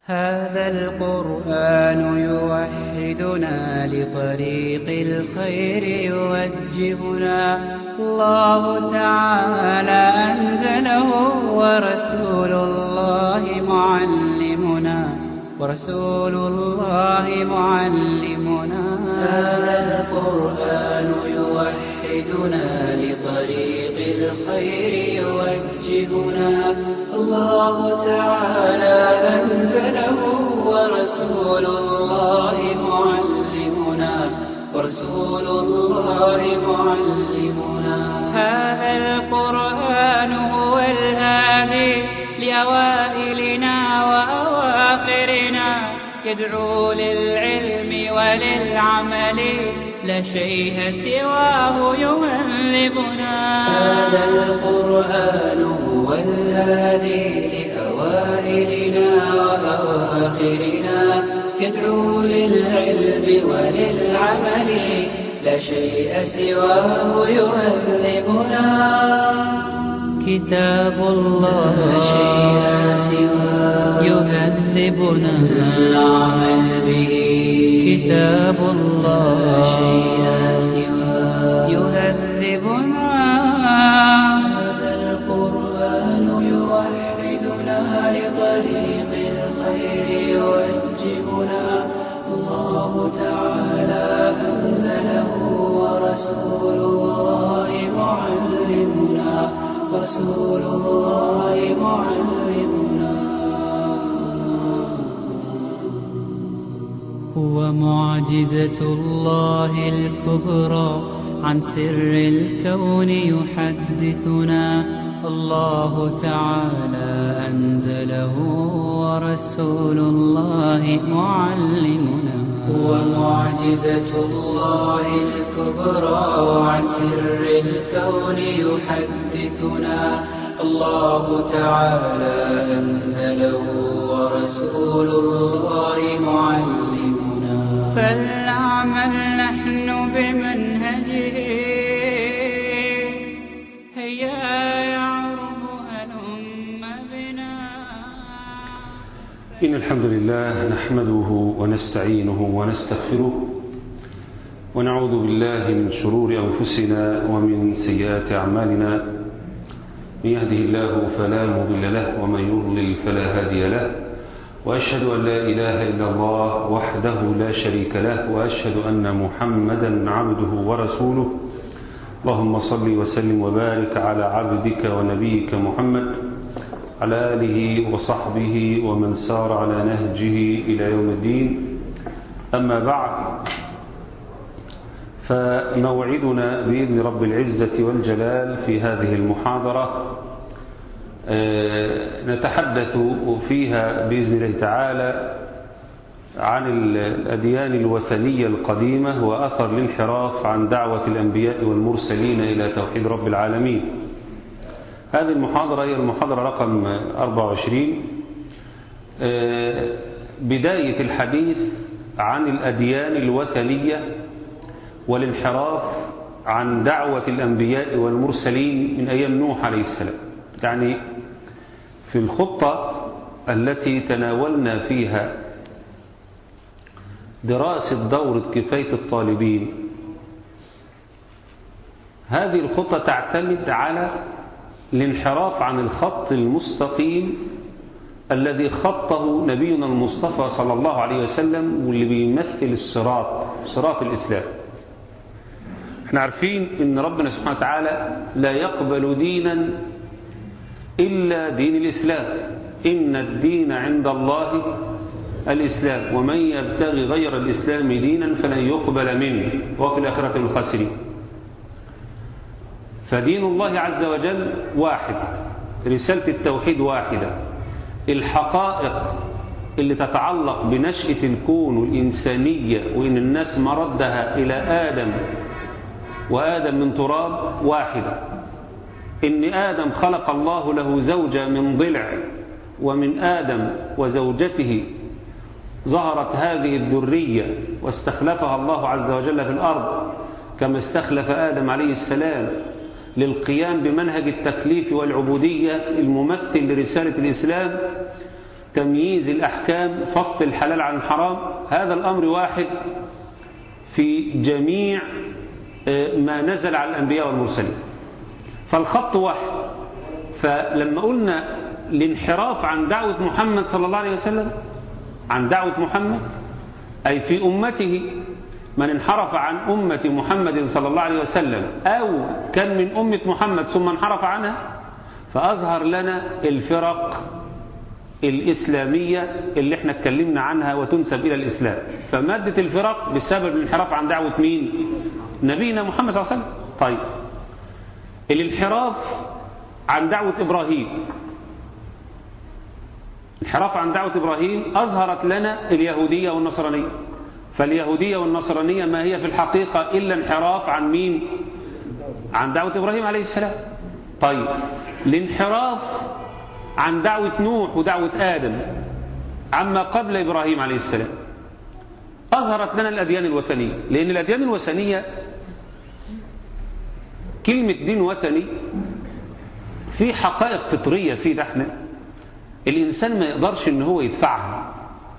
هذا القرآن يوحدنا لطريق الخير يوجهنا الله تعالى أنزله ورسول الله معلمنا ورسول الله معلمنا هذا القرآن يوحدنا لطريق الخير يوجهنا الله تعالى أنزله ورسول الله معلمنا ورسول الله معلمنا هذا القرآن هو الهادي لأوائلنا وأواخرنا يدعو للعلم وللعمل لا شيء سواه يهذبنا هذا القرآن هو الهادي لأوائلنا وأواخرنا يدعو للعلم وللعمل لا شيء سواه يهذبنا كتاب الله لا شيء سواه يهذبنا العمل به كتاب الله لا شيء سواه يهذبنا هذا القرآن يوحدنا لطريق الخير يوجهنا الله تعالى أنزله ورسول الله معلمنا رسول الله معلمنا هو معجزة الله الكبرى عن سر الكون يحدثنا الله تعالى أنزله ورسول الله معلمنا هو معجزة الله الكبرى عن سر الكون يحدثنا الله تعالى أنزله ورسول الله معلمنا فلنعمل نحن بمنهجه هيا يعرب هلم بنا إن الحمد لله نحمده ونستعينه ونستغفره ونعوذ بالله من شرور أنفسنا ومن سيئات أعمالنا من يهده الله فلا مضل له ومن يضلل فلا هادي له وأشهد أن لا إله إلا الله وحده لا شريك له وأشهد أن محمدا عبده ورسوله اللهم صل وسلم وبارك على عبدك ونبيك محمد على آله وصحبه ومن سار على نهجه إلى يوم الدين أما بعد فموعدنا بإذن رب العزة والجلال في هذه المحاضرة نتحدث فيها بإذن الله تعالى عن الأديان الوثنية القديمة وأثر الانحراف عن دعوة الأنبياء والمرسلين إلى توحيد رب العالمين هذه المحاضرة هي المحاضرة رقم 24 بداية الحديث عن الأديان الوثنية والانحراف عن دعوة الأنبياء والمرسلين من أيام نوح عليه السلام يعني في الخطة التي تناولنا فيها دراسة دورة كفاية الطالبين هذه الخطة تعتمد على الانحراف عن الخط المستقيم الذي خطه نبينا المصطفى صلى الله عليه وسلم واللي بيمثل الصراط صراط الإسلام احنا عارفين ان ربنا سبحانه وتعالى لا يقبل دينا إلا دين الإسلام إن الدين عند الله الإسلام ومن يبتغي غير الإسلام دينا فلن يقبل منه وفي الآخرة من الخاسرين فدين الله عز وجل واحد رسالة التوحيد واحدة الحقائق اللي تتعلق بنشأة الكون والإنسانية وإن الناس مردها إلى آدم وآدم من تراب واحدة إن آدم خلق الله له زوجة من ضلع ومن آدم وزوجته ظهرت هذه الذرية واستخلفها الله عز وجل في الأرض كما استخلف آدم عليه السلام للقيام بمنهج التكليف والعبودية الممثل لرسالة الإسلام تمييز الأحكام فصل الحلال عن الحرام هذا الأمر واحد في جميع ما نزل على الأنبياء والمرسلين فالخط واحد فلما قلنا الانحراف عن دعوة محمد صلى الله عليه وسلم عن دعوة محمد أي في أمته من انحرف عن أمة محمد صلى الله عليه وسلم أو كان من أمة محمد ثم انحرف عنها فأظهر لنا الفرق الإسلامية اللي احنا اتكلمنا عنها وتنسب إلى الإسلام فمادة الفرق بسبب الانحراف عن دعوة مين نبينا محمد صلى الله عليه وسلم طيب الانحراف عن دعوة إبراهيم انحراف عن دعوة إبراهيم أظهرت لنا اليهودية والنصرانية فاليهودية والنصرانية ما هي في الحقيقة إلا انحراف عن مين عن دعوة إبراهيم عليه السلام طيب الانحراف عن دعوة نوح ودعوة آدم عما قبل إبراهيم عليه السلام أظهرت لنا الأديان الوثنية لأن الأديان الوثنية كلمة دين وثني في حقائق فطرية في ده احنا الإنسان ما يقدرش ان هو يدفعها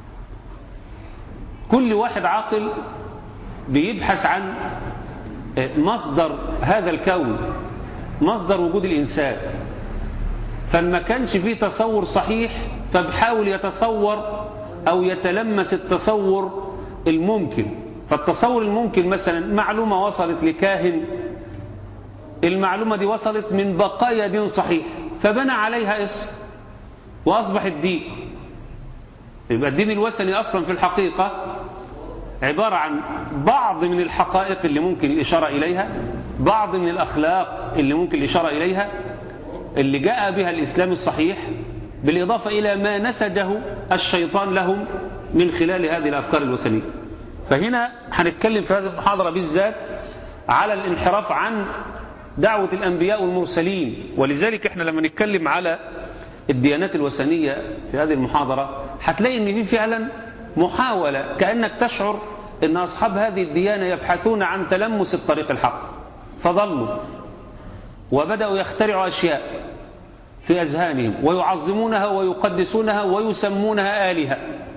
كل واحد عاقل بيبحث عن مصدر هذا الكون مصدر وجود الإنسان فما كانش فيه تصور صحيح فبحاول يتصور أو يتلمس التصور الممكن فالتصور الممكن مثلا معلومة وصلت لكاهن المعلومة دي وصلت من بقايا دين صحيح فبنى عليها اسم وأصبح الدين يبقى الدين الوثني أصلا في الحقيقة عبارة عن بعض من الحقائق اللي ممكن الإشارة إليها بعض من الأخلاق اللي ممكن الإشارة إليها اللي جاء بها الإسلام الصحيح بالإضافة إلى ما نسجه الشيطان لهم من خلال هذه الأفكار الوثنية فهنا هنتكلم في هذه المحاضرة بالذات على الانحراف عن دعوة الأنبياء والمرسلين ولذلك احنا لما نتكلم على الديانات الوثنية في هذه المحاضرة هتلاقي ان في فعلا محاولة كأنك تشعر ان أصحاب هذه الديانة يبحثون عن تلمس الطريق الحق فضلوا وبدأوا يخترعوا أشياء في أذهانهم ويعظمونها ويقدسونها ويسمونها آلهة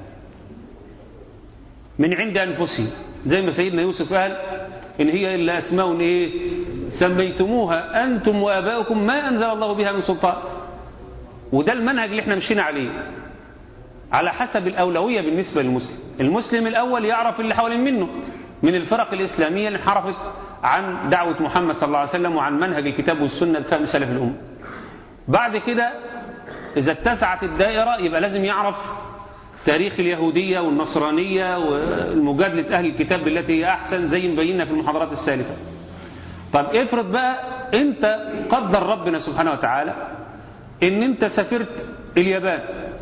من عند أنفسهم زي ما سيدنا يوسف قال إن هي إلا أسماء إيه سميتموها أنتم وآباؤكم ما أنزل الله بها من سلطان وده المنهج اللي احنا مشينا عليه على حسب الأولوية بالنسبة للمسلم المسلم الأول يعرف اللي حوالين منه من الفرق الإسلامية اللي انحرفت عن دعوة محمد صلى الله عليه وسلم وعن منهج الكتاب والسنة لفهم سلف الأمة بعد كده إذا اتسعت الدائرة يبقى لازم يعرف تاريخ اليهودية والنصرانية والمجادلة أهل الكتاب التي هي أحسن زي مبيننا في المحاضرات السالفة طب افرض بقى انت قدر ربنا سبحانه وتعالى ان انت سافرت اليابان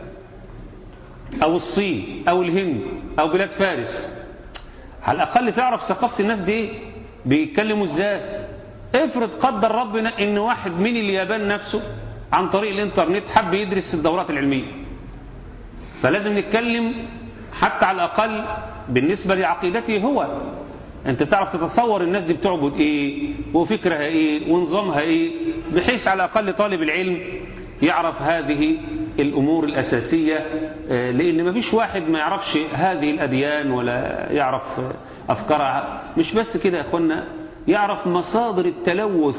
او الصين او الهند او بلاد فارس على الاقل تعرف ثقافة الناس دي ايه بيتكلموا ازاي افرض قدر ربنا ان واحد من اليابان نفسه عن طريق الانترنت حب يدرس الدورات العلمية فلازم نتكلم حتى على الاقل بالنسبة لعقيدته هو انت تعرف تتصور الناس دي بتعبد ايه وفكرها ايه ونظامها ايه بحيث على الاقل طالب العلم يعرف هذه الامور الاساسية لان ما فيش واحد ما يعرفش هذه الاديان ولا يعرف افكارها مش بس كده يا اخوانا يعرف مصادر التلوث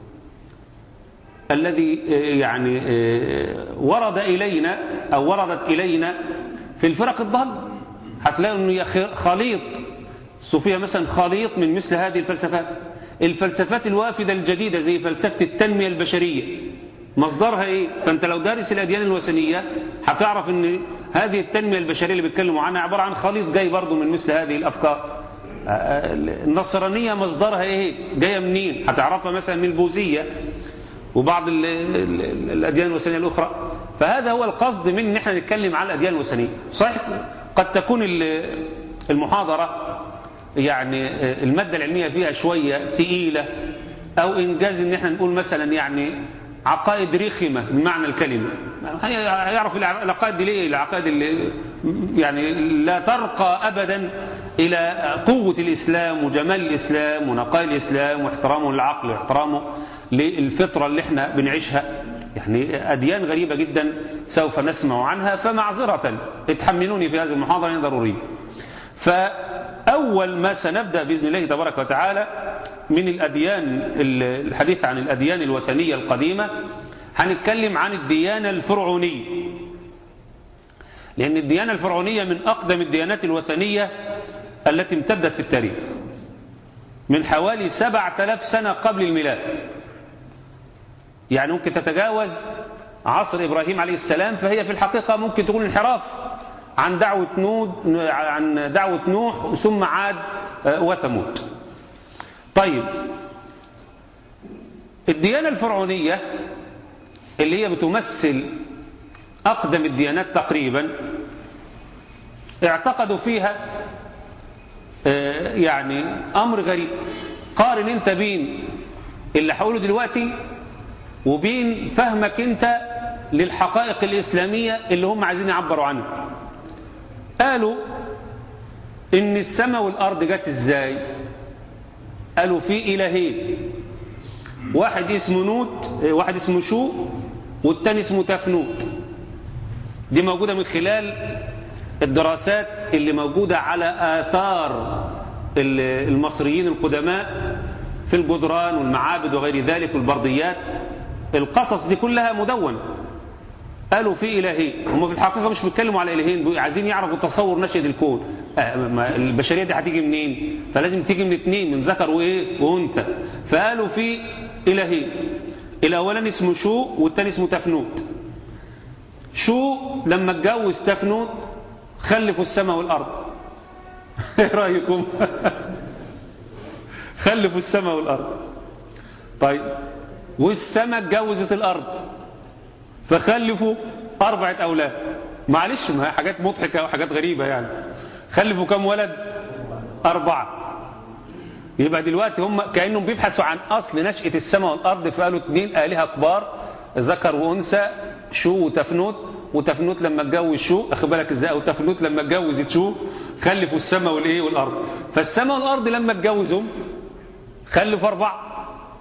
الذي يعني ورد الينا او وردت الينا في الفرق الضالة هتلاقوا انه خليط الصوفية مثلا خليط من مثل هذه الفلسفات الفلسفات الوافدة الجديدة زي فلسفة التنمية البشرية مصدرها ايه فانت لو دارس الاديان الوثنية هتعرف ان هذه التنمية البشرية اللي بيتكلموا عنها عبارة عن خليط جاي برضو من مثل هذه الافكار النصرانية مصدرها ايه جاية منين هتعرفها مثلا من البوذية وبعض ال ال ال الاديان الوثنية الاخرى فهذا هو القصد من ان احنا نتكلم عن الاديان الوثنية صحيح قد تكون المحاضرة يعني المادة العلمية فيها شوية تقيلة أو إنجاز إن احنا نقول مثلا يعني عقائد رخمة بمعنى الكلمة هيعرف العقائد دي ليه العقائد اللي يعني لا ترقى أبدا إلى قوة الإسلام وجمال الإسلام ونقاء الإسلام واحترامه للعقل واحترامه للفطرة اللي احنا بنعيشها يعني أديان غريبة جدا سوف نسمع عنها فمعذرة اتحملوني في هذه المحاضرة ضرورية فأول ما سنبدأ بإذن الله تبارك وتعالى من الأديان الحديث عن الأديان الوثنية القديمة هنتكلم عن الديانة الفرعونية لأن الديانة الفرعونية من أقدم الديانات الوثنية التي امتدت في التاريخ من حوالي سبعة آلاف سنة قبل الميلاد يعني ممكن تتجاوز عصر إبراهيم عليه السلام فهي في الحقيقة ممكن تكون انحراف عن دعوة نود عن دعوة نوح ثم عاد وثمود طيب الديانة الفرعونية اللي هي بتمثل أقدم الديانات تقريبا اعتقدوا فيها يعني أمر غريب قارن انت بين اللي هقوله دلوقتي وبين فهمك انت للحقائق الإسلامية اللي هم عايزين يعبروا عنها قالوا ان السماء والأرض جت ازاي قالوا في إلهين واحد اسمه نوت واحد اسمه شو والتاني اسمه تفنوت دي موجودة من خلال الدراسات اللي موجودة على آثار المصريين القدماء في الجدران والمعابد وغير ذلك والبرديات القصص دي كلها مدونة قالوا في إلهين هم في الحقيقة مش بيتكلموا على إلهين عايزين يعرفوا تصور نشأة الكون البشرية دي هتيجي منين فلازم تيجي من اثنين من ذكر وإيه وأنثى فقالوا في إلهين الأولاني اسمه شو والتاني اسمه تفنوت شو لما اتجوز تفنوت خلفوا السماء والأرض ايه رأيكم خلفوا السماء والأرض طيب والسماء اتجوزت الأرض فخلفوا أربعة أولاد معلش ما هي حاجات مضحكة وحاجات غريبة يعني خلفوا كم ولد أربعة يبقى دلوقتي هم كأنهم بيبحثوا عن أصل نشأة السماء والأرض فقالوا اثنين آلهة كبار ذكر وأنثى شو وتفنوت وتفنوت لما اتجوز شو اخد بالك ازاي وتفنوت لما اتجوزت شو خلفوا السماء والايه والارض فالسماء والارض لما اتجوزهم خلفوا اربعه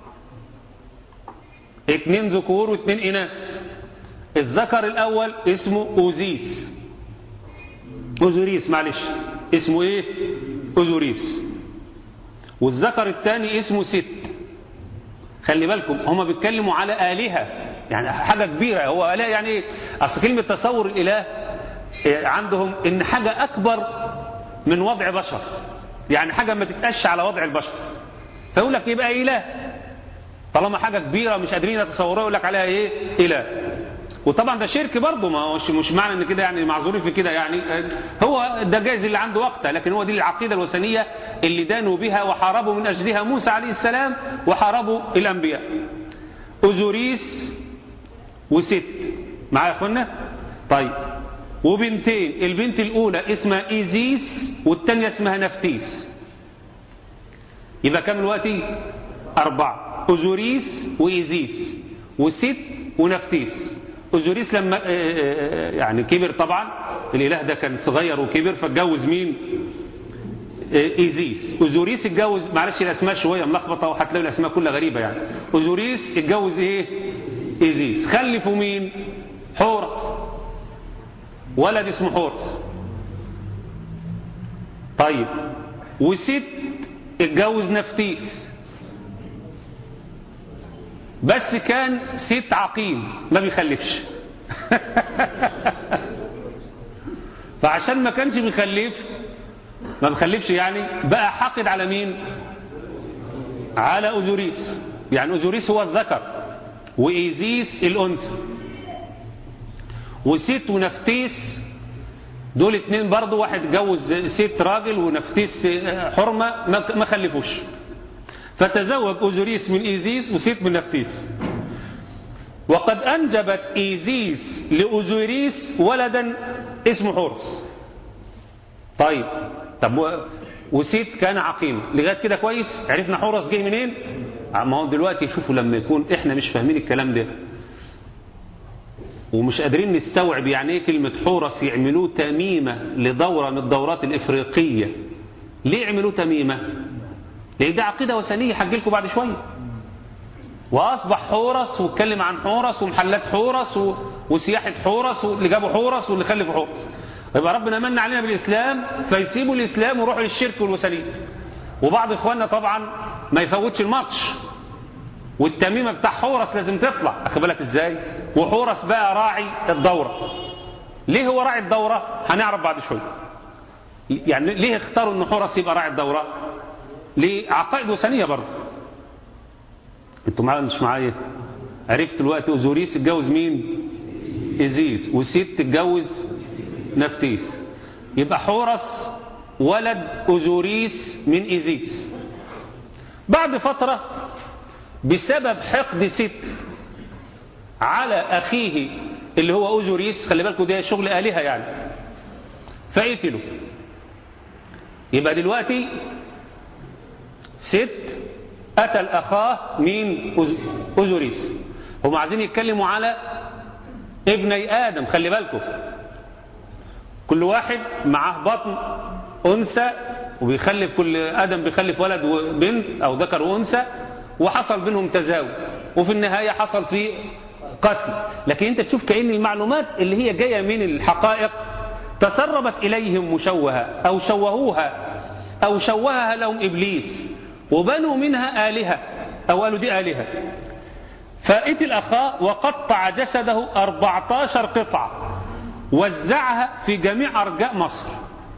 اتنين ذكور واتنين اناث الذكر الاول اسمه اوزيس اوزوريس معلش اسمه ايه اوزوريس والذكر الثاني اسمه ست خلي بالكم هما بيتكلموا على آلهة يعني حاجة كبيرة هو آلهة يعني ايه أصل كلمة تصور الإله عندهم إن حاجة أكبر من وضع بشر يعني حاجة ما تتقش على وضع البشر فيقول لك يبقى إله طالما حاجة كبيرة مش قادرين يتصوروها يقول لك عليها إيه إله وطبعا ده شرك برضه ما هوش مش معنى ان كده يعني معذورين في كده يعني هو ده جايز اللي عنده وقتها لكن هو دي العقيده الوثنيه اللي دانوا بها وحاربوا من اجلها موسى عليه السلام وحاربوا الانبياء اوزوريس وست معايا يا اخوانا طيب وبنتين البنت الاولى اسمها ايزيس والثانيه اسمها نفتيس يبقى كام دلوقتي اربعه اوزوريس وايزيس وست ونفتيس أوزوريس لما يعني كبر طبعا الإله ده كان صغير وكبر فاتجوز مين إيزيس أوزوريس اتجوز معلش الأسماء شوية ملخبطة وهتلاقي الأسماء كلها غريبة يعني أوزوريس اتجوز إيه إيزيس خلفوا مين حورس ولد اسمه حورس طيب وست اتجوز نفتيس بس كان ست عقيم ما بيخلفش فعشان ما كانش بيخلف ما بيخلفش يعني بقى حاقد على مين على أوزوريس يعني أوزوريس هو الذكر وإيزيس الأنثى وست ونفتيس دول اتنين برضو واحد جوز ست راجل ونفتيس حرمة ما خلفوش فتزوج أوزوريس من إيزيس وست من نفتيس وقد أنجبت إيزيس لأوزوريس ولدا اسمه حورس طيب طب وست كان عقيم لغاية كده كويس عرفنا حورس جه منين ما هو دلوقتي شوفوا لما يكون احنا مش فاهمين الكلام ده ومش قادرين نستوعب يعني ايه كلمة حورس يعملوه تميمة لدورة من الدورات الإفريقية ليه يعملوه تميمة لان ده عقيدة وثنية هحكي لكم بعد شوية وأصبح حورس واتكلم عن حورس ومحلات حورس و... وسياحة حورس واللي جابوا حورس واللي خلفوا حورس يبقى ربنا من علينا بالإسلام فيسيبوا الإسلام ويروحوا للشرك والوثنية وبعض إخواننا طبعا ما يفوتش الماتش والتميمة بتاع حورس لازم تطلع أخد بالك إزاي وحورس بقى راعي الدورة ليه هو راعي الدورة هنعرف بعد شوية يعني ليه اختاروا ان حورس يبقى راعي الدورة ليه عقائد وثنية برضه انتوا معايا مش معايا عرفت الوقت اوزوريس اتجوز مين ازيس وست اتجوز نفتيس يبقى حورس ولد اوزوريس من ازيس بعد فترة بسبب حقد ست على اخيه اللي هو اوزوريس خلي بالكم ده شغل الهه يعني فقتلوا يبقى دلوقتي ست قتل اخاه مين اوزوريس هم عايزين يتكلموا على ابني ادم خلي بالكم كل واحد معاه بطن انثى وبيخلف كل ادم بيخلف ولد وبنت او ذكر وانثى وحصل بينهم تزاوج وفي النهايه حصل في قتل لكن انت تشوف كأن المعلومات اللي هي جايه من الحقائق تسربت اليهم مشوهه او شوهوها او شوهها لهم ابليس وبنوا منها الهه او قالوا دي الهه فاتي الاخاء وقطع جسده 14 قطعه وزعها في جميع ارجاء مصر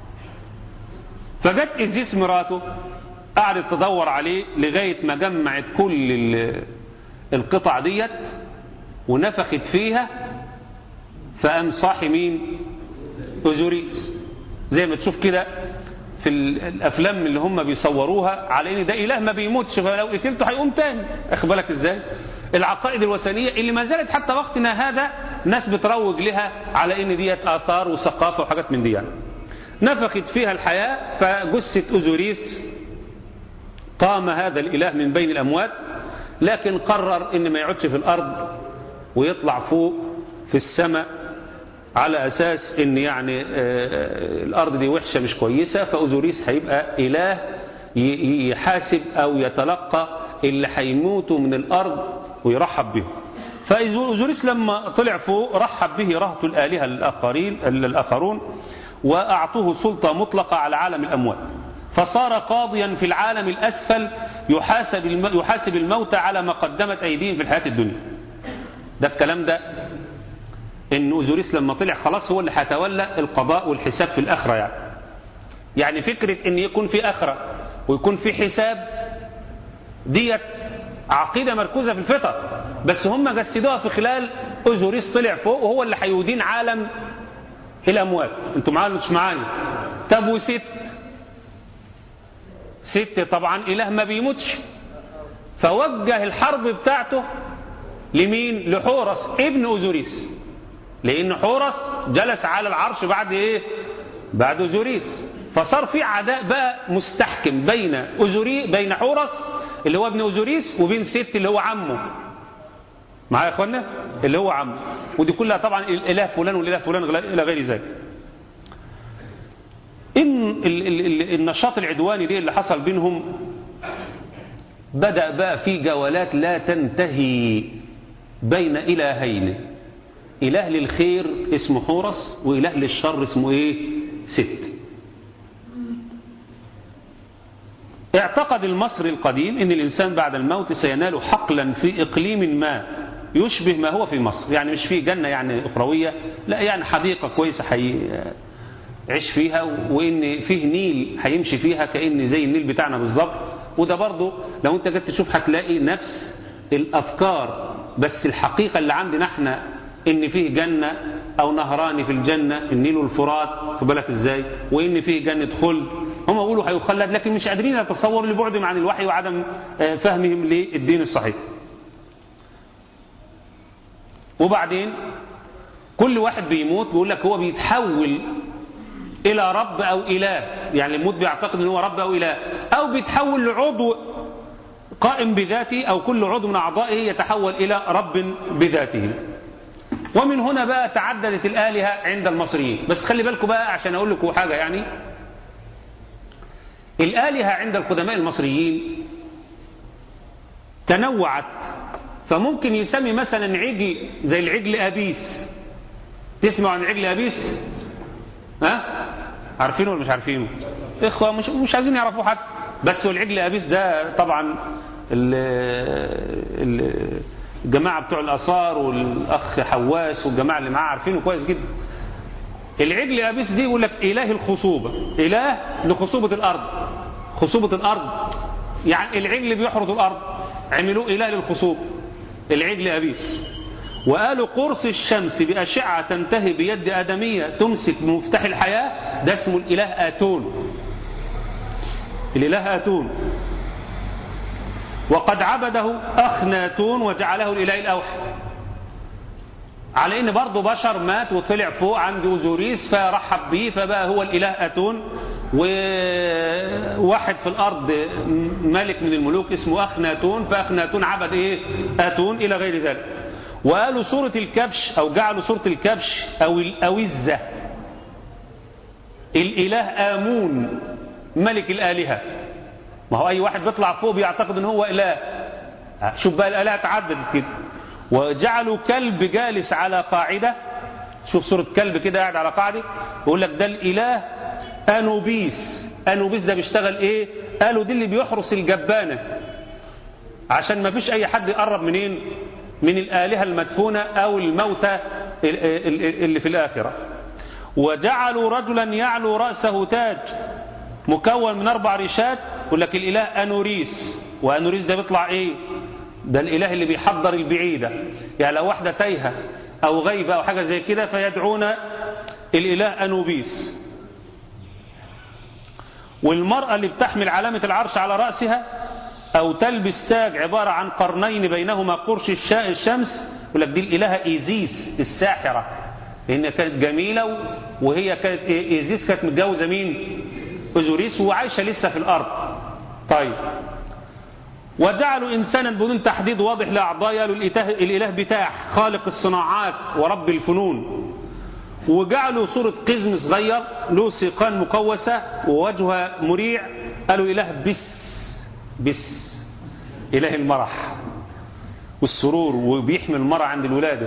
فجت ازيس مراته قعدت تدور عليه لغايه ما جمعت كل القطع ديت ونفخت فيها فقام صاحي مين اوزوريس زي ما تشوف كده في الافلام اللي هم بيصوروها على ان ده اله ما بيموتش فلو قتلته هيقوم تاني اخد بالك ازاي العقائد الوثنيه اللي ما زالت حتى وقتنا هذا ناس بتروج لها على ان ديت اثار وثقافه وحاجات من دي يعني. نفخت فيها الحياه فجثه اوزوريس قام هذا الاله من بين الاموات لكن قرر ان ما يقعدش في الارض ويطلع فوق في السماء على أساس ان يعني الأرض دي وحشة مش كويسة فأوزوريس هيبقى إله يحاسب أو يتلقى اللي هيموتوا من الأرض ويرحب بهم فأوزوريس لما طلع فوق رحب به رهط الآلهة الآخرين الآخرون وأعطوه سلطة مطلقة على عالم الأموات فصار قاضيا في العالم الأسفل يحاسب يحاسب الموتى على ما قدمت أيديهم في الحياة الدنيا ده الكلام ده ان اوزوريس لما طلع خلاص هو اللي هيتولى القضاء والحساب في الاخره يعني يعني فكره ان يكون في اخره ويكون في حساب ديت عقيده مركوزه في الفطر بس هم جسدوها في خلال اوزوريس طلع فوق وهو اللي هيدين عالم الاموات انتوا معايا مش معايا طب وست ست طبعا اله ما بيموتش فوجه الحرب بتاعته لمين لحورس ابن اوزوريس لان حورس جلس على العرش بعد ايه بعد اوزوريس فصار في عداء بقى مستحكم بين أوزوري بين حورس اللي هو ابن اوزوريس وبين ست اللي هو عمه معايا يا اخوانا اللي هو عمه ودي كلها طبعا الاله فلان والاله فلان الى غير ذلك ان ال ال ال النشاط العدواني دي اللي حصل بينهم بدأ بقى في جولات لا تنتهي بين إلهين إله للخير اسمه حورس وإله للشر اسمه إيه ست اعتقد المصري القديم ان الانسان بعد الموت سينال حقلا في اقليم ما يشبه ما هو في مصر يعني مش في جنة يعني اخروية لا يعني حديقة كويسة هيعيش فيها وان فيه نيل هيمشي فيها كأن زي النيل بتاعنا بالظبط وده برضه لو انت جيت تشوف هتلاقي نفس الافكار بس الحقيقة اللي عندنا احنا ان فيه جنة او نهران في الجنة النيل والفرات في بالك ازاي وان فيه جنة خلد هم بيقولوا هيخلد لكن مش قادرين يتصوروا لبعدهم عن الوحي وعدم فهمهم للدين الصحيح وبعدين كل واحد بيموت بيقول لك هو بيتحول الى رب او اله يعني الموت بيعتقد ان هو رب او اله او بيتحول لعضو قائم بذاته او كل عضو من اعضائه يتحول الى رب بذاته ومن هنا بقى تعددت الآلهة عند المصريين بس خلي بالكم بقى عشان أقول لكم حاجة يعني الآلهة عند القدماء المصريين تنوعت فممكن يسمي مثلا عجل زي العجل أبيس تسمعوا عن عجل أبيس ها عارفينه ولا مش عارفينه إخوة مش, مش عايزين يعرفوه حتى بس العجل أبيس ده طبعا ال ال الجماعة بتوع الآثار والأخ حواس والجماعة اللي معاه عارفينه كويس جدا العجل أبيس دي يقول لك إله الخصوبة إله لخصوبة الأرض خصوبة الأرض يعني العجل بيحرث الأرض عملوه إله للخصوب العجل أبيس وقالوا قرص الشمس بأشعة تنتهي بيد آدمية تمسك بمفتاح الحياة ده اسمه الإله آتون الإله آتون وقد عبده أخناتون وجعله الإله الأوحى على ان برضه بشر مات وطلع فوق عند اوزوريس فرحب بيه فبقى هو الاله اتون وواحد في الارض ملك من الملوك اسمه اخناتون فاخناتون عبد ايه اتون الى غير ذلك وقالوا سورة الكبش او جعلوا سورة الكبش او الاوزة الاله امون ملك الالهة ما هو اي واحد بيطلع فوق بيعتقد ان هو اله شوف بقى الاله تعددت كده وجعلوا كلب جالس على قاعدة شوف صورة كلب كده قاعد على قاعدة يقول لك ده الإله أنوبيس أنوبيس ده بيشتغل إيه قالوا دي اللي بيحرس الجبانة عشان ما فيش أي حد يقرب منين من الآلهة المدفونة أو الموتى اللي في الآخرة وجعلوا رجلا يعلو رأسه تاج مكون من أربع ريشات يقول لك الإله أنوريس وأنوريس ده بيطلع إيه ده الإله اللي بيحضر البعيدة يعني لو واحدة تايهة أو غيبة أو حاجة زي كده فيدعون الإله أنوبيس والمرأة اللي بتحمل علامة العرش على رأسها أو تلبس تاج عبارة عن قرنين بينهما قرش الشمس يقول لك دي الإلهة إيزيس الساحرة لأن كانت جميلة وهي كانت إيزيس كانت متجوزة مين؟ أزوريس وعايشة لسه في الأرض طيب وجعلوا إنسانا بدون تحديد واضح لأعضاء قالوا الإله بتاح خالق الصناعات ورب الفنون وجعلوا صورة قزم صغير له سيقان مقوسة ووجهها مريع قالوا إله بس بس إله المرح والسرور وبيحمي المرأة عند الولادة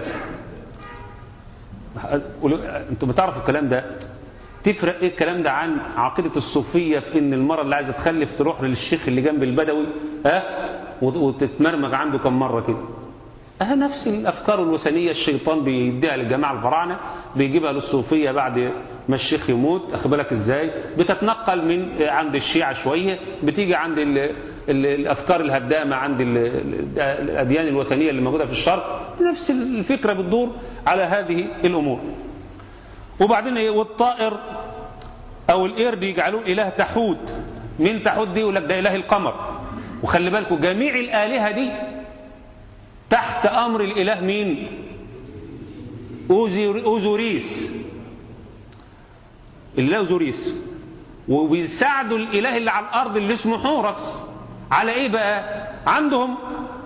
انتوا بتعرفوا الكلام ده تفرق ايه الكلام ده عن عقيدة الصوفية في ان المرأة اللي عايزة تخلف تروح للشيخ اللي جنب البدوي ها وتتمرمغ عنده كم مرة كده اه نفس الافكار الوثنية الشيطان بيديها للجماعة الفراعنة بيجيبها للصوفية بعد ما الشيخ يموت اخبالك ازاي بتتنقل من عند الشيعة شوية بتيجي عند ال ال الافكار الهدامة عند ال الاديان الوثنية اللي موجودة في الشرق نفس الفكرة بتدور على هذه الامور وبعدين ايه والطائر او القرد يجعلوه اله تحوت مين تحوت دي يقول لك ده اله القمر وخلي بالكم جميع الالهه دي تحت امر الاله مين اوزوريس الاله اوزوريس وبيساعدوا الاله اللي على الارض اللي اسمه حورس على ايه بقى عندهم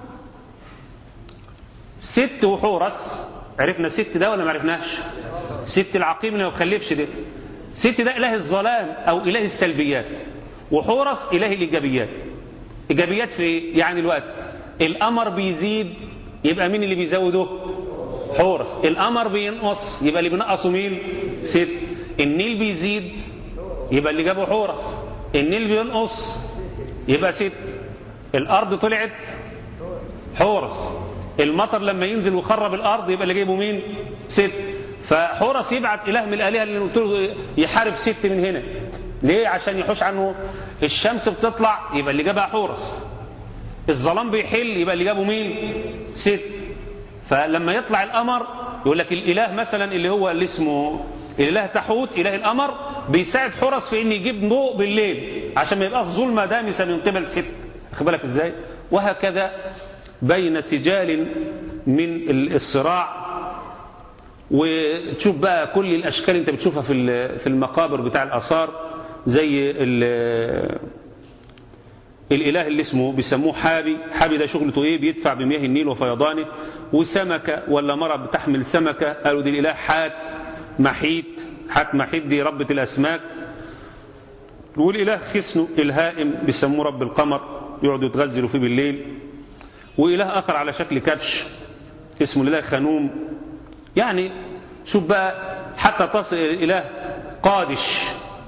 ست وحورس عرفنا ست ده ولا ما عرفناش ست العقيم اللي ما بخلفش ده ست ده اله الظلام او اله السلبيات وحورس اله الايجابيات ايجابيات في ايه يعني الوقت القمر بيزيد يبقى مين اللي بيزوده حورس القمر بينقص يبقى اللي بينقصه مين ست النيل بيزيد يبقى اللي جابه حورس النيل بينقص يبقى ست الارض طلعت حورس المطر لما ينزل ويخرب الارض يبقى اللي جايبه مين ست فحورس يبعت اله من الالهه اللي قلت له يحارب ست من هنا ليه عشان يحوش عنه الشمس بتطلع يبقى اللي جابها حورس الظلام بيحل يبقى اللي جابه مين ست فلما يطلع القمر يقول لك الاله مثلا اللي هو اللي اسمه الاله تحوت اله القمر بيساعد حورس في ان يجيب ضوء بالليل عشان ما يبقاش ظلمه دامسه من قبل ست واخد بالك ازاي وهكذا بين سجال من الصراع وتشوف بقى كل الاشكال انت بتشوفها في في المقابر بتاع الاثار زي الاله اللي اسمه بيسموه حابي حابي ده شغلته ايه بيدفع بمياه النيل وفيضانه وسمكه ولا مره بتحمل سمكه قالوا دي الاله حات محيت حات محيت دي ربة الاسماك والاله خسنو الهائم بيسموه رب القمر يقعدوا يتغزلوا فيه بالليل وإله آخر على شكل كبش اسمه الإله خنوم يعني شوف بقى حتى تصل إلى إله قادش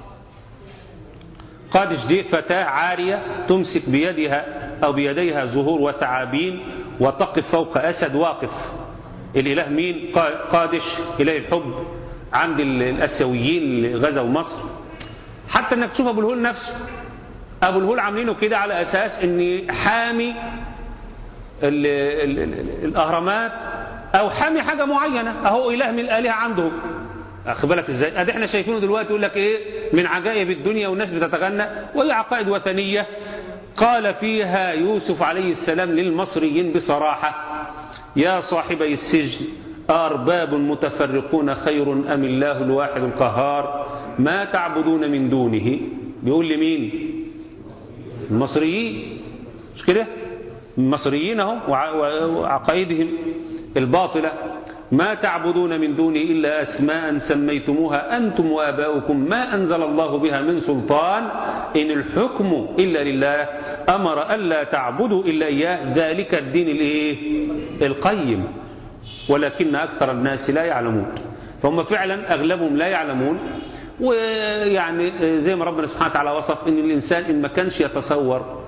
قادش دي فتاة عارية تمسك بيدها أو بيديها زهور وثعابين وتقف فوق أسد واقف الإله مين قادش إله الحب عند الأسيويين اللي غزوا مصر حتى انك تشوف ابو الهول نفسه ابو الهول عاملينه كده على اساس ان حامي ال ال ال الاهرامات او حامي حاجه معينه اهو اله من الالهه عنده اخد بالك ازاي ادي احنا شايفينه دلوقتي يقول لك ايه من عجائب الدنيا والناس بتتغنى وهي عقائد وثنيه قال فيها يوسف عليه السلام للمصريين بصراحه يا صاحبي السجن أرباب متفرقون خير أم الله الواحد القهار ما تعبدون من دونه بيقول لمين المصريين مش كده المصريين اهو وعقائدهم الباطلة ما تعبدون من دونه إلا أسماء سميتموها أنتم وآباؤكم ما أنزل الله بها من سلطان إن الحكم إلا لله أمر ألا تعبدوا إلا إياه ذلك الدين الإيه القيم ولكن أكثر الناس لا يعلمون فهم فعلا أغلبهم لا يعلمون ويعني زي ما ربنا سبحانه وتعالى وصف ان الانسان ان ما كانش يتصور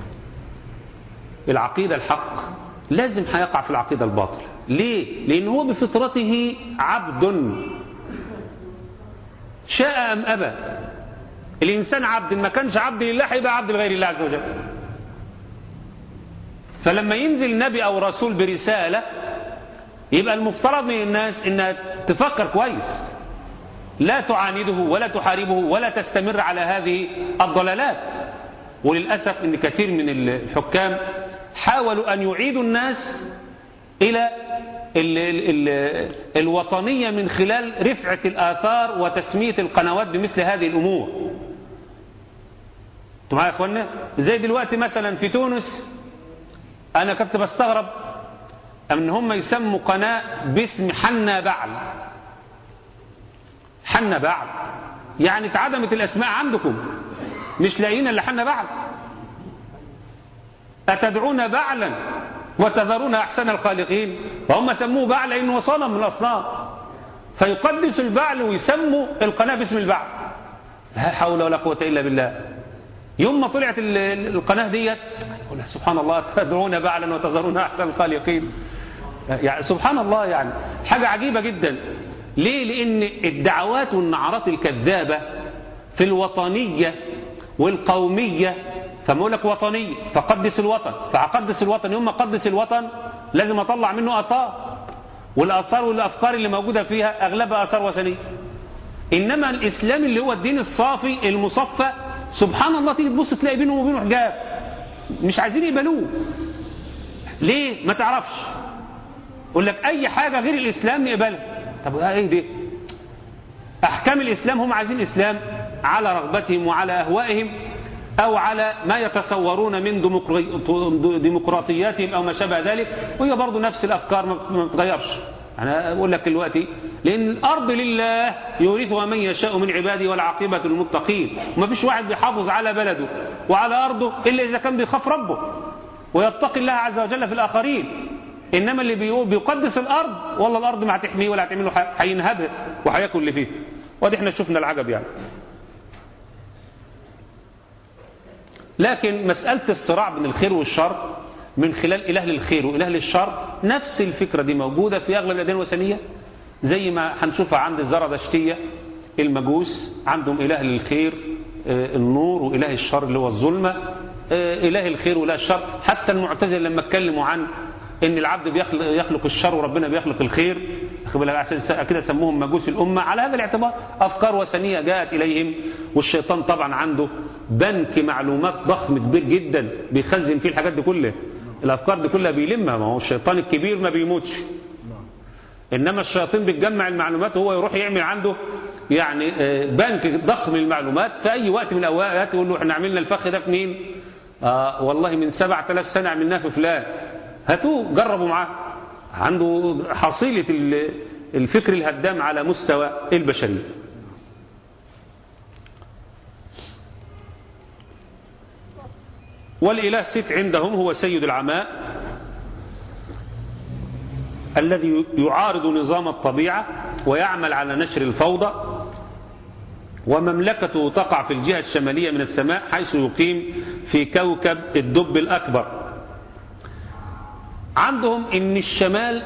العقيده الحق لازم هيقع في العقيده الباطله ليه لان هو بفطرته عبد شاء ام ابى الانسان عبد ما كانش عبد لله هيبقى عبد لغير الله عز وجل فلما ينزل نبي او رسول برساله يبقى المفترض من الناس انها تفكر كويس لا تعانده ولا تحاربه ولا تستمر على هذه الضلالات وللأسف ان كثير من الحكام حاولوا أن يعيدوا الناس إلى ال ال ال الوطنية من خلال رفعة الآثار وتسمية القنوات بمثل هذه الأمور انتوا معايا يا اخوانا زي دلوقتي مثلا في تونس أنا كنت بستغرب أن هم يسموا قناة باسم حنا بعل حنا بعل يعني اتعدمت الأسماء عندكم مش لاقيين إلا حنا بعل أتدعون بعلا وتذرون أحسن الخالقين وهم سموه بعل لأنه صنم من الأصنام فيقدس البعل ويسموا القناة باسم البعل لا حول ولا قوة إلا بالله يوم ما طلعت القناة ديت سبحان الله تدعون بعلا وتذرون أحسن الخالقين يعني سبحان الله يعني حاجة عجيبة جدا ليه لأن الدعوات والنعرات الكذابة في الوطنية والقومية فما أقول لك وطنية فقدس الوطن فأقدس الوطن يوم ما أقدس الوطن لازم أطلع منه آثار والآثار والأفكار اللي موجودة فيها أغلبها آثار وثنية إنما الإسلام اللي هو الدين الصافي المصفى سبحان الله تيجي تبص تلاقي بينه وبينه حجاب مش عايزين يقبلوه ليه ما تعرفش يقول لك أي حاجة غير الإسلام نقبلها طب ايه دي احكام الاسلام هم عايزين اسلام على رغبتهم وعلى اهوائهم او على ما يتصورون من ديمقراطياتهم او ما شابه ذلك وهي برضه نفس الافكار ما بتتغيرش انا اقول لك دلوقتي لان الارض لله يورثها من يشاء من عباده والعاقبه للمتقين وما فيش واحد بيحافظ على بلده وعلى ارضه الا اذا كان بيخاف ربه ويتقي الله عز وجل في الاخرين انما اللي بيقول بيقدس الارض والله الارض ما هتحميه ولا هتعمل له هينهبها وهياكل اللي فيه وادي احنا شفنا العجب يعني لكن مسألة الصراع بين الخير والشر من خلال إله للخير وإله للشر نفس الفكرة دي موجودة في أغلب الأديان الوثنية زي ما هنشوفها عند الزردشتية المجوس عندهم إله للخير النور وإله الشر اللي هو الظلمة إله الخير وإله الشر حتى المعتزلة لما اتكلموا عن ان العبد بيخلق يخلق الشر وربنا بيخلق الخير عشان كده سموهم مجوس الامه على هذا الاعتبار افكار وثنيه جاءت اليهم والشيطان طبعا عنده بنك معلومات ضخم كبير جدا بيخزن فيه الحاجات دي كلها الافكار دي كلها بيلمها ما هو الشيطان الكبير ما بيموتش انما الشياطين بتجمع المعلومات وهو يروح يعمل عنده يعني بنك ضخم للمعلومات في اي وقت من الاوقات يقول له احنا عملنا الفخ ده في مين آه والله من 7000 سنه عملناه في فلان هاتوه جربوا معاه عنده حصيلة الفكر الهدام على مستوى البشرية والإله ست عندهم هو سيد العماء الذي يعارض نظام الطبيعة ويعمل على نشر الفوضى ومملكته تقع في الجهة الشمالية من السماء حيث يقيم في كوكب الدب الأكبر عندهم ان الشمال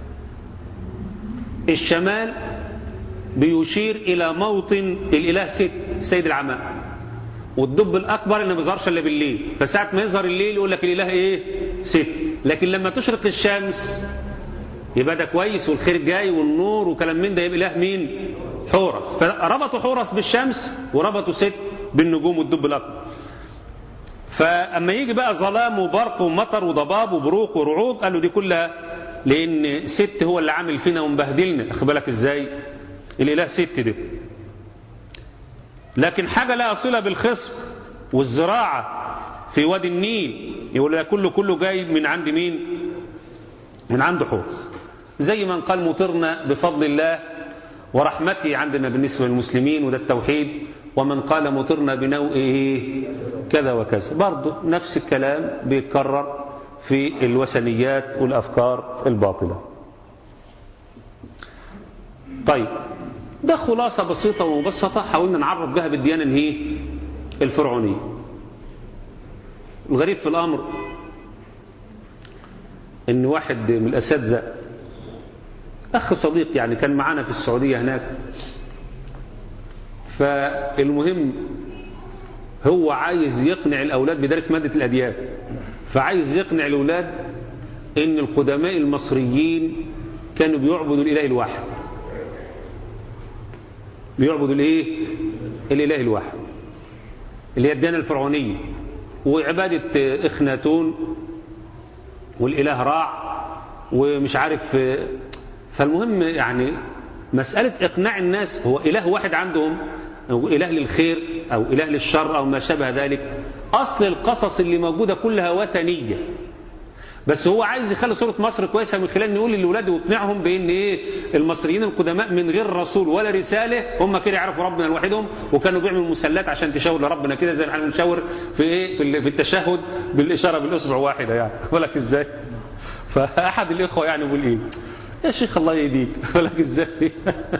الشمال بيشير الى موطن الاله ست سيد العماء والدب الاكبر انه ما بيظهرش الا بالليل فساعه ما يظهر الليل يقول لك الاله ايه ست لكن لما تشرق الشمس يبقى ده كويس والخير جاي والنور وكلام من ده يبقى اله مين حورس فربطوا حورس بالشمس وربطوا ست بالنجوم والدب الاكبر فاما يجي بقى ظلام وبرق ومطر وضباب وبروق ورعود قالوا دي كلها لان ست هو اللي عامل فينا ومبهدلنا اخد بالك ازاي الاله ست ده لكن حاجه لها صله بالخصب والزراعه في وادي النيل يقول ده كله كله جاي من عند مين من عند حورس زي من قال مطرنا بفضل الله ورحمته عندنا بالنسبه للمسلمين وده التوحيد ومن قال مطرنا بنوئه كذا وكذا برضه نفس الكلام بيتكرر في الوثنيات والأفكار الباطلة طيب ده خلاصة بسيطة ومبسطة حاولنا نعرف بها بالديانة هي الفرعونية الغريب في الأمر ان واحد من الأساتذة أخ صديق يعني كان معانا في السعودية هناك فالمهم هو عايز يقنع الأولاد بدرس مادة الأديان فعايز يقنع الأولاد إن القدماء المصريين كانوا بيعبدوا الإله الواحد بيعبدوا الإيه؟ الإله الواحد اللي هي الديانة الفرعونية وعبادة إخناتون والإله راع ومش عارف فالمهم يعني مسألة إقناع الناس هو إله واحد عندهم أو إله للخير أو إله للشر أو ما شابه ذلك أصل القصص اللي موجودة كلها وثنية بس هو عايز يخلي صورة مصر كويسة من خلال نقول للولاد ويقنعهم بأن إيه المصريين القدماء من غير رسول ولا رسالة هم كده يعرفوا ربنا لوحدهم وكانوا بيعملوا مسلات عشان تشاور لربنا كده زي ما احنا بنشاور في إيه في التشهد بالإشارة بالأصبع واحدة يعني ولك إزاي فأحد الإخوة يعني بيقول إيه يا شيخ الله يهديك ولك إزاي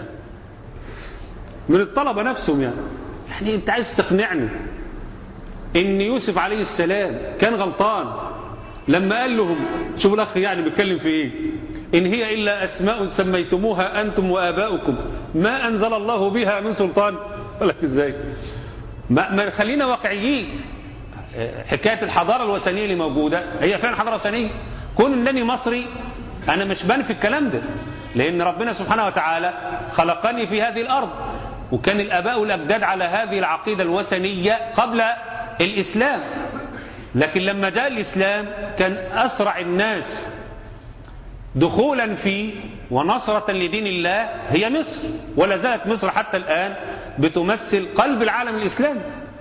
من الطلبة نفسهم يعني يعني انت عايز تقنعني ان يوسف عليه السلام كان غلطان لما قال لهم شوفوا الاخ يعني بيتكلم في ايه ان هي الا اسماء سميتموها انتم واباؤكم ما انزل الله بها من سلطان لك ازاي ما, ما خلينا واقعيين حكايه الحضاره الوثنيه اللي موجوده هي فعلا حضاره وثنيه كون انني مصري انا مش بنفي الكلام ده لان ربنا سبحانه وتعالى خلقني في هذه الارض وكان الآباء والأجداد على هذه العقيدة الوثنية قبل الإسلام لكن لما جاء الإسلام كان أسرع الناس دخولا فيه ونصرة لدين الله هي مصر ولا زالت مصر حتى الآن بتمثل قلب العالم الإسلامي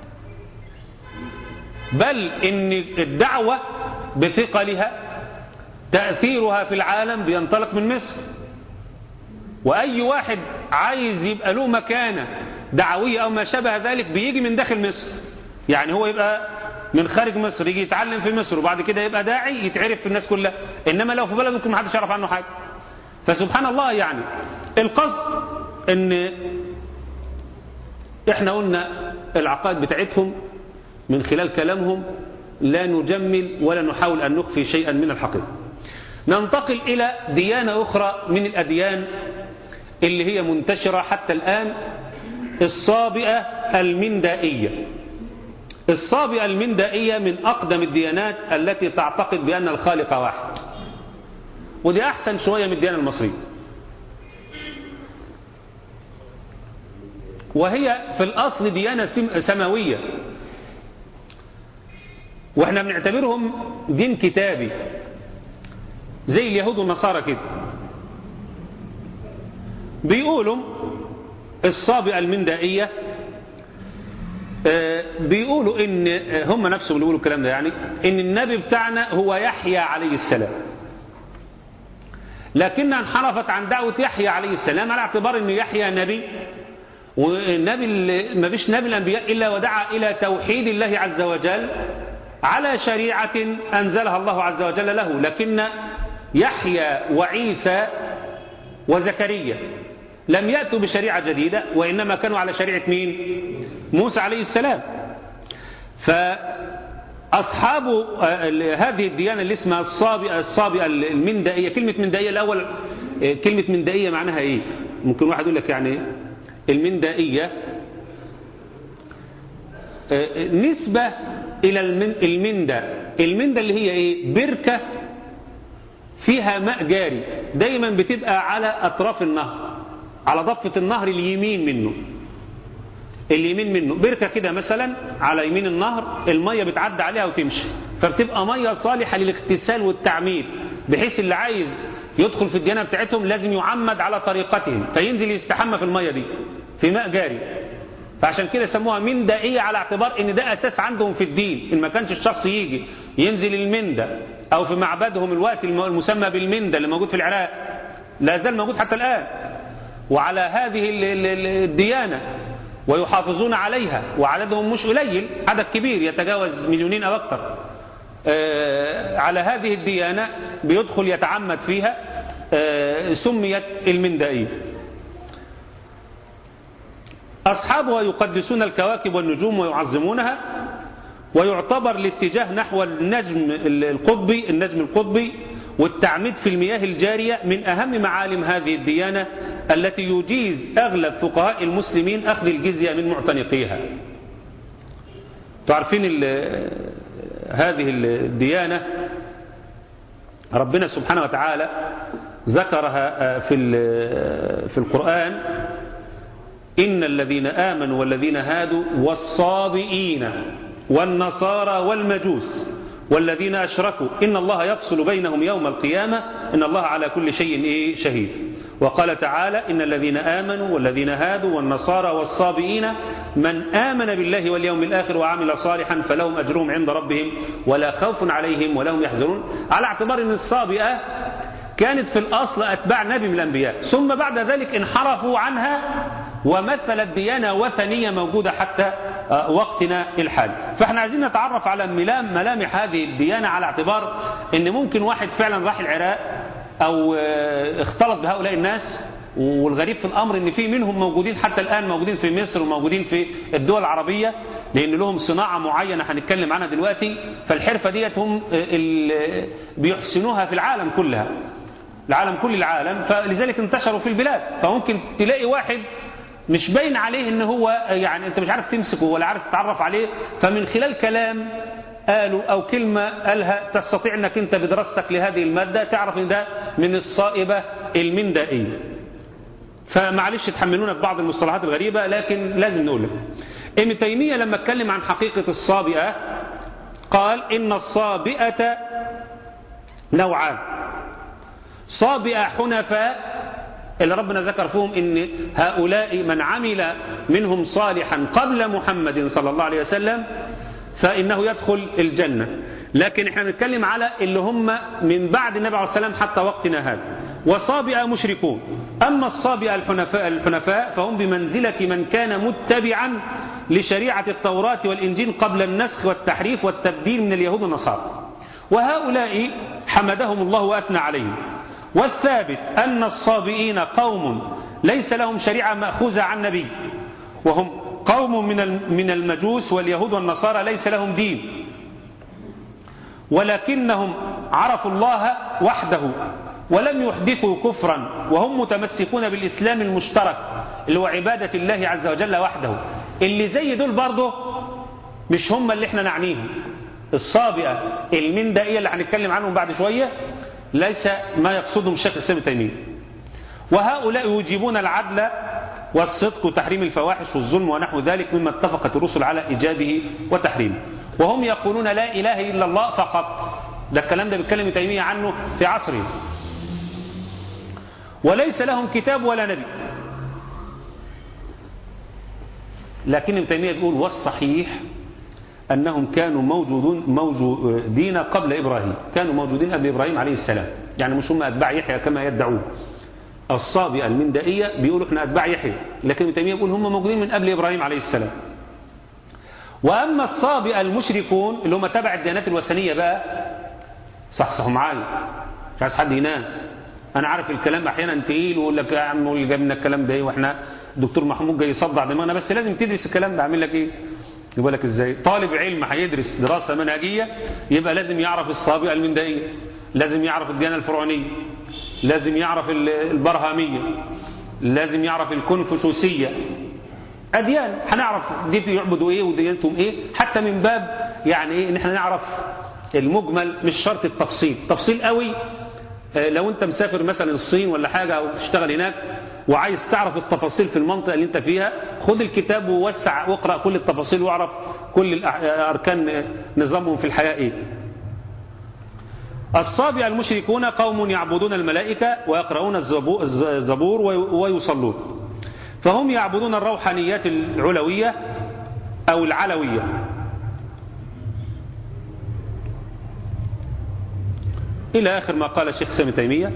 بل إن الدعوة بثقلها تأثيرها في العالم بينطلق من مصر وأي واحد عايز يبقى له مكانة دعوية أو ما شابه ذلك بيجي من داخل مصر يعني هو يبقى من خارج مصر يجي يتعلم في مصر وبعد كده يبقى داعي يتعرف في الناس كلها إنما لو في بلد ممكن ما حدش يعرف عنه حاجة فسبحان الله يعني القصد ان احنا قلنا العقائد بتاعتهم من خلال كلامهم لا نجمل ولا نحاول أن نخفي شيئا من الحقيقة ننتقل إلى ديانة أخرى من الأديان اللي هي منتشرة حتى الآن الصابئة المندائية الصابئة المندائية من أقدم الديانات التي تعتقد بأن الخالق واحد ودي أحسن شوية من الديانة المصرية وهي في الأصل ديانة سماوية واحنا بنعتبرهم دين كتابي زي اليهود والنصارى كده بيقولوا الصابئة المندائية بيقولوا ان هم نفسهم اللي بيقولوا الكلام ده يعني ان النبي بتاعنا هو يحيى عليه السلام لكنها انحرفت عن دعوة يحيى عليه السلام على اعتبار ان يحيى نبي والنبي ما فيش نبي الانبياء الا ودعا الى توحيد الله عز وجل على شريعة انزلها الله عز وجل له لكن يحيى وعيسى وزكريا لم يأتوا بشريعة جديدة وإنما كانوا على شريعة مين موسى عليه السلام فأصحاب هذه الديانة اللي اسمها الصابئة, الصابئة المندائية كلمة مندائية الأول كلمة مندائية معناها إيه ممكن واحد يقول لك يعني المندائية نسبة إلى المندة المندة اللي هي إيه بركة فيها ماء جاري دايما بتبقى على أطراف النهر على ضفة النهر اليمين منه اليمين منه بركة كده مثلا على يمين النهر المية بتعدي عليها وتمشي فبتبقى مية صالحة للاغتسال والتعميد بحيث اللي عايز يدخل في الديانة بتاعتهم لازم يعمد على طريقتهم فينزل يستحمى في المية دي في ماء جاري فعشان كده سموها مندائية على اعتبار ان ده اساس عندهم في الدين ان ما كانش الشخص يجي ينزل المندة او في معبدهم الوقت المسمى بالمندة اللي موجود في العراق لا زال موجود حتى الان وعلى هذه الديانة ويحافظون عليها وعددهم مش قليل عدد كبير يتجاوز مليونين او اكثر على هذه الديانة بيدخل يتعمد فيها سميت المندائية أصحابها يقدسون الكواكب والنجوم ويعظمونها ويعتبر الاتجاه نحو النجم القطبي النجم القطبي والتعميد في المياه الجارية من أهم معالم هذه الديانة التي يجيز أغلب فقهاء المسلمين أخذ الجزية من معتنقيها تعرفين هذه الديانة ربنا سبحانه وتعالى ذكرها في في القرآن إن الذين آمنوا والذين هادوا والصابئين والنصارى والمجوس والذين أشركوا إن الله يفصل بينهم يوم القيامة إن الله على كل شيء إيه شهيد وقال تعالى إن الذين آمنوا والذين هادوا والنصارى والصابئين من آمن بالله واليوم الآخر وعمل صالحا فلهم أجرهم عند ربهم ولا خوف عليهم ولا هم يحزنون على اعتبار أن الصابئة كانت في الأصل أتباع نبي من الأنبياء ثم بعد ذلك انحرفوا عنها ومثلت ديانة وثنية موجودة حتى وقتنا الحالي فاحنا عايزين نتعرف على ملام ملامح هذه الديانة على اعتبار ان ممكن واحد فعلا راح العراق او اختلط بهؤلاء الناس والغريب في الامر ان في منهم موجودين حتى الان موجودين في مصر وموجودين في الدول العربية لان لهم صناعة معينة هنتكلم عنها دلوقتي فالحرفة ديت هم بيحسنوها في العالم كلها العالم كل العالم فلذلك انتشروا في البلاد فممكن تلاقي واحد مش باين عليه ان هو يعني انت مش عارف تمسكه ولا عارف تتعرف عليه فمن خلال كلام قالوا او كلمة قالها تستطيع انك انت بدراستك لهذه المادة تعرف ان ده من الصائبة المندائية فمعلش تحملونا في بعض المصطلحات الغريبة لكن لازم نقولها ابن تيمية لما اتكلم عن حقيقة الصابئة قال ان الصابئة نوعان صابئة حنفاء اللي ربنا ذكر فيهم ان هؤلاء من عمل منهم صالحا قبل محمد صلى الله عليه وسلم فإنه يدخل الجنة لكن احنا بنتكلم على اللي هم من بعد النبي عليه السلام حتى وقتنا هذا وصابئة مشركون أما الصابئة الحنفاء, الحنفاء فهم بمنزلة من كان متبعا لشريعة التوراة والإنجيل قبل النسخ والتحريف والتبديل من اليهود والنصارى وهؤلاء حمدهم الله وأثنى عليهم والثابت أن الصابئين قوم ليس لهم شريعة مأخوذة عن نبي وهم قوم من من المجوس واليهود والنصارى ليس لهم دين ولكنهم عرفوا الله وحده ولم يحدثوا كفرا وهم متمسكون بالإسلام المشترك اللي هو عبادة الله عز وجل وحده اللي زي دول برضه مش هم اللي احنا نعنيهم الصابئة المندائية اللي هنتكلم عنهم بعد شوية ليس ما يقصدهم الشيخ الإسلام تيمية وهؤلاء يجيبون العدل والصدق وتحريم الفواحش والظلم ونحو ذلك مما اتفقت الرسل على إيجابه وتحريمه وهم يقولون لا إله إلا الله فقط ده الكلام ده بيتكلم تيمية عنه في عصره وليس لهم كتاب ولا نبي لكن ابن تيمية يقول والصحيح أنهم كانوا موجودون موجودين قبل إبراهيم كانوا موجودين قبل إبراهيم عليه السلام يعني مش هم أتباع يحيى كما يدعون الصابئة المندائية بيقولوا احنا أتباع يحيى لكن ابن تيمية يقول هم موجودين من قبل إبراهيم عليه السلام وأما الصابئة المشركون اللي هم تبع الديانات الوثنية بقى صحصحوا معايا مش عايز حد ينام انا عارف الكلام احيانا تقيل ويقول لك يا عم واللي جاب لنا الكلام ده ايه واحنا دكتور محمود جاي يصدع دماغنا بس لازم تدرس الكلام ده اعمل لك ايه يقول لك ازاي طالب علم هيدرس دراسه منهجيه يبقى لازم يعرف الصابئه المندائيه لازم يعرف الديانه الفرعونيه لازم يعرف البرهاميه لازم يعرف الكونفوشيوسيه اديان هنعرف دي بيعبدوا ايه وديانتهم ايه حتى من باب يعني ايه ان احنا نعرف المجمل مش شرط التفصيل تفصيل قوي لو انت مسافر مثلا الصين ولا حاجة او تشتغل هناك وعايز تعرف التفاصيل في المنطقة اللي انت فيها خد الكتاب ووسع واقرأ كل التفاصيل واعرف كل أركان نظامهم في الحياة ايه الصابع المشركون قوم يعبدون الملائكة ويقرؤون الزبور ويصلون فهم يعبدون الروحانيات العلوية أو العلوية إلى آخر ما قال الشيخ سامي تيمية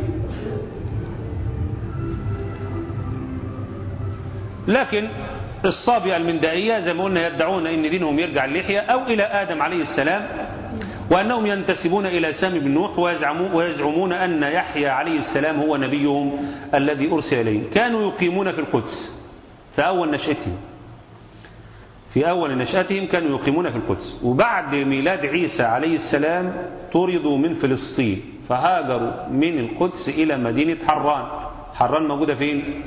لكن الصابئة المندائية زي ما قلنا يدعون أن دينهم يرجع اللحية أو إلى آدم عليه السلام وأنهم ينتسبون إلى سامي بن نوح ويزعمون أن يحيى عليه السلام هو نبيهم الذي أرسل إليهم كانوا يقيمون في القدس في أول نشأتهم في أول نشأتهم كانوا يقيمون في القدس وبعد ميلاد عيسى عليه السلام طردوا من فلسطين فهاجروا من القدس إلى مدينة حران حران موجودة فين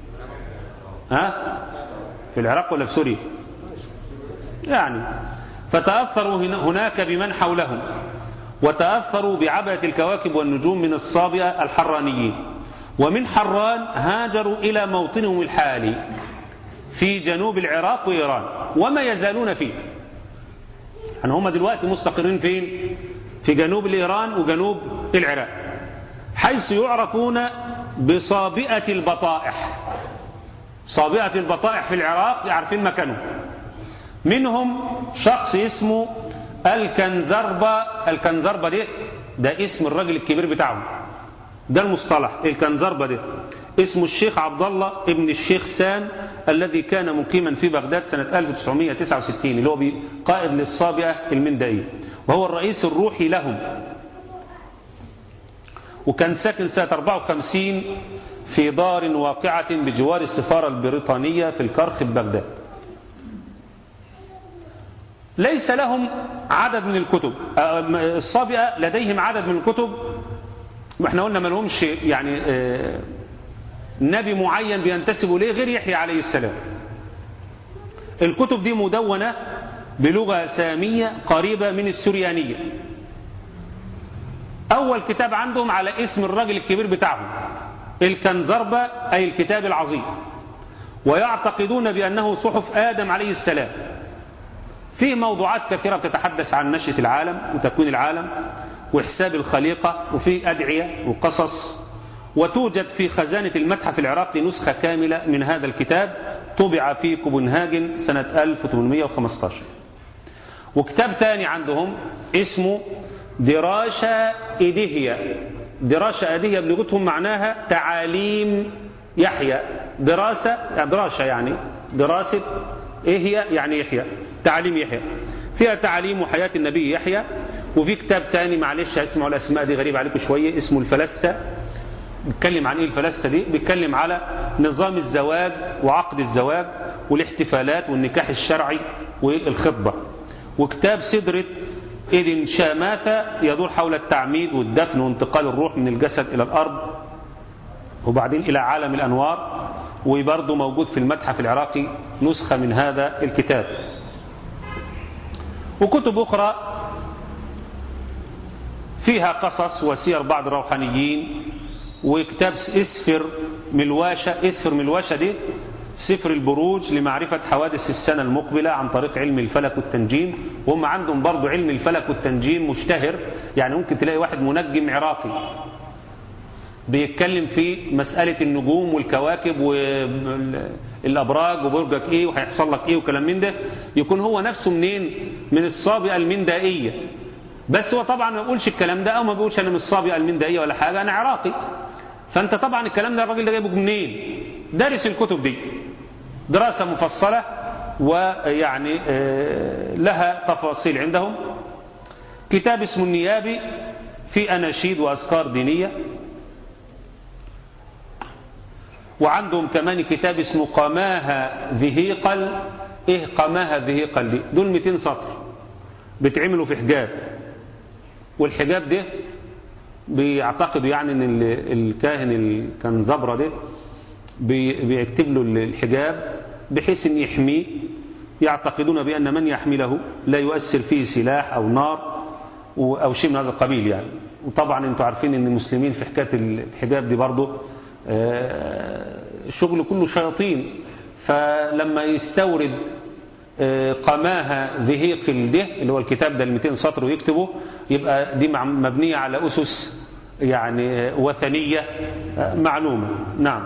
ها في العراق ولا في سوريا يعني فتأثروا هناك بمن حولهم وتأثروا بعبدة الكواكب والنجوم من الصابئة الحرانيين ومن حران هاجروا إلى موطنهم الحالي في جنوب العراق وإيران وما يزالون فيه يعني هم دلوقتي مستقرين فين في جنوب الإيران وجنوب العراق حيث يعرفون بصابئة البطائح صابئة البطائح في العراق يعرفين مكانه منهم شخص اسمه الكنزربة الكنزربة ده ده اسم الراجل الكبير بتاعهم ده المصطلح الكنزربة ده اسمه الشيخ عبد الله ابن الشيخ سان الذي كان مقيما في بغداد سنة 1969 اللي هو قائد للصابئة المندائية وهو الرئيس الروحي لهم وكان ساكن سنة 54 في دار واقعة بجوار السفارة البريطانية في الكرخ ببغداد ليس لهم عدد من الكتب الصابئة لديهم عدد من الكتب واحنا قلنا ما لهمش يعني نبي معين بينتسبوا ليه غير يحيى عليه السلام الكتب دي مدونة بلغة سامية قريبة من السريانية أول كتاب عندهم على اسم الراجل الكبير بتاعهم الكنزربة أي الكتاب العظيم ويعتقدون بأنه صحف آدم عليه السلام فيه موضوعات كثيرة بتتحدث عن نشأة العالم وتكوين العالم وحساب الخليقة وفي أدعية وقصص وتوجد في خزانة المتحف العراقي نسخة كاملة من هذا الكتاب طبع في كوبنهاجن سنة 1815 وكتاب ثاني عندهم اسمه دراشة إدهية دراسة أدية بلغتهم معناها تعاليم يحيى دراسة دراسة يعني دراسة إيه هي يعني يحيى تعاليم يحيى فيها تعاليم وحياة النبي يحيى وفي كتاب تاني معلش اسمعوا الأسماء دي غريبة عليكم شوية اسمه الفلسطة بيتكلم عن ايه الفلسفه دي بيتكلم على نظام الزواج وعقد الزواج والاحتفالات والنكاح الشرعي والخطبه وكتاب سدره إذن شاماثة يدور حول التعميد والدفن وانتقال الروح من الجسد إلى الأرض وبعدين إلى عالم الأنوار وبرضه موجود في المتحف العراقي نسخة من هذا الكتاب وكتب أخرى فيها قصص وسير بعض الروحانيين وكتاب اسفر ملواشة اسفر ملواشة دي سفر البروج لمعرفة حوادث السنة المقبلة عن طريق علم الفلك والتنجيم وهم عندهم برضو علم الفلك والتنجيم مشتهر يعني ممكن تلاقي واحد منجم عراقي بيتكلم في مسألة النجوم والكواكب والأبراج وبرجك إيه وهيحصل لك إيه وكلام من ده يكون هو نفسه منين من الصابئة المندائية بس هو طبعا ما بيقولش الكلام ده أو ما بيقولش أنا من الصابئة المندائية ولا حاجة أنا عراقي فأنت طبعا الكلام ده الراجل ده جايبه منين دارس الكتب دي دراسة مفصلة ويعني لها تفاصيل عندهم كتاب اسمه النيابي في أناشيد وأذكار دينية وعندهم كمان كتاب اسمه قماها ذهيقل ايه قماها ذهيقل دي دول 200 سطر بيتعملوا في حجاب والحجاب ده بيعتقدوا يعني ان الكاهن اللي كان زبرة ده بيكتب له الحجاب بحيث ان يحميه يعتقدون بأن من يحمله لا يؤثر فيه سلاح أو نار أو شيء من هذا القبيل يعني وطبعا انتوا عارفين ان المسلمين في حكاية الحجاب دي برضه شغل كله شياطين فلما يستورد قماها ذهيق ده اللي هو الكتاب ده ال 200 سطر ويكتبه يبقى دي مبنية على أسس يعني وثنية معلومة نعم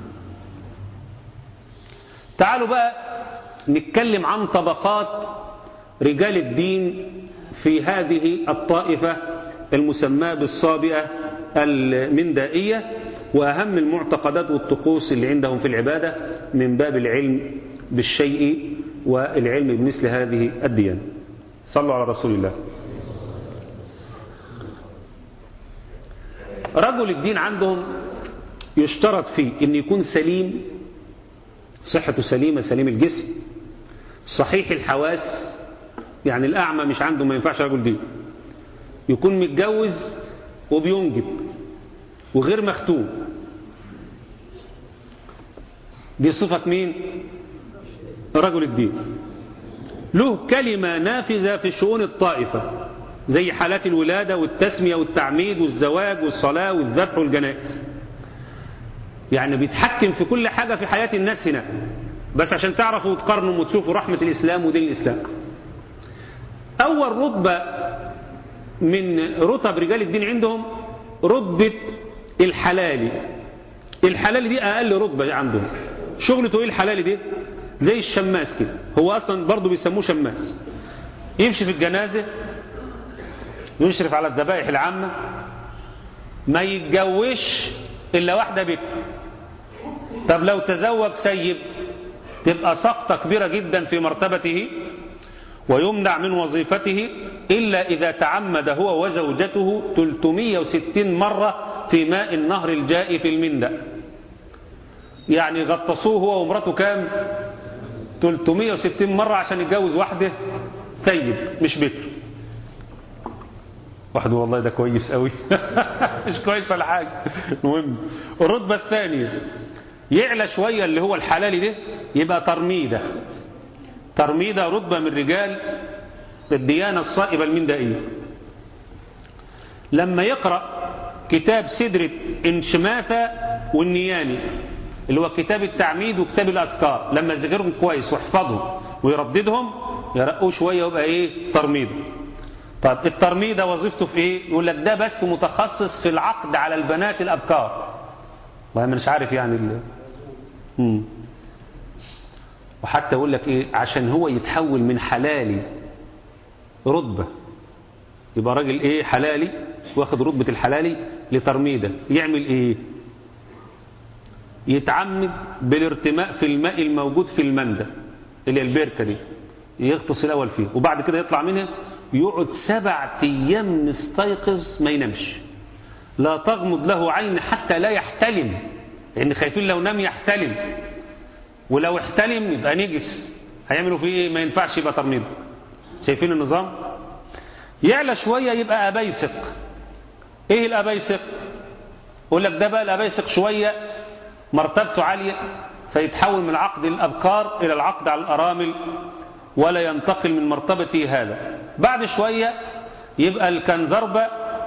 تعالوا بقى نتكلم عن طبقات رجال الدين في هذه الطائفة المسماة بالصابئة المندائية وأهم المعتقدات والطقوس اللي عندهم في العبادة من باب العلم بالشيء والعلم بمثل هذه الديانة صلوا على رسول الله رجل الدين عندهم يشترط فيه ان يكون سليم صحته سليمة سليم الجسم صحيح الحواس يعني الأعمى مش عنده ما ينفعش رجل دين يكون متجوز وبينجب وغير مختوم دي صفة مين رجل الدين له كلمة نافذة في شؤون الطائفة زي حالات الولادة والتسمية والتعميد والزواج والصلاة والذبح والجنائز يعني بيتحكم في كل حاجة في حياة الناس هنا بس عشان تعرفوا وتقارنوا وتشوفوا رحمة الإسلام ودين الإسلام أول رتبة من رتب رجال الدين عندهم رتبة الحلالي الحلالي دي أقل رتبة عندهم شغلته إيه الحلالي دي زي الشماس كده هو أصلا برضه بيسموه شماس يمشي في الجنازة يشرف على الذبائح العامة ما يتجوش إلا واحدة بك طب لو تزوج سيب تبقى سقطة كبيرة جدا في مرتبته ويمنع من وظيفته إلا إذا تعمد هو وزوجته 360 مرة في ماء النهر الجائي في المندى يعني غطسوه هو ومراته كام 360 مرة عشان يتجوز واحدة ثيب مش بكر واحد والله ده كويس قوي مش كويس ولا حاجة المهم الرتبة الثانية يعلى شوية اللي هو الحلال ده يبقى ترميدة ترميدة رتبة من رجال الديانة الصائبة المندائية لما يقرأ كتاب سدرة انشماثة والنياني اللي هو كتاب التعميد وكتاب الأذكار لما يذكرهم كويس ويحفظهم ويرددهم يرقوا شوية ويبقى ايه ترميدة طيب الترميدة وظيفته في ايه يقول لك ده بس متخصص في العقد على البنات الأبكار وانا مش عارف يعني ال... مم. وحتى يقول لك ايه عشان هو يتحول من حلالي رتبة يبقى راجل ايه حلالي واخد رتبة الحلالي لترميدة يعمل ايه يتعمد بالارتماء في الماء الموجود في المندى اللي هي البركة دي يغطس الأول فيه وبعد كده يطلع منها يقعد سبع أيام مستيقظ ما ينامش لا تغمض له عين حتى لا يحتلم لأن خايفين لو نام يحتلم ولو احتلم يبقى نجس هيعملوا فيه ايه ما ينفعش يبقى ترميض شايفين النظام يعلى شوية يبقى أبيسق ايه الأبيسق يقول لك ده بقى الأبيسق شوية مرتبته عالية فيتحول من عقد الأبكار إلى العقد على الأرامل ولا ينتقل من مرتبته هذا بعد شوية يبقى الكنزربة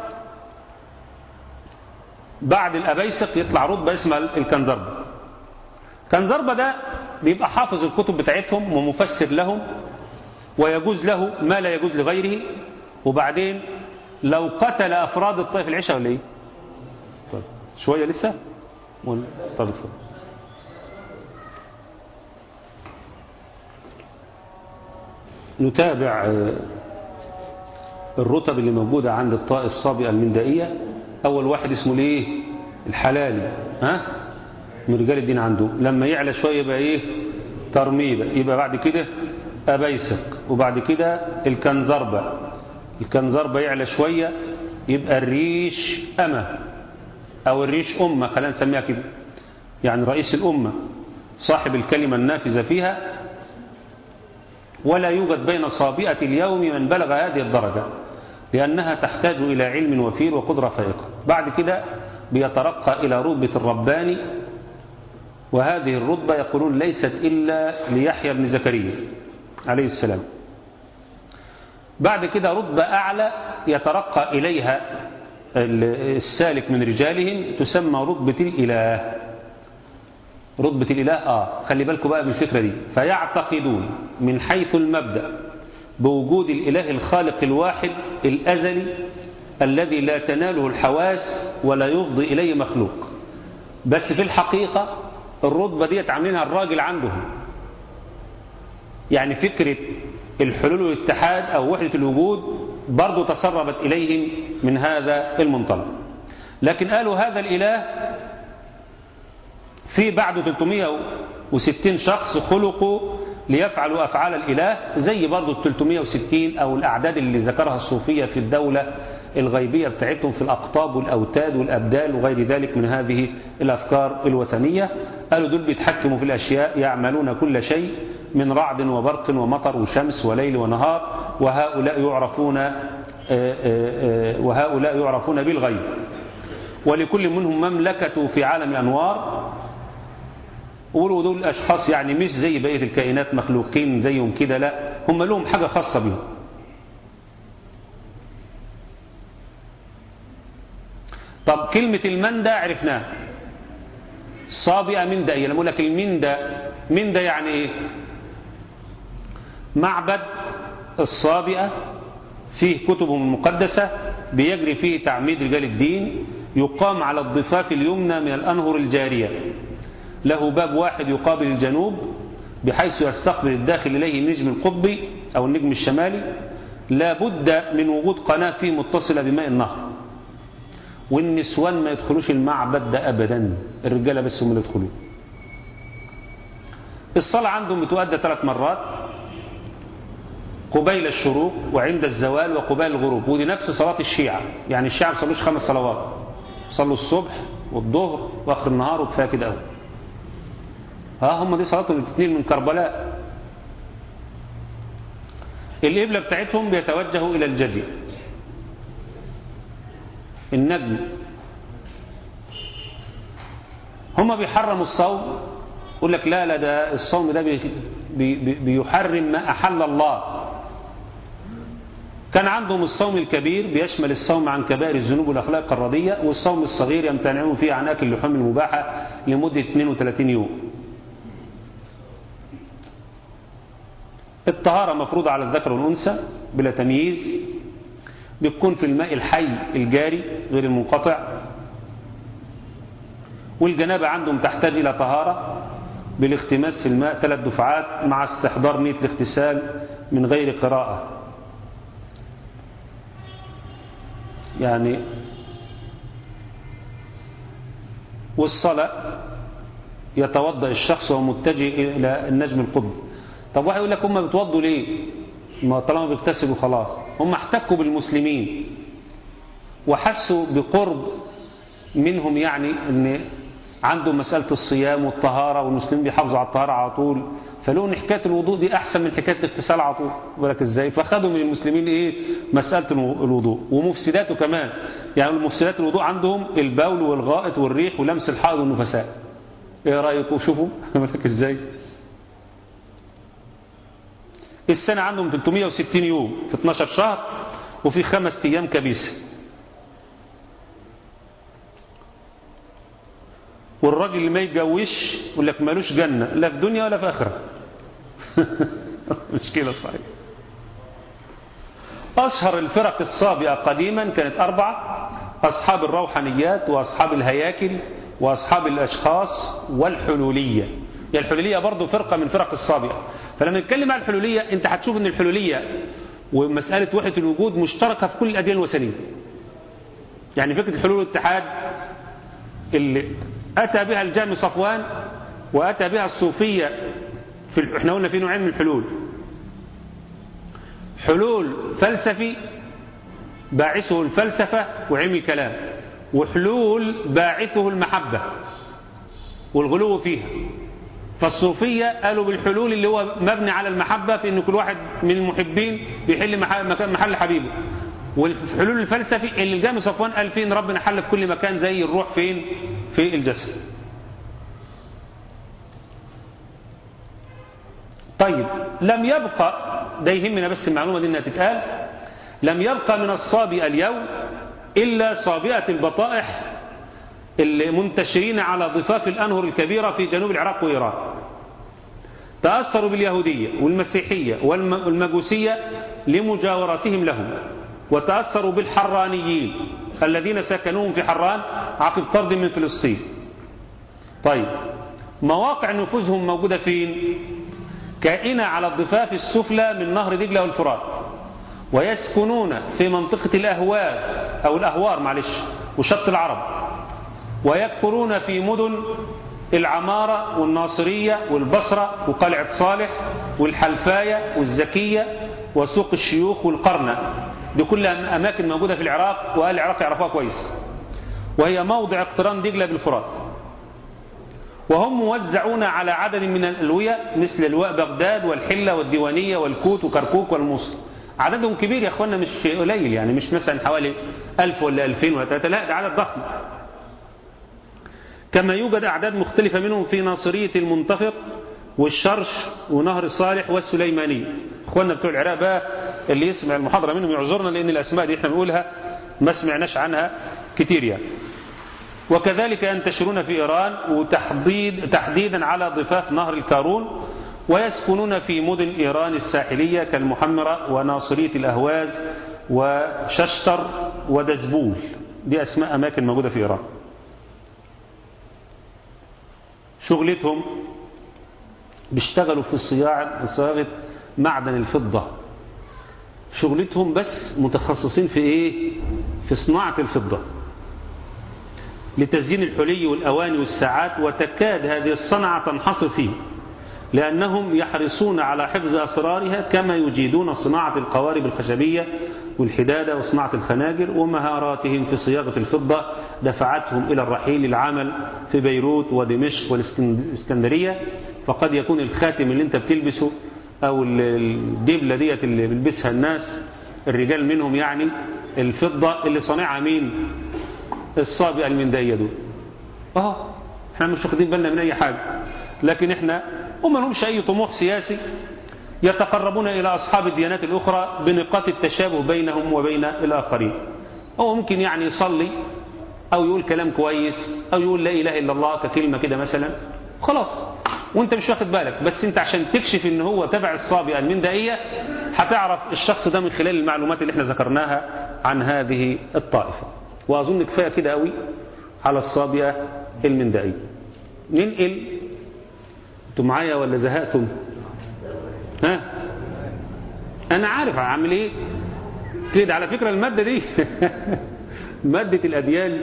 بعد الأبيسق يطلع رتبة اسمها الكنزربة كنزربة ده بيبقى حافظ الكتب بتاعتهم ومفسر لهم ويجوز له ما لا يجوز لغيره وبعدين لو قتل أفراد الطائف العشاء ولا ايه طيب شوية لسه طب اتفضل نتابع الرتب اللي موجودة عند الطائف الصابئة المندائية أول واحد اسمه الايه الحلالي ها من رجال الدين عنده لما يعلى شوية يبقى ايه ترميبة يبقى بعد كده أبيسق وبعد كده الكنزربة الكنزربة يعلى شوية يبقى الريش أمة أو الريش أمة خلينا نسميها كده يعني رئيس الأمة صاحب الكلمة النافذة فيها ولا يوجد بين صابئة اليوم من بلغ هذه الدرجة لأنها تحتاج إلى علم وفير وقدرة فائقة بعد كده بيترقى إلى رتبة الرباني وهذه الرتبة يقولون ليست إلا ليحيى بن زكريا عليه السلام بعد كده رتبة أعلى يترقى إليها السالك من رجالهم تسمى رتبة الإله رتبة الإله آه خلي بالكم بقى من الفكرة دي فيعتقدون من حيث المبدأ بوجود الإله الخالق الواحد الأزلي الذي لا تناله الحواس ولا يفضي إليه مخلوق بس في الحقيقة الرتبة دي عاملينها الراجل عندهم يعني فكرة الحلول والاتحاد أو وحدة الوجود برضو تسربت إليهم من هذا المنطلق لكن قالوا هذا الإله في بعد 360 شخص خلقوا ليفعلوا أفعال الإله زي برضو ال 360 أو الأعداد اللي ذكرها الصوفية في الدولة الغيبية بتاعتهم في الأقطاب والأوتاد والأبدال وغير ذلك من هذه الأفكار الوثنية قالوا دول بيتحكموا في الأشياء يعملون كل شيء من رعد وبرق ومطر وشمس وليل ونهار وهؤلاء يعرفون وهؤلاء يعرفون بالغيب ولكل منهم مملكة في عالم أنوار قولوا دول أشخاص يعني مش زي بقية الكائنات مخلوقين زيهم كده لا هم لهم حاجة خاصة بهم طب كلمة المندى عرفناها صابئة من دائية لما أقول لك المندى من ده يعني إيه معبد الصابئة فيه كتبهم المقدسة بيجري فيه تعميد رجال الدين يقام على الضفاف اليمنى من الأنهر الجارية له باب واحد يقابل الجنوب بحيث يستقبل الداخل إليه النجم القطبي أو النجم الشمالي لا بد من وجود قناة فيه متصلة بماء النهر والنسوان ما يدخلوش المعبد ده أبدا الرجالة بس هم اللي يدخلوه الصلاة عندهم بتؤدى ثلاث مرات قبيل الشروق وعند الزوال وقبيل الغروب ودي نفس صلاة الشيعة يعني الشيعة ما بيصلوش خمس صلوات صلوا الصبح والظهر واخر النهار وكفايه كده قوي ها هم دي صلاتهم الاثنين من كربلاء القبلة بتاعتهم بيتوجهوا إلى الجدي النجم هم بيحرموا الصوم يقول لك لا لا ده الصوم ده بي بي بيحرم ما أحل الله كان عندهم الصوم الكبير بيشمل الصوم عن كبائر الذنوب والأخلاق الردية والصوم الصغير يمتنعون فيه عن أكل اللحوم المباحة لمدة 32 يوم الطهارة مفروضة على الذكر والأنثى بلا تمييز بتكون في الماء الحي الجاري غير المنقطع والجنابة عندهم تحتاج إلى طهارة بالاختماس في الماء ثلاث دفعات مع استحضار نية الاغتسال من غير قراءة يعني والصلاة يتوضأ الشخص وهو متجه إلى النجم القطبي طب واحد يقول لك هم بتوضوا ليه ما طالما بيغتسلوا خلاص هم احتكوا بالمسلمين وحسوا بقرب منهم يعني ان عندهم مسألة الصيام والطهارة والمسلمين بيحافظوا على الطهارة على طول فلقوا ان حكاية الوضوء دي احسن من حكاية الاغتسال على طول بالك ازاي فخدوا من المسلمين ايه مسألة الوضوء ومفسداته كمان يعني مفسدات الوضوء عندهم البول والغائط والريح ولمس الحائض والنفساء ايه رأيكم شوفوا بالك ازاي السنة عندهم 360 يوم في 12 شهر وفي خمس أيام كبيسة والراجل اللي ما يتجوزش يقول لك مالوش جنة لا في دنيا ولا في آخرة مشكلة صحيح أشهر الفرق الصابئة قديما كانت أربعة أصحاب الروحانيات وأصحاب الهياكل وأصحاب الأشخاص والحلولية يعني الحلولية برضو فرقة من فرق الصابئة فلما نتكلم عن الحلولية انت هتشوف ان الحلولية ومسألة وحدة الوجود مشتركة في كل الأديان الوثنية يعني فكرة الحلول والاتحاد اللي أتى بها الجامع صفوان وأتى بها الصوفية في احنا قلنا في نوعين من الحلول حلول فلسفي باعثه الفلسفة وعلم الكلام وحلول باعثه المحبة والغلو فيها فالصوفية قالوا بالحلول اللي هو مبني على المحبة في ان كل واحد من المحبين بيحل مكان محل حبيبه والحلول الفلسفي اللي الجامع صفوان قال فيه ان ربنا حل في كل مكان زي الروح فين في الجسد طيب لم يبقى ده يهمنا بس المعلومة دي انها تتقال لم يبقى من الصابئة اليوم إلا صابئة البطائح المنتشرين على ضفاف الأنهر الكبيرة في جنوب العراق وإيران تأثروا باليهودية والمسيحية والمجوسية لمجاورتهم لهم وتأثروا بالحرانيين الذين سكنوهم في حران عقب طرد من فلسطين طيب مواقع نفوذهم موجودة فين كائنة على الضفاف السفلى من نهر دجلة والفرات ويسكنون في منطقة الأهواز أو الأهوار معلش وشط العرب ويكثرون في مدن العمارة والناصرية والبصرة وقلعة صالح والحلفاية والزكية وسوق الشيوخ والقرنة دي كلها أماكن موجودة في العراق وأهل العراق يعرفوها كويس وهي موضع اقتران دجلة بالفرات وهم موزعون على عدد من الألوية مثل لواء بغداد والحلة والديوانية والكوت وكركوك والموصل عددهم كبير يا اخوانا مش قليل يعني مش مثلا حوالي ألف ولا ألفين ولا ثلاثة لا ده عدد ضخم كما يوجد أعداد مختلفة منهم في ناصرية المنتفق والشرش ونهر صالح والسليمانية اخوانا بتوع العراق بقى اللي يسمع المحاضرة منهم يعذرنا لأن الأسماء دي احنا بنقولها ما سمعناش عنها كتير يعني وكذلك ينتشرون في إيران وتحديد تحديدا على ضفاف نهر الكارون ويسكنون في مدن إيران الساحلية كالمحمرة وناصرية الأهواز وششتر ودزبول دي أسماء أماكن موجودة في إيران شغلتهم بيشتغلوا في صياعة صياغة معدن الفضة شغلتهم بس متخصصين في ايه في صناعة الفضة لتزيين الحلي والأواني والساعات وتكاد هذه الصنعة تنحصر فيه لأنهم يحرصون على حفظ أسرارها كما يجيدون صناعة القوارب الخشبية والحدادة وصناعة الخناجر ومهاراتهم في صياغة الفضة دفعتهم إلى الرحيل للعمل في بيروت ودمشق والإسكندرية فقد يكون الخاتم اللي انت بتلبسه أو الدبلة ديت اللي بيلبسها الناس الرجال منهم يعني الفضة اللي صانعها مين الصابئة المندية دول اه احنا مش واخدين بالنا من أي حاجة لكن احنا وما لهمش أي طموح سياسي يتقربون إلى أصحاب الديانات الأخرى بنقاط التشابه بينهم وبين الآخرين هو ممكن يعني يصلي أو يقول كلام كويس أو يقول لا إله إلا الله ككلمة كده مثلا خلاص وانت مش واخد بالك بس انت عشان تكشف ان هو تبع الصابئة المندائية هتعرف الشخص ده من خلال المعلومات اللي احنا ذكرناها عن هذه الطائفة وأظن كفاية كده قوي على الصابئة المندائية ننقل انتوا معايا ولا زهقتم ها انا عارف اعمل ايه كده على فكرة المادة دي مادة الأديان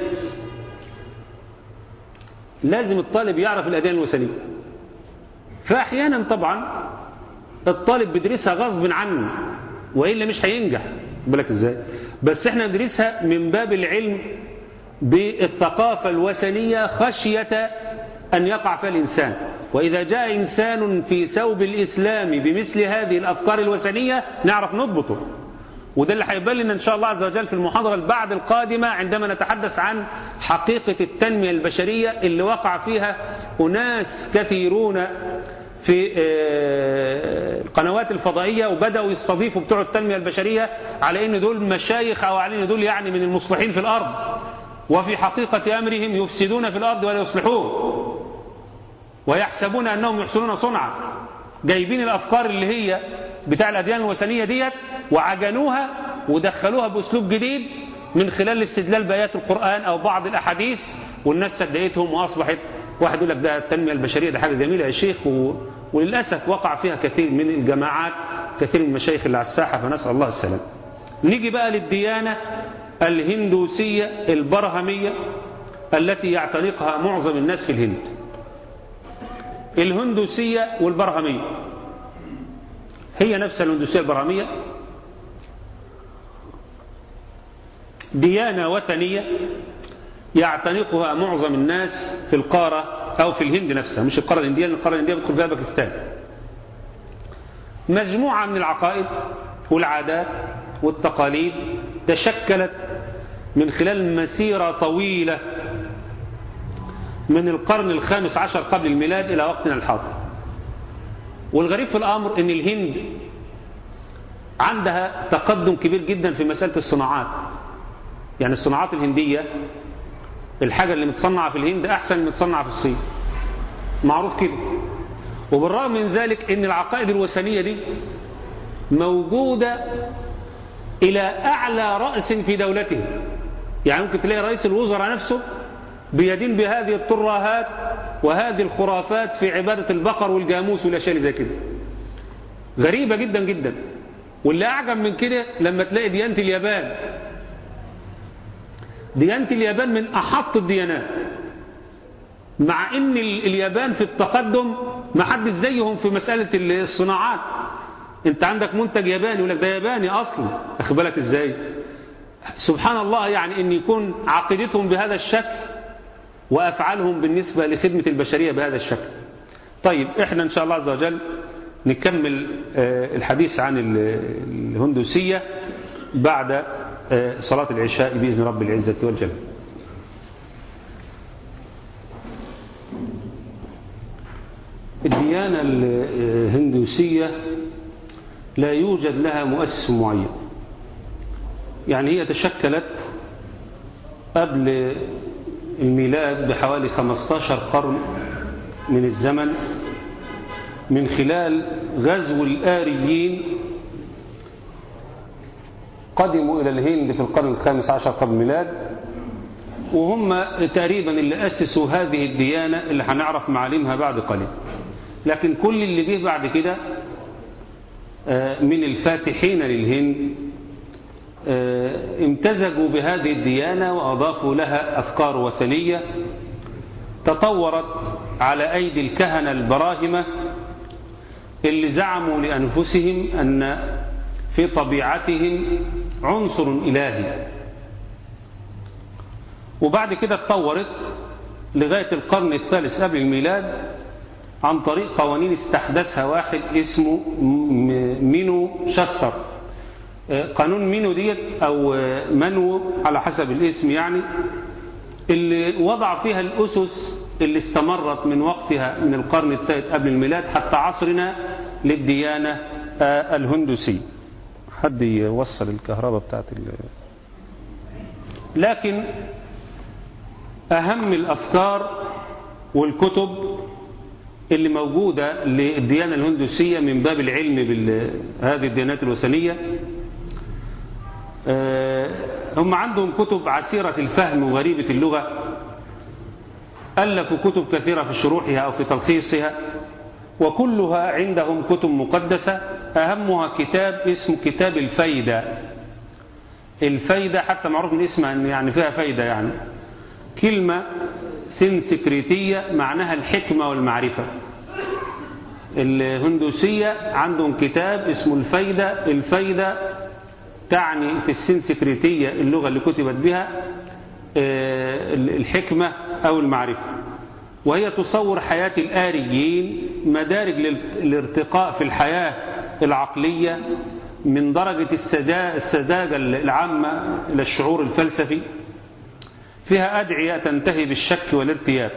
لازم الطالب يعرف الأديان الوثنية فأحيانا طبعا الطالب بيدرسها غصب عنه وإلا مش هينجح بالك ازاي بس احنا ندرسها من باب العلم بالثقافة الوثنية خشية أن يقع فيها الإنسان وإذا جاء إنسان في ثوب الإسلام بمثل هذه الأفكار الوثنية نعرف نضبطه وده اللي هيبان لنا إن شاء الله عز وجل في المحاضرة البعد القادمة عندما نتحدث عن حقيقة التنمية البشرية اللي وقع فيها أناس كثيرون في القنوات الفضائية وبدأوا يستضيفوا بتوع التنمية البشرية على إن دول مشايخ أو على إن دول يعني من المصلحين في الأرض وفي حقيقة أمرهم يفسدون في الأرض ولا يصلحون ويحسبون أنهم يحسنون صنعا جايبين الأفكار اللي هي بتاع الأديان الوثنية ديت وعجنوها ودخلوها بأسلوب جديد من خلال الاستدلال بآيات القرآن أو بعض الأحاديث والناس صدقتهم وأصبحت واحد يقول لك ده التنمية البشرية ده حاجة جميلة يا شيخ و... وللأسف وقع فيها كثير من الجماعات كثير من المشايخ اللي على الساحة فنسأل الله السلام نيجي بقى للديانة الهندوسية البرهمية التي يعتنقها معظم الناس في الهند الهندوسية والبرهمية هي نفس الهندوسية البرهمية ديانة وثنية يعتنقها معظم الناس في القارة أو في الهند نفسها مش القارة الهندية لأن القارة الهندية بتدخل فيها باكستان مجموعة من العقائد والعادات والتقاليد تشكلت من خلال مسيرة طويلة من القرن الخامس عشر قبل الميلاد إلى وقتنا الحاضر والغريب في الأمر أن الهند عندها تقدم كبير جدا في مسألة الصناعات يعني الصناعات الهندية الحاجة اللي متصنعة في الهند أحسن من متصنعة في الصين معروف كده وبالرغم من ذلك أن العقائد الوثنية دي موجودة إلى أعلى رأس في دولته يعني ممكن تلاقي رئيس الوزراء نفسه بيدين بهذه الترهات وهذه الخرافات في عبادة البقر والجاموس والأشياء اللي زي كده غريبة جدا جدا واللي أعجب من كده لما تلاقي ديانة اليابان ديانة اليابان من أحط الديانات مع ان اليابان في التقدم ما حدش زيهم في مسألة الصناعات انت عندك منتج ياباني يقول لك ده ياباني اصلا اخد بالك ازاي سبحان الله يعني ان يكون عقيدتهم بهذا الشكل وافعالهم بالنسبة لخدمة البشرية بهذا الشكل طيب احنا ان شاء الله عز وجل نكمل الحديث عن الهندوسية بعد صلاة العشاء بإذن رب العزة والجلال الديانة الهندوسية لا يوجد لها مؤسس معين يعني هي تشكلت قبل الميلاد بحوالي 15 قرن من الزمن من خلال غزو الآريين قدموا إلى الهند في القرن الخامس عشر قبل الميلاد وهم تقريبا اللي أسسوا هذه الديانة اللي هنعرف معالمها بعد قليل لكن كل اللي جه بعد كده من الفاتحين للهند امتزجوا بهذه الديانة وأضافوا لها أفكار وثنية تطورت على أيدي الكهنة البراهمة اللي زعموا لأنفسهم أن في طبيعتهم عنصر إلهي وبعد كده اتطورت لغاية القرن الثالث قبل الميلاد عن طريق قوانين استحدثها واحد اسمه مينو شاستر قانون مينو ديت أو منو على حسب الاسم يعني اللي وضع فيها الأسس اللي استمرت من وقتها من القرن الثالث قبل الميلاد حتى عصرنا للديانة الهندوسية حد يوصل الكهرباء بتاعت ال... لكن أهم الأفكار والكتب اللي موجودة للديانة الهندوسية من باب العلم بهذه الديانات الوثنية هم عندهم كتب عسيرة الفهم وغريبة اللغة ألفوا كتب كثيرة في شروحها أو في تلخيصها وكلها عندهم كتب مقدسة أهمها كتاب اسمه كتاب الفايدة الفايدة حتى معروف من اسمها أن يعني فيها فايدة يعني كلمة سنسكريتية معناها الحكمة والمعرفة الهندوسية عندهم كتاب اسمه الفايدة الفايدة تعني في السنسكريتية اللغة اللي كتبت بها الحكمة أو المعرفة وهي تصور حياة الآريين مدارج للارتقاء في الحياة العقلية من درجة السذاجة العامة إلى الشعور الفلسفي فيها أدعية تنتهي بالشك والارتياب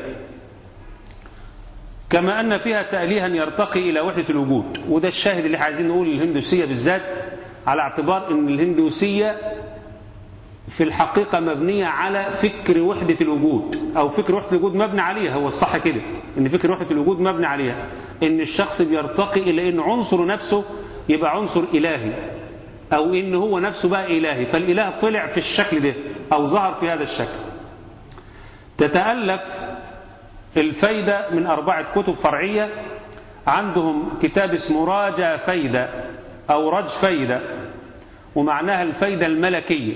كما أن فيها تأليها يرتقي إلى وحدة الوجود وده الشاهد اللي عايزين نقول الهندوسية بالذات على اعتبار أن الهندوسية في الحقيقة مبنية على فكر وحدة الوجود أو فكر وحدة الوجود مبني عليها هو الصح كده أن فكر وحدة الوجود مبني عليها أن الشخص بيرتقي إلى أن عنصر نفسه يبقى عنصر إلهي أو أن هو نفسه بقى إلهي فالإله طلع في الشكل ده أو ظهر في هذا الشكل تتألف الفايدة من أربعة كتب فرعية عندهم كتاب اسمه راجا فايدة أو رج فايدة ومعناها الفايدة الملكية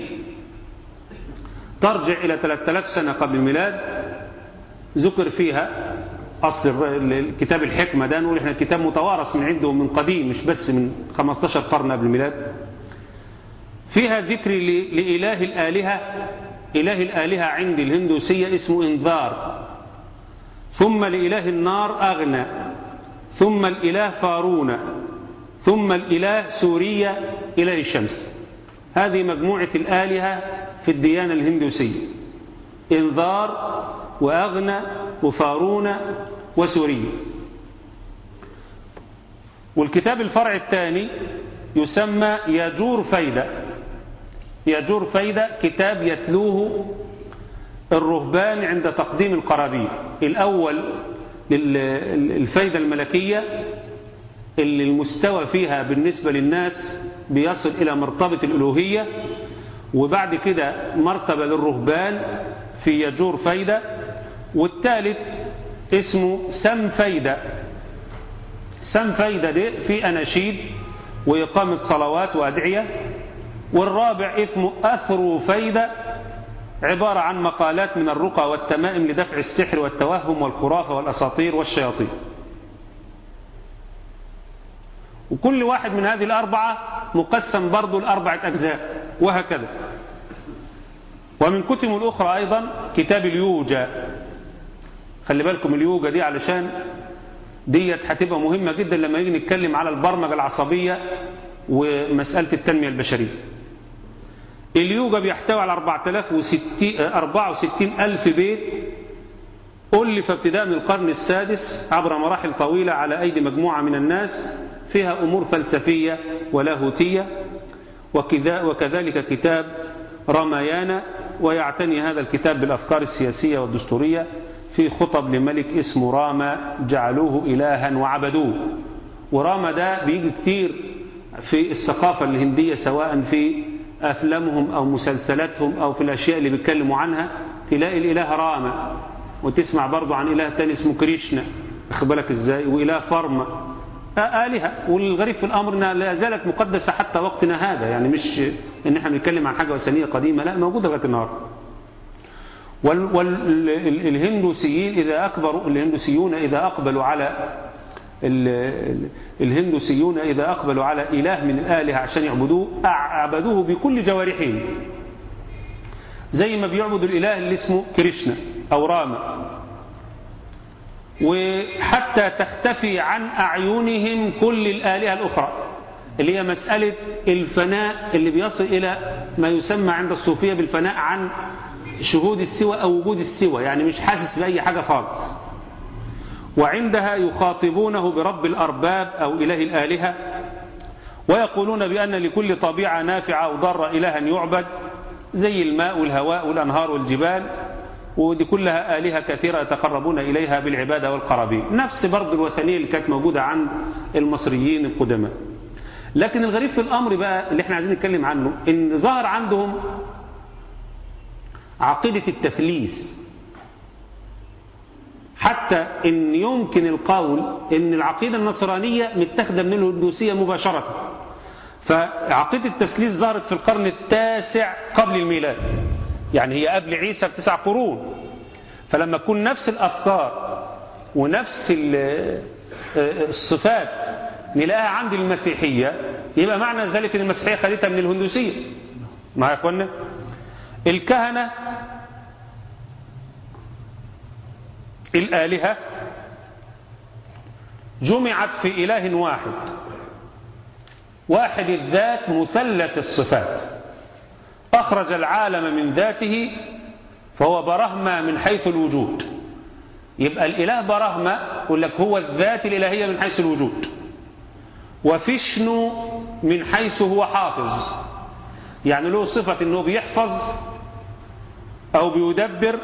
ترجع إلى 3000 سنة قبل الميلاد ذكر فيها أصل الكتاب الحكمة ده نقول إحنا الكتاب متوارث من عنده من قديم مش بس من 15 قرن قبل الميلاد فيها ذكر لإله الآلهة إله الآلهة عند الهندوسية اسمه إنذار ثم لإله النار أغنى ثم الإله فارون ثم الإله سوريا إله الشمس هذه مجموعة الآلهة في الديانة الهندوسية إنذار وأغنى وفارون وسوريا والكتاب الفرع الثاني يسمى يجور فايدة يجور فايدة كتاب يتلوه الرهبان عند تقديم القرابين الأول الفايدة الملكية اللي المستوى فيها بالنسبة للناس بيصل إلى مرتبة الألوهية وبعد كده مرتبة للرهبان في يجور فايدة والثالث اسمه سم فايدة سم فايدة دي في أناشيد وإقامة صلوات وأدعية والرابع اسمه أثر فايدة عبارة عن مقالات من الرقى والتمائم لدفع السحر والتوهم والخرافة والأساطير والشياطين وكل واحد من هذه الأربعة مقسم برضو لأربعة أجزاء وهكذا ومن كتب الأخرى أيضا كتاب اليوجا خلي بالكم اليوجا دي علشان ديت هتبقى مهمة جدا لما يجي نتكلم على البرمجة العصبية ومسألة التنمية البشرية اليوجا بيحتوي على 64 ألف بيت ألف ابتداء من القرن السادس عبر مراحل طويلة على أيدي مجموعة من الناس فيها أمور فلسفية ولاهوتية وكذلك كتاب رميانا ويعتني هذا الكتاب بالأفكار السياسية والدستورية في خطب لملك اسمه راما جعلوه إلها وعبدوه وراما ده بيجي كتير في الثقافة الهندية سواء في أفلامهم أو مسلسلاتهم أو في الأشياء اللي بيتكلموا عنها تلاقي الإله راما وتسمع برضو عن إله تاني اسمه كريشنا بالك إزاي وإله فرما آلهة والغريب في الأمر أنها لا زالت مقدسة حتى وقتنا هذا يعني مش إن احنا بنتكلم عن حاجة وثنية قديمة لا موجودة لغاية النهاردة والهندوسيين إذا أكبروا الهندوسيون إذا أقبلوا على الهندوسيون إذا أقبلوا على إله من الآلهة عشان يعبدوه أعبدوه بكل جوارحهم زي ما بيعبدوا الإله اللي اسمه كريشنا أو راما وحتى تختفي عن أعينهم كل الآلهة الأخرى اللي هي مسألة الفناء اللي بيصل إلى ما يسمى عند الصوفية بالفناء عن شهود السوى أو وجود السوى يعني مش حاسس بأي حاجة خالص وعندها يخاطبونه برب الأرباب أو إله الآلهة ويقولون بأن لكل طبيعة نافعة أو ضارة إلها يعبد زي الماء والهواء والأنهار والجبال ودي كلها آلهة كثيرة يتقربون إليها بالعبادة والقرابين نفس برضو الوثنية اللي كانت موجودة عند المصريين القدماء لكن الغريب في الأمر بقى اللي احنا عايزين نتكلم عنه إن ظهر عندهم عقيدة التثليث حتى إن يمكن القول إن العقيدة النصرانية متاخده من الهندوسية مباشرة فعقيدة التثليث ظهرت في القرن التاسع قبل الميلاد يعني هي قبل عيسى بتسع قرون فلما تكون نفس الأفكار ونفس الصفات نلاقيها عند المسيحية يبقى معنى ذلك ان المسيحية خدتها من الهندوسية ما يا اخوانا الكهنة الآلهة جمعت في إله واحد واحد الذات مثلث الصفات أخرج العالم من ذاته فهو برهمة من حيث الوجود يبقى الإله برهمة يقول لك هو الذات الإلهية من حيث الوجود وفشنو من حيث هو حافظ يعني له صفة أنه بيحفظ أو بيدبر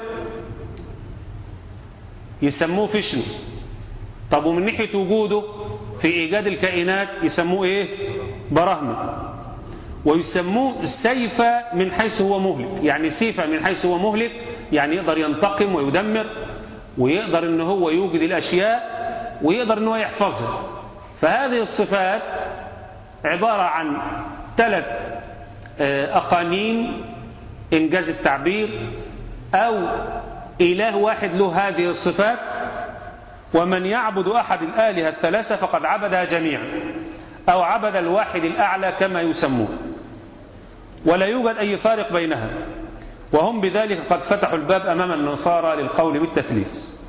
يسموه فشنو طب ومن ناحية وجوده في إيجاد الكائنات يسموه إيه برهمة ويسموه سيفة من حيث هو مهلك يعني سيفة من حيث هو مهلك يعني يقدر ينتقم ويدمر ويقدر ان هو يوجد الأشياء ويقدر ان هو يحفظها فهذه الصفات عبارة عن ثلاث أقانيم إنجاز التعبير أو إله واحد له هذه الصفات ومن يعبد أحد الآلهة الثلاثة فقد عبدها جميعا أو عبد الواحد الأعلى كما يسمون ولا يوجد أي فارق بينها وهم بذلك قد فتحوا الباب أمام النصارى للقول بالتثليث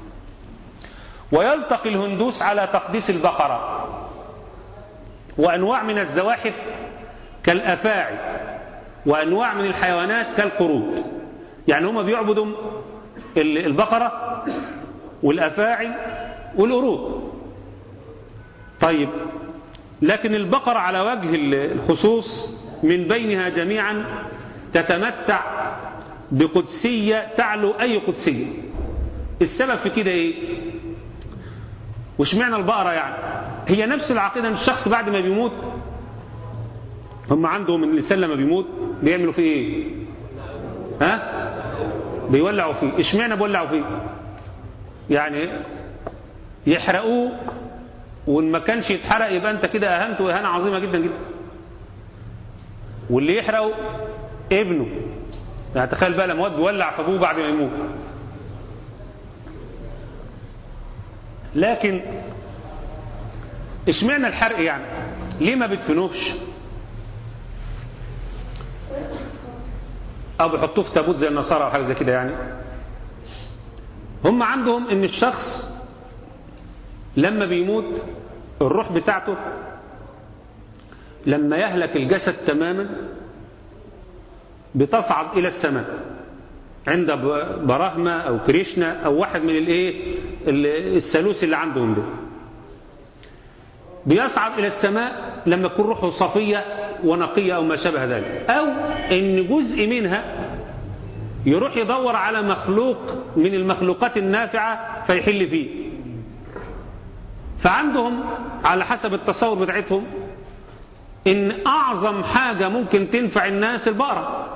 ويلتقي الهندوس على تقديس البقرة وأنواع من الزواحف كالأفاعي وأنواع من الحيوانات كالقرود يعني هم بيعبدوا البقرة والأفاعي والقرود طيب لكن البقرة على وجه الخصوص من بينها جميعا تتمتع بقدسية تعلو أي قدسية السبب في كده إيه وش معنى البقرة يعني هي نفس العقيدة ان الشخص بعد ما بيموت هم عندهم ان الانسان لما بيموت بيعملوا فيه ايه ها بيولعوا فيه اشمعنى بيولعوا فيه يعني يحرقوه وان ما كانش يتحرق يبقى انت كده اهنته اهانه عظيمه جدا جدا واللي يحرقه ابنه يعني تخيل بقى لما واد بيولع في ابوه بعد ما يموت لكن اشمعنى الحرق يعني ليه ما بتفنوش او بيحطوه في تابوت زي النصارى او حاجه زي كده يعني هم عندهم ان الشخص لما بيموت الروح بتاعته لما يهلك الجسد تماما بتصعد الى السماء عند براهما او كريشنا او واحد من الايه الثالوث اللي عندهم ده بيصعد الى السماء لما تكون روحه صفيه ونقيه او ما شابه ذلك او ان جزء منها يروح يدور على مخلوق من المخلوقات النافعه فيحل فيه فعندهم على حسب التصور بتاعتهم ان اعظم حاجه ممكن تنفع الناس البقره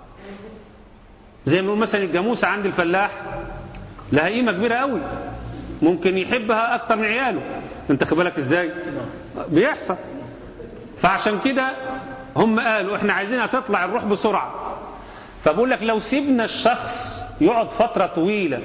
زي ما نقول مثلا الجاموسة عند الفلاح لها قيمة كبيرة قوي ممكن يحبها أكتر من عياله انت بالك ازاي بيحصل فعشان كده هم قالوا احنا عايزينها تطلع الروح بسرعة فبقول لك لو سيبنا الشخص يقعد فترة طويلة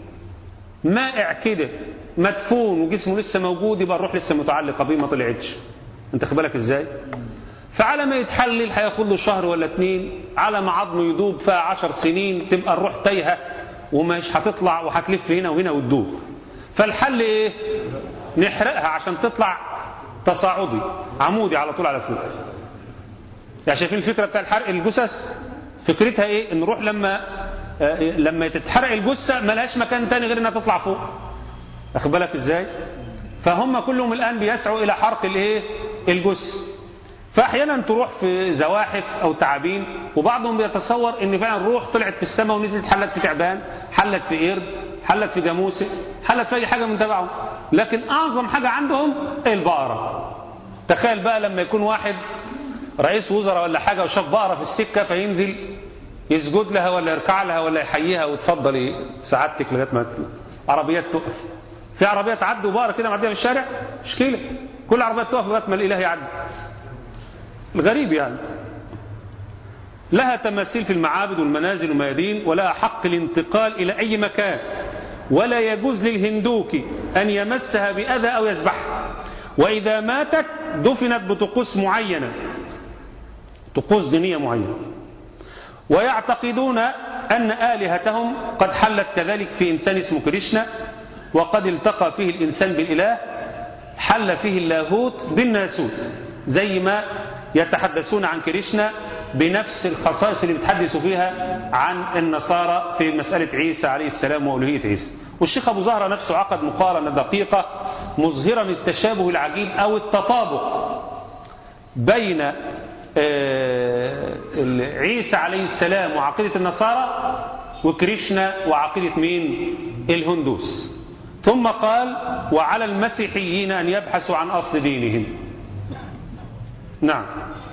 مائع كده مدفون وجسمه لسه موجود يبقى الروح لسه متعلقة بيه ما طلعتش انت بالك ازاي فعلى ما يتحلل هياخد له شهر ولا اتنين على ما عظمه يدوب فيها عشر سنين تبقى الروح تايهه ومش هتطلع وهتلف هنا وهنا وتدوب فالحل ايه نحرقها عشان تطلع تصاعدي عمودي على طول على فوق يعني شايفين الفكره بتاع الحرق الجثث فكرتها ايه ان الروح لما آه لما تتحرق الجثه ملهاش مكان تاني غير انها تطلع فوق واخد بالك ازاي فهم كلهم الان بيسعوا الى حرق الايه الجثه فاحيانا تروح في زواحف او تعابين وبعضهم بيتصور ان فعلا الروح طلعت في السماء ونزلت حلت في تعبان حلت في قرد حلت في جاموسه حلت في اي حاجه من تبعهم لكن اعظم حاجه عندهم البقره تخيل بقى لما يكون واحد رئيس وزراء ولا حاجه وشاف بقره في السكه فينزل يسجد لها ولا يركع لها ولا يحييها وتفضلي سعادتك لغايه ما عربيات تقف في عربيات تعدي وبقره كده معديه في الشارع مشكله كل عربيات تقف لغايه ما الاله يعدي الغريب يعني لها تماثيل في المعابد والمنازل والميادين ولها حق الانتقال إلى أي مكان ولا يجوز للهندوك أن يمسها بأذى أو يذبحها وإذا ماتت دفنت بطقوس معينة طقوس دينية معينة ويعتقدون أن آلهتهم قد حلت كذلك في إنسان اسمه كريشنا وقد التقى فيه الإنسان بالإله حل فيه اللاهوت بالناسوت زي ما يتحدثون عن كريشنا بنفس الخصائص اللي بيتحدثوا فيها عن النصارى في مسألة عيسى عليه السلام وألوهية عيسى والشيخ أبو زهرة نفسه عقد مقارنة دقيقة مظهرا التشابه العجيب أو التطابق بين عيسى عليه السلام وعقيدة النصارى وكريشنا وعقيدة مين الهندوس ثم قال وعلى المسيحيين أن يبحثوا عن أصل دينهم نعم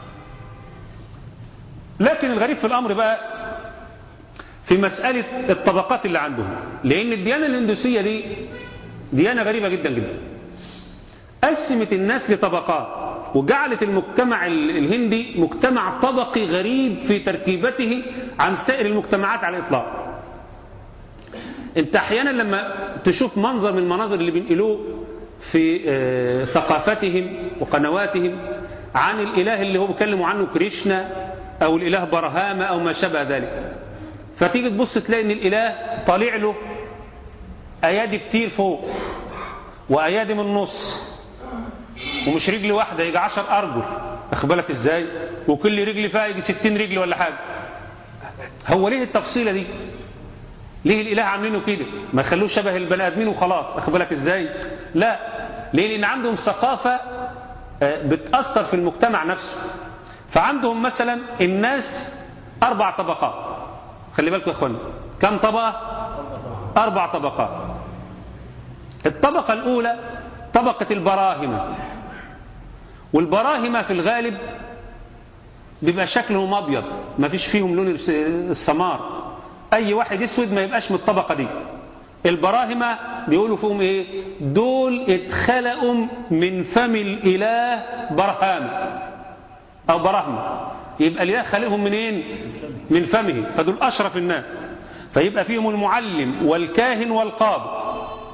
لكن الغريب في الأمر بقى في مسألة الطبقات اللي عندهم لأن الديانة الهندوسية دي ديانة غريبة جدا جدا قسمت الناس لطبقات وجعلت المجتمع الهندي مجتمع طبقي غريب في تركيبته عن سائر المجتمعات على الإطلاق انت احيانا لما تشوف منظر من المناظر اللي بينقلوه في ثقافتهم وقنواتهم عن الإله اللي هو بيكلموا عنه كريشنا أو الإله برهامة أو ما شابه ذلك فتيجي تبص تلاقي إن الإله طالع له أيادي كتير فوق وأيادي من النص ومش رجل واحدة يجي عشر أرجل أخد بالك إزاي وكل رجل فيها يجي ستين رجل ولا حاجة هو ليه التفصيلة دي ليه الإله عاملينه كده ما يخلوه شبه البني آدمين وخلاص أخد بالك إزاي لا ليه لأن عندهم ثقافة بتأثر في المجتمع نفسه فعندهم مثلا الناس أربع طبقات خلي بالكم يا أخوانا كم طبقة أربع طبقات الطبقة الأولى طبقة البراهمة والبراهمة في الغالب بيبقى شكلهم أبيض ما فيش فيهم لون السمار أي واحد أسود ما يبقاش من الطبقة دي البراهمة بيقولوا فيهم إيه دول اتخلقوا من فم الإله برهام أو برهمة يبقى الإله خلقهم منين من فمه فدول أشرف الناس فيبقى فيهم المعلم والكاهن والقاضي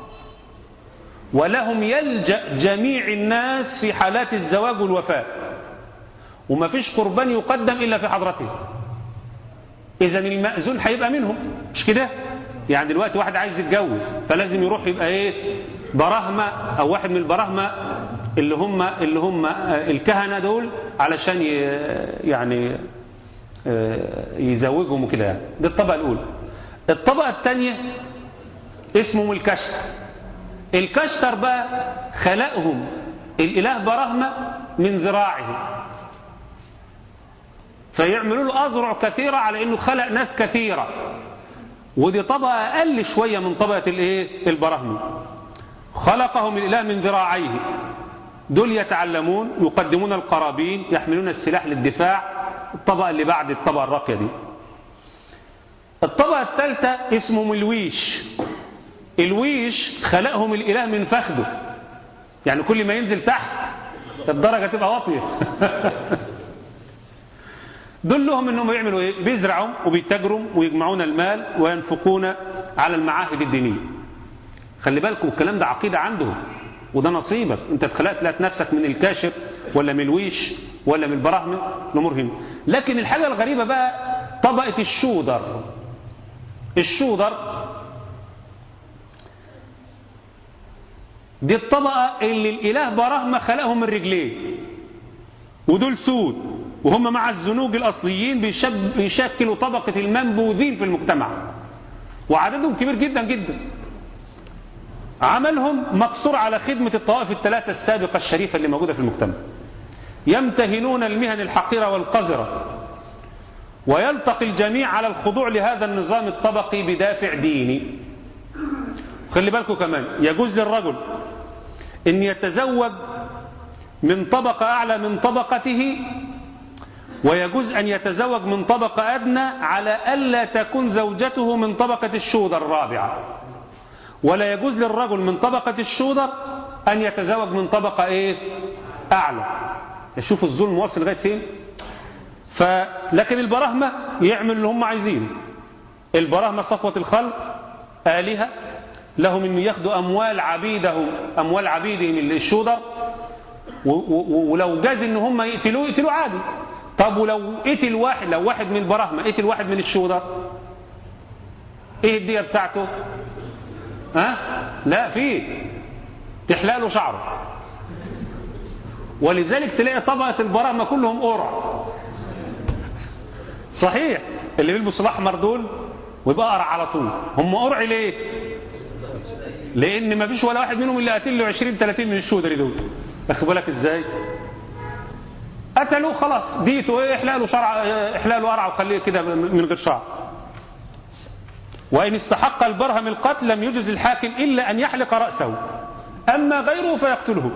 ولهم يلجأ جميع الناس في حالات الزواج والوفاة وما فيش قربان يقدم إلا في حضرته إذا المأذون هيبقى منهم مش كده يعني دلوقتي واحد عايز يتجوز فلازم يروح يبقى ايه براهمة او واحد من البراهمة اللي هم اللي هم الكهنة دول علشان يعني يزوجهم وكده يعني دي الطبقة الاولى الطبقة الثانية اسمهم الكشتر الكشتر بقى خلقهم الاله براهمة من ذراعه فيعملوا له أذرع كثيرة على أنه خلق ناس كثيرة ودي طبقة أقل شوية من طبقة الايه البراهمة خلقهم الإله من ذراعيه دول يتعلمون يقدمون القرابين يحملون السلاح للدفاع الطبقة اللي بعد الطبقة الراقية دي الطبقة الثالثة اسمهم الويش الويش خلقهم الإله من فخده يعني كل ما ينزل تحت الدرجة تبقى واطية دول لهم انهم يعملوا ايه بيزرعوا وبيتاجروا ويجمعون المال وينفقون على المعاهد الدينيه خلي بالكم الكلام ده عقيده عندهم وده نصيبك انت اتخلقت لقيت نفسك من الكاشف ولا من الويش ولا من البراهمه الامور هنا لكن الحاجه الغريبه بقى طبقه الشودر الشودر دي الطبقه اللي الاله براهمه خلقهم من رجليه ودول سود وهم مع الزنوج الأصليين بيشكلوا طبقة المنبوذين في المجتمع وعددهم كبير جدا جدا عملهم مقصور على خدمة الطوائف الثلاثة السابقة الشريفة اللي موجودة في المجتمع يمتهنون المهن الحقيرة والقذرة ويلتقي الجميع على الخضوع لهذا النظام الطبقي بدافع ديني خلي بالكم كمان يجوز للرجل ان يتزوج من طبقة أعلى من طبقته ويجوز أن يتزوج من طبقة أدنى على ألا تكون زوجته من طبقة الشودر الرابعة ولا يجوز للرجل من طبقة الشودر أن يتزوج من طبقة إيه؟ أعلى شوف الظلم واصل لغاية فين ف... لكن البراهمة يعمل اللي هم عايزينه البراهمة صفوة الخلق آلهة لهم أن ياخدوا أموال عبيدهم أموال عبيدهم الشودر و... و... ولو جاز ان هم يقتلوه يقتلوه عادي طب ولو قتل واحد لو واحد من البراهمة قتل واحد من الشودر ايه الدية بتاعته ها لا فيه تحلق له شعره ولذلك تلاقي طبقة البراهمة كلهم قرع صحيح اللي بيلبسوا الاحمر دول ويبقى قرع على طول هم قرع ليه لان ما فيش ولا واحد منهم اللي قاتل له 20 30 من الشودر دول واخد بالك ازاي قتلوه خلاص ديته ايه احلق له شرع احلق له قرع وخليه كده من غير شعر وان استحق البرهم القتل لم يجز الحاكم الا ان يحلق راسه اما غيره فيقتله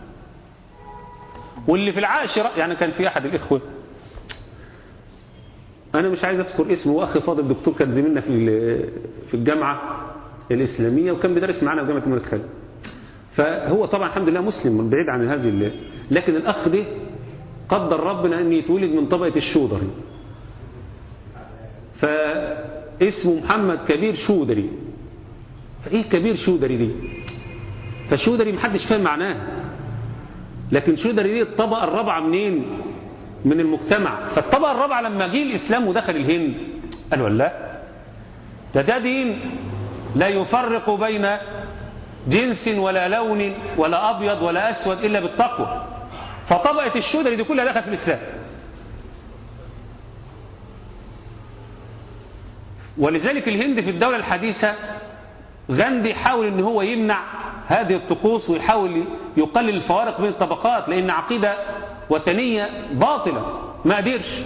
واللي في العاشرة يعني كان في احد الاخوه انا مش عايز اذكر اسمه واخي فاضل دكتور كان زميلنا في في الجامعه الاسلاميه وكان بيدرس معانا في جامعه الملك خالد فهو طبعا الحمد لله مسلم بعيد عن هذه اللي. لكن الأخ ده قدر ربنا أن يتولد من طبقة الشودري فاسمه محمد كبير شودري فإيه كبير شودري دي فشودري محدش فاهم معناها لكن شودري دي الطبقة الرابعة منين من المجتمع فالطبقة الرابعة لما جه الإسلام ودخل الهند قالوا لا ده ده دين لا يفرق بين جنس ولا لون ولا أبيض ولا أسود إلا بالتقوى فطبقة الشودري دي كلها دخلت في الإسلام ولذلك الهند في الدولة الحديثة غاندي حاول ان هو يمنع هذه الطقوس ويحاول يقلل الفوارق بين الطبقات لان عقيدة وثنية باطلة ما قدرش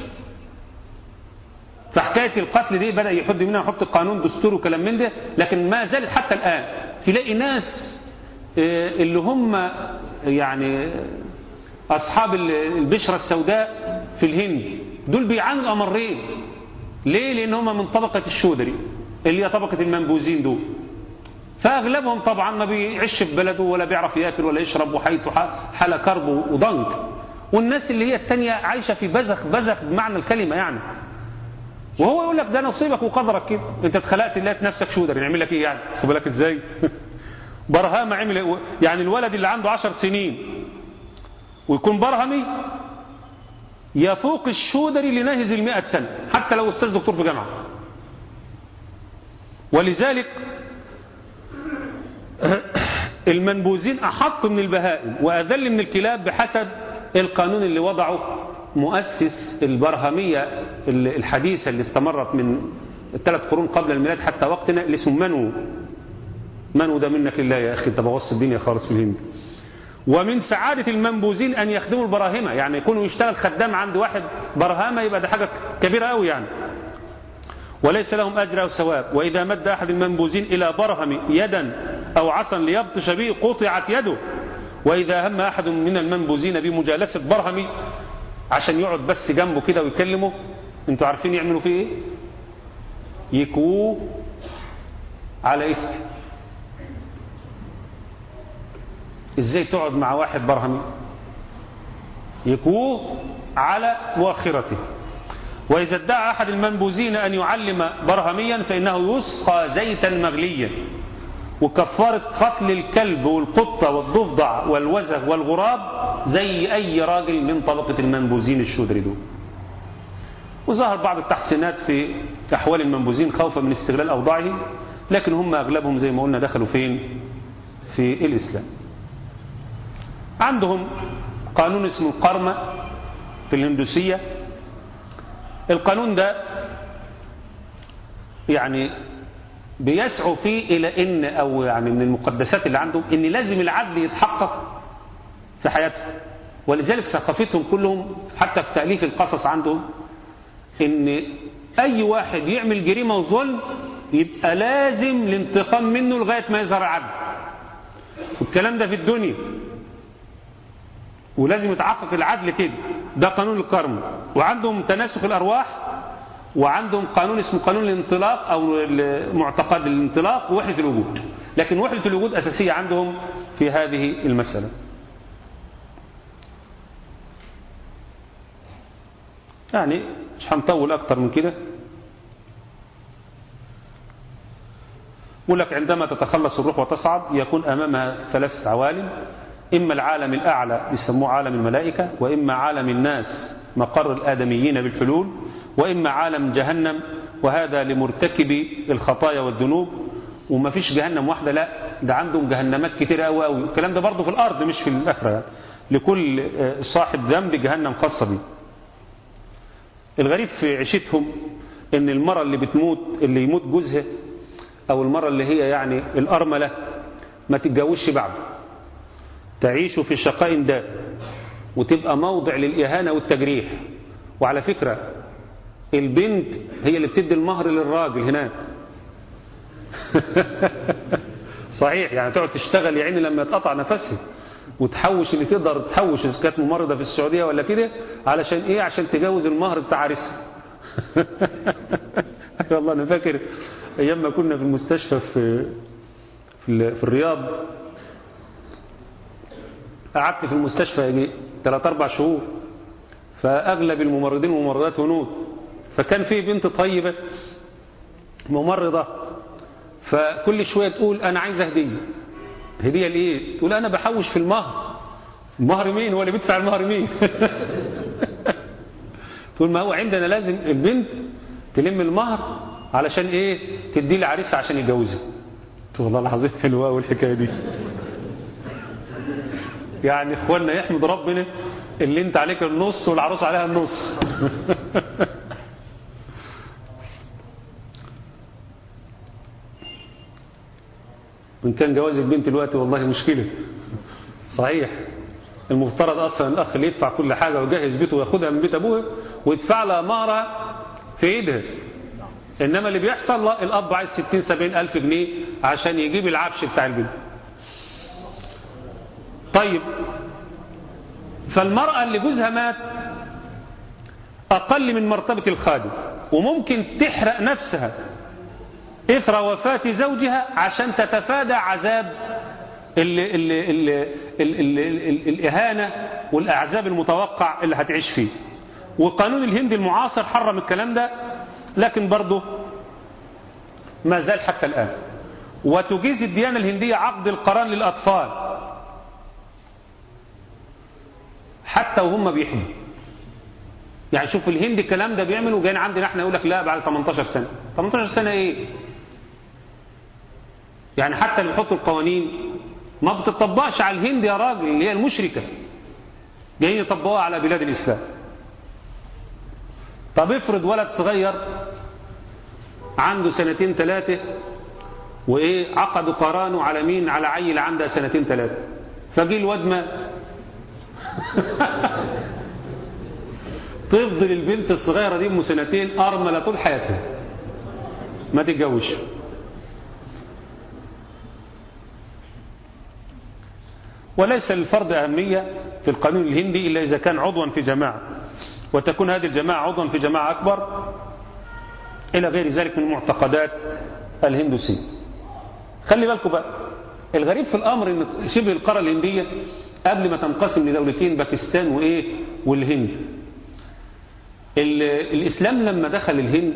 فحكاية القتل دي بدأ يحد منها يحط قانون دستور وكلام من ده لكن ما زالت حتى الآن تلاقي ناس اللي هم يعني أصحاب البشرة السوداء في الهند دول بيعانوا أمرين ليه لأن هم من طبقة الشودري اللي هي طبقة المنبوذين دول فأغلبهم طبعا ما بيعيش في بلده ولا بيعرف ياكل ولا يشرب وحيث حال كرب وضنك والناس اللي هي التانية عايشة في بزخ بزخ بمعنى الكلمة يعني وهو يقول لك ده نصيبك وقدرك كده انت اتخلقت لقيت نفسك شودر يعمل لك ايه يعني خد بالك ازاي برهامة عمل يعني الولد اللي عنده عشر سنين ويكون برهمي يفوق الشودري لناهز المئة سنة حتى لو استاذ دكتور في جامعة ولذلك المنبوذين أحق من البهائم وأذل من الكلاب بحسب القانون اللي وضعه مؤسس البرهمية الحديثة اللي استمرت من الثلاث قرون قبل الميلاد حتى وقتنا اللي اسمه منو منو ده منك لله يا أخي انت بغص الدنيا خالص في الهند ومن سعادة المنبوذين أن يخدموا البراهمة يعني يكونوا يشتغل خدام عند واحد برهامة يبقى ده حاجة كبيرة قوي يعني وليس لهم أجر أو ثواب وإذا مد أحد المنبوذين إلى برهم يدا أو عصا ليبطش به قطعت يده وإذا هم أحد من المنبوذين بمجالسة برهم عشان يقعد بس جنبه كده ويكلمه انتوا عارفين يعملوا فيه ايه يكووه على اسك ازاي تقعد مع واحد برهمي يكووه على مؤخرته وإذا ادعى أحد المنبوذين أن يعلم برهميا فإنه يسقى زيتا مغليا وكفارة قتل الكلب والقطة والضفدع والوزغ والغراب زي أي راجل من طبقة المنبوذين الشودري دول وظهر بعض التحسينات في أحوال المنبوذين خوفا من استغلال أوضاعهم لكن هم أغلبهم زي ما قلنا دخلوا فين في الإسلام عندهم قانون اسمه القرمة في الهندوسية القانون ده يعني بيسعوا فيه إلى إن أو يعني من المقدسات اللي عندهم إن لازم العدل يتحقق في حياتهم ولذلك ثقافتهم كلهم حتى في تأليف القصص عندهم إن أي واحد يعمل جريمة وظلم يبقى لازم الانتقام منه لغاية ما يظهر العدل والكلام ده في الدنيا ولازم يتحقق العدل كده ده قانون الكرم وعندهم تناسخ الأرواح وعندهم قانون اسمه قانون الانطلاق أو معتقد الانطلاق ووحدة الوجود لكن وحدة الوجود أساسية عندهم في هذه المسألة يعني مش هنطول أكتر من كده يقول لك عندما تتخلص الروح وتصعد يكون أمامها ثلاث عوالم إما العالم الأعلى بيسموه عالم الملائكة وإما عالم الناس مقر الآدميين بالحلول وإما عالم جهنم وهذا لمرتكب الخطايا والذنوب وما فيش جهنم واحدة لا ده عندهم جهنمات كتير قوي قوي الكلام ده برضه في الأرض مش في الآخرة يعني. لكل صاحب ذنب جهنم خاصة به الغريب في عيشتهم ان المرة اللي بتموت اللي يموت جوزها او المرة اللي هي يعني الأرملة ما تتجوزش بعده تعيش في شقاء دائم وتبقى موضع للإهانة والتجريح وعلى فكرة البنت هي اللي بتدي المهر للراجل هناك صحيح يعني تقعد تشتغل يا عيني لما يتقطع نفسها وتحوش اللي تقدر تحوش إذا كانت ممرضة في السعودية ولا كده علشان إيه عشان تجوز المهر بتاع عريسها والله أنا فاكر أيام ما كنا في المستشفى في في, في الرياض قعدت في المستشفى يجي 3 4 شهور فأغلب الممرضين والممرضات هنود فكان في بنت طيبة ممرضة فكل شوية تقول أنا عايزة هدية هدية لإيه؟ تقول أنا بحوش في المهر المهر مين؟ هو اللي بيدفع المهر مين؟ تقول ما هو عندنا لازم البنت تلم المهر علشان ايه تدي لعريسها عشان يجوزها قلت والله العظيم حلوه قوي الحكايه دي يعني اخواننا يحمد ربنا اللي انت عليك النص والعروس عليها النص وان كان جواز البنت دلوقتي والله مشكله صحيح المفترض اصلا الاخ اللي يدفع كل حاجه ويجهز بيته وياخدها من بيت ابوها ويدفع لها مهرها في ايدها انما اللي بيحصل لا الاب عايز 60 70 الف جنيه عشان يجيب العفش بتاع البنت طيب فالمرأة اللي جوزها مات أقل من مرتبة الخادم وممكن تحرق نفسها إثر وفاة زوجها عشان تتفادى عذاب ال ال ال ال ال ال الإهانة والأعذاب المتوقع اللي هتعيش فيه وقانون الهند المعاصر حرم الكلام ده لكن برضه ما زال حتى الآن وتجيز الديانة الهندية عقد القران للأطفال حتى وهم بيحموا يعني شوف الهند الكلام ده بيعملوا جايين عندنا احنا يقول لك لا بعد 18 سنة 18 سنة ايه يعني حتى اللي بيحطوا القوانين ما بتطبقش على الهند يا راجل اللي هي المشركة جايين يطبقوها على بلاد الإسلام طب افرض ولد صغير عنده سنتين ثلاثة وايه عقدوا قرانه على مين على عيل عندها سنتين ثلاثة فجي الواد مات تفضل البنت الصغيرة دي ام سنتين أرملة طول حياتها ما تتجوزش وليس للفرد أهمية في القانون الهندي إلا إذا كان عضوا في جماعة وتكون هذه الجماعة عضوا في جماعة أكبر إلى غير ذلك من معتقدات الهندوسية خلي بالكم بقى الغريب في الأمر أن شبه القارة الهندية قبل ما تنقسم لدولتين باكستان وإيه والهند الإسلام لما دخل الهند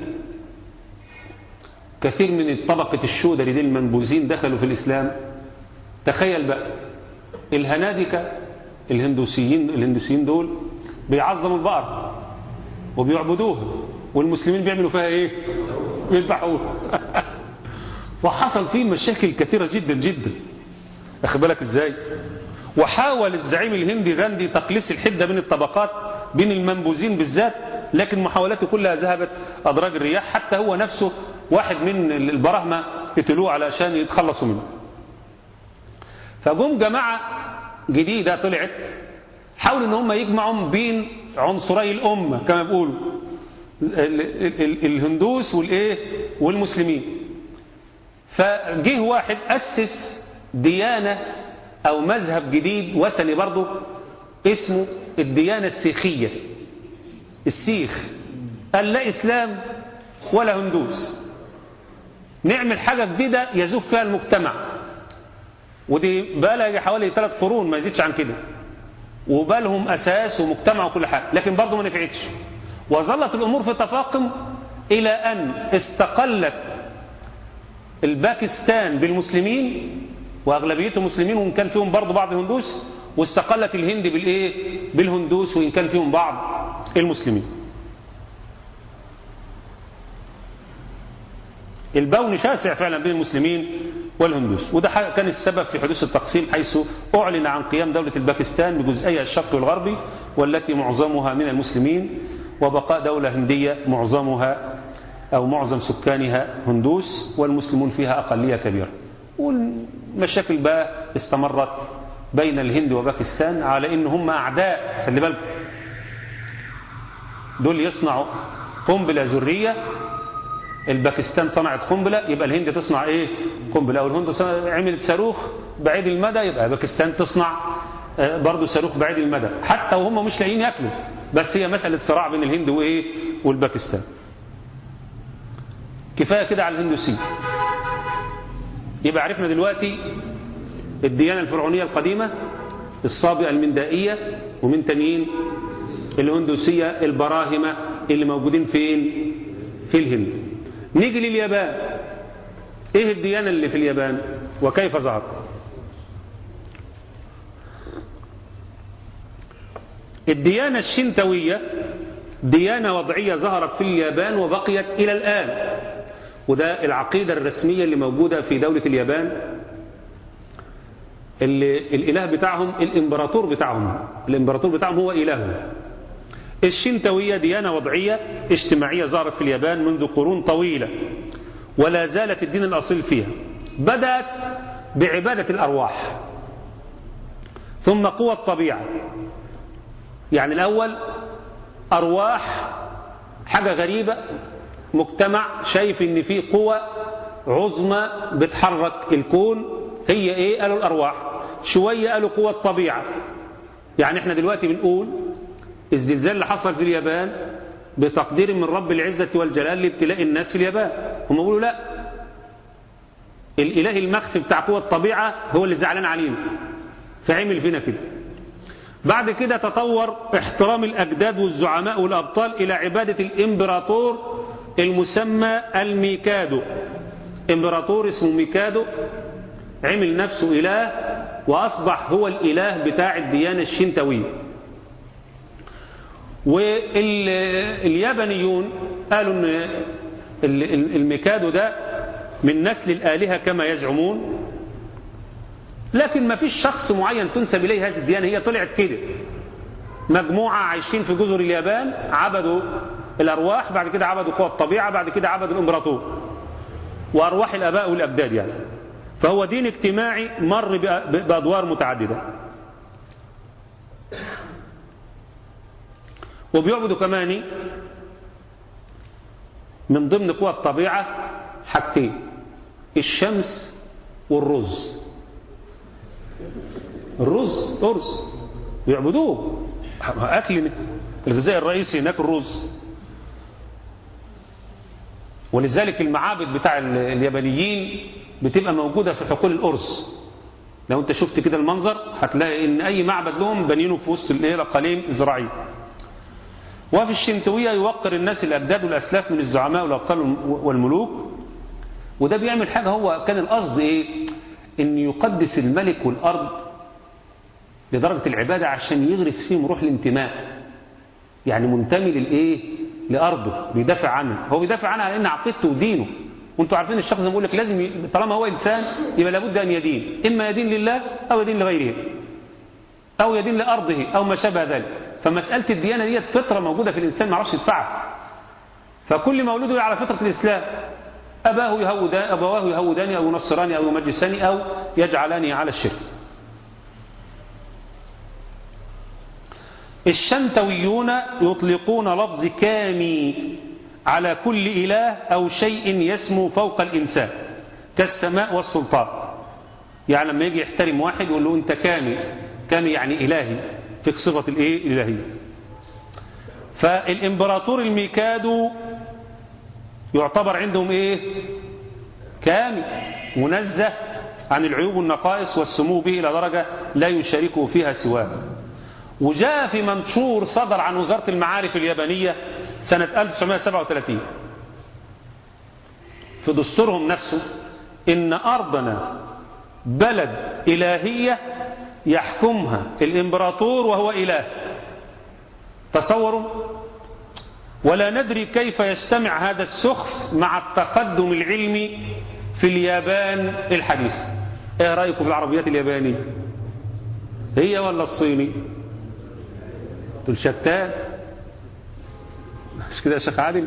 كثير من طبقة الشودري دي المنبوذين دخلوا في الإسلام تخيل بقى الهنادكة الهندوسيين الهندوسيين دول بيعظموا البقر وبيعبدوها والمسلمين بيعملوا فيها ايه بيذبحوها وحصل فيه مشاكل كثيرة جدا جدا اخد بالك ازاي وحاول الزعيم الهندي غاندي تقليص الحدة بين الطبقات بين المنبوذين بالذات لكن محاولاته كلها ذهبت أدراج الرياح حتى هو نفسه واحد من البراهمة قتلوه علشان يتخلصوا منه فجم جماعة جديدة طلعت حاولوا ان هم يجمعوا بين عنصري الأمة كما بيقولوا الهندوس والايه والمسلمين فجه واحد أسس ديانة أو مذهب جديد وثني برضه اسمه الديانة السيخية السيخ قال لا إسلام ولا هندوس نعمل حاجة جديدة يزوج فيها المجتمع ودي بقى لها حوالي ثلاث قرون ما يزيدش عن كده وبقى لهم أساس ومجتمع وكل حاجة لكن برضه ما نفعتش وظلت الأمور في تفاقم إلى أن استقلت الباكستان بالمسلمين وأغلبيتهم مسلمين وإن كان فيهم برضه بعض الهندوس واستقلت الهند بالإيه؟ بالهندوس وإن كان فيهم بعض المسلمين البون شاسع فعلا بين المسلمين والهندوس وده كان السبب في حدوث التقسيم حيث أعلن عن قيام دولة الباكستان بجزئية الشرق والغربي والتي معظمها من المسلمين وبقاء دولة هندية معظمها أو معظم سكانها هندوس والمسلمون فيها أقلية كبيرة والمشاكل بقى استمرت بين الهند وباكستان على إن هم أعداء خلي بالكم دول يصنعوا قنبلة ذرية الباكستان صنعت قنبلة يبقى الهند تصنع ايه قنبلة او الهند عملت صاروخ بعيد المدى يبقى باكستان تصنع برضه صاروخ بعيد المدى حتى وهم مش لاقيين ياكلوا بس هي مسألة صراع بين الهند وايه والباكستان كفاية كده على الهندوسية يبقى عرفنا دلوقتي الديانة الفرعونية القديمة الصابئة المندائية ومن تانيين الهندوسية البراهمة اللي موجودين فين في الهند نيجي لليابان ايه الديانة اللي في اليابان وكيف ظهرت الديانة الشنتوية ديانة وضعية ظهرت في اليابان وبقيت إلى الآن وده العقيدة الرسمية اللي موجودة في دولة اليابان اللي الإله بتاعهم الإمبراطور بتاعهم الإمبراطور بتاعهم هو إلههم الشنتوية ديانة وضعية اجتماعية ظهرت في اليابان منذ قرون طويلة ولا زالت الدين الأصيل فيها بدأت بعبادة الأرواح ثم قوى الطبيعة يعني الأول أرواح حاجة غريبة مجتمع شايف ان في قوة عظمى بتحرك الكون هي ايه قالوا الأرواح شوية قالوا قوة الطبيعة يعني احنا دلوقتي بنقول الزلزال اللي حصل في اليابان بتقدير من رب العزة والجلال لابتلاء الناس في اليابان هم بيقولوا لا الإله المخفي بتاع قوة الطبيعة هو اللي زعلان علينا فعمل فينا كده بعد كده تطور احترام الأجداد والزعماء والأبطال إلى عبادة الإمبراطور المسمى الميكادو إمبراطور اسمه ميكادو عمل نفسه إله وأصبح هو الإله بتاع الديانة الشنتوية واليابانيون قالوا ان الميكادو ده من نسل الآلهة كما يزعمون لكن ما فيش شخص معين تنسب إليه هذه الديانة هي طلعت كده مجموعة عايشين في جزر اليابان عبدوا الأرواح بعد كده عبدوا قوى الطبيعة بعد كده عبدوا الإمبراطور وأرواح الآباء والأبداد يعني فهو دين اجتماعي مر بأدوار متعددة وبيعبدوا كمان من ضمن قوى الطبيعة حاجتين الشمس والرز الرز أرز بيعبدوه أكل الغذاء الرئيسي هناك الرز ولذلك المعابد بتاع اليابانيين بتبقى موجودة في حقول الأرز لو انت شفت كده المنظر هتلاقي ان اي معبد لهم بنينه في وسط الايه الاقاليم الزراعيه وفي الشنتويه يوقر الناس الاجداد والاسلاف من الزعماء والابطال والملوك وده بيعمل حاجه هو كان القصد ايه ان يقدس الملك والارض لدرجه العباده عشان يغرس فيهم روح الانتماء يعني منتمي للايه لارضه بيدافع عنها هو بيدافع عنها لان عقيدته ودينه وانتوا عارفين الشخص زي ما بقول لك لازم ي... طالما هو انسان يبقى لابد ان يدين اما يدين لله او يدين لغيره او يدين لارضه او ما شابه ذلك فمساله الديانه ديت فطره موجوده في الانسان ما يعرفش يدفعها فكل مولوده على فطره الاسلام اباه يهودان ابواه يهوداني او ينصراني او يمجساني او يجعلاني على الشرك الشنتويون يطلقون لفظ كامي على كل إله أو شيء يسمو فوق الإنسان كالسماء والسلطان يعني لما يجي يحترم واحد يقول له أنت كامي كامي يعني إلهي فيك صفة الإيه الإلهية فالإمبراطور الميكادو يعتبر عندهم إيه كامي منزه عن العيوب والنقائص والسمو به إلى درجة لا يشاركه فيها سواه وجاء في منشور صدر عن وزارة المعارف اليابانية سنة 1937 في دستورهم نفسه إن أرضنا بلد إلهية يحكمها الإمبراطور وهو إله تصوروا ولا ندري كيف يجتمع هذا السخف مع التقدم العلمي في اليابان الحديث ايه رأيكم في العربيات اليابانية هي ولا الصيني دول شتان مش كده يا شيخ عادل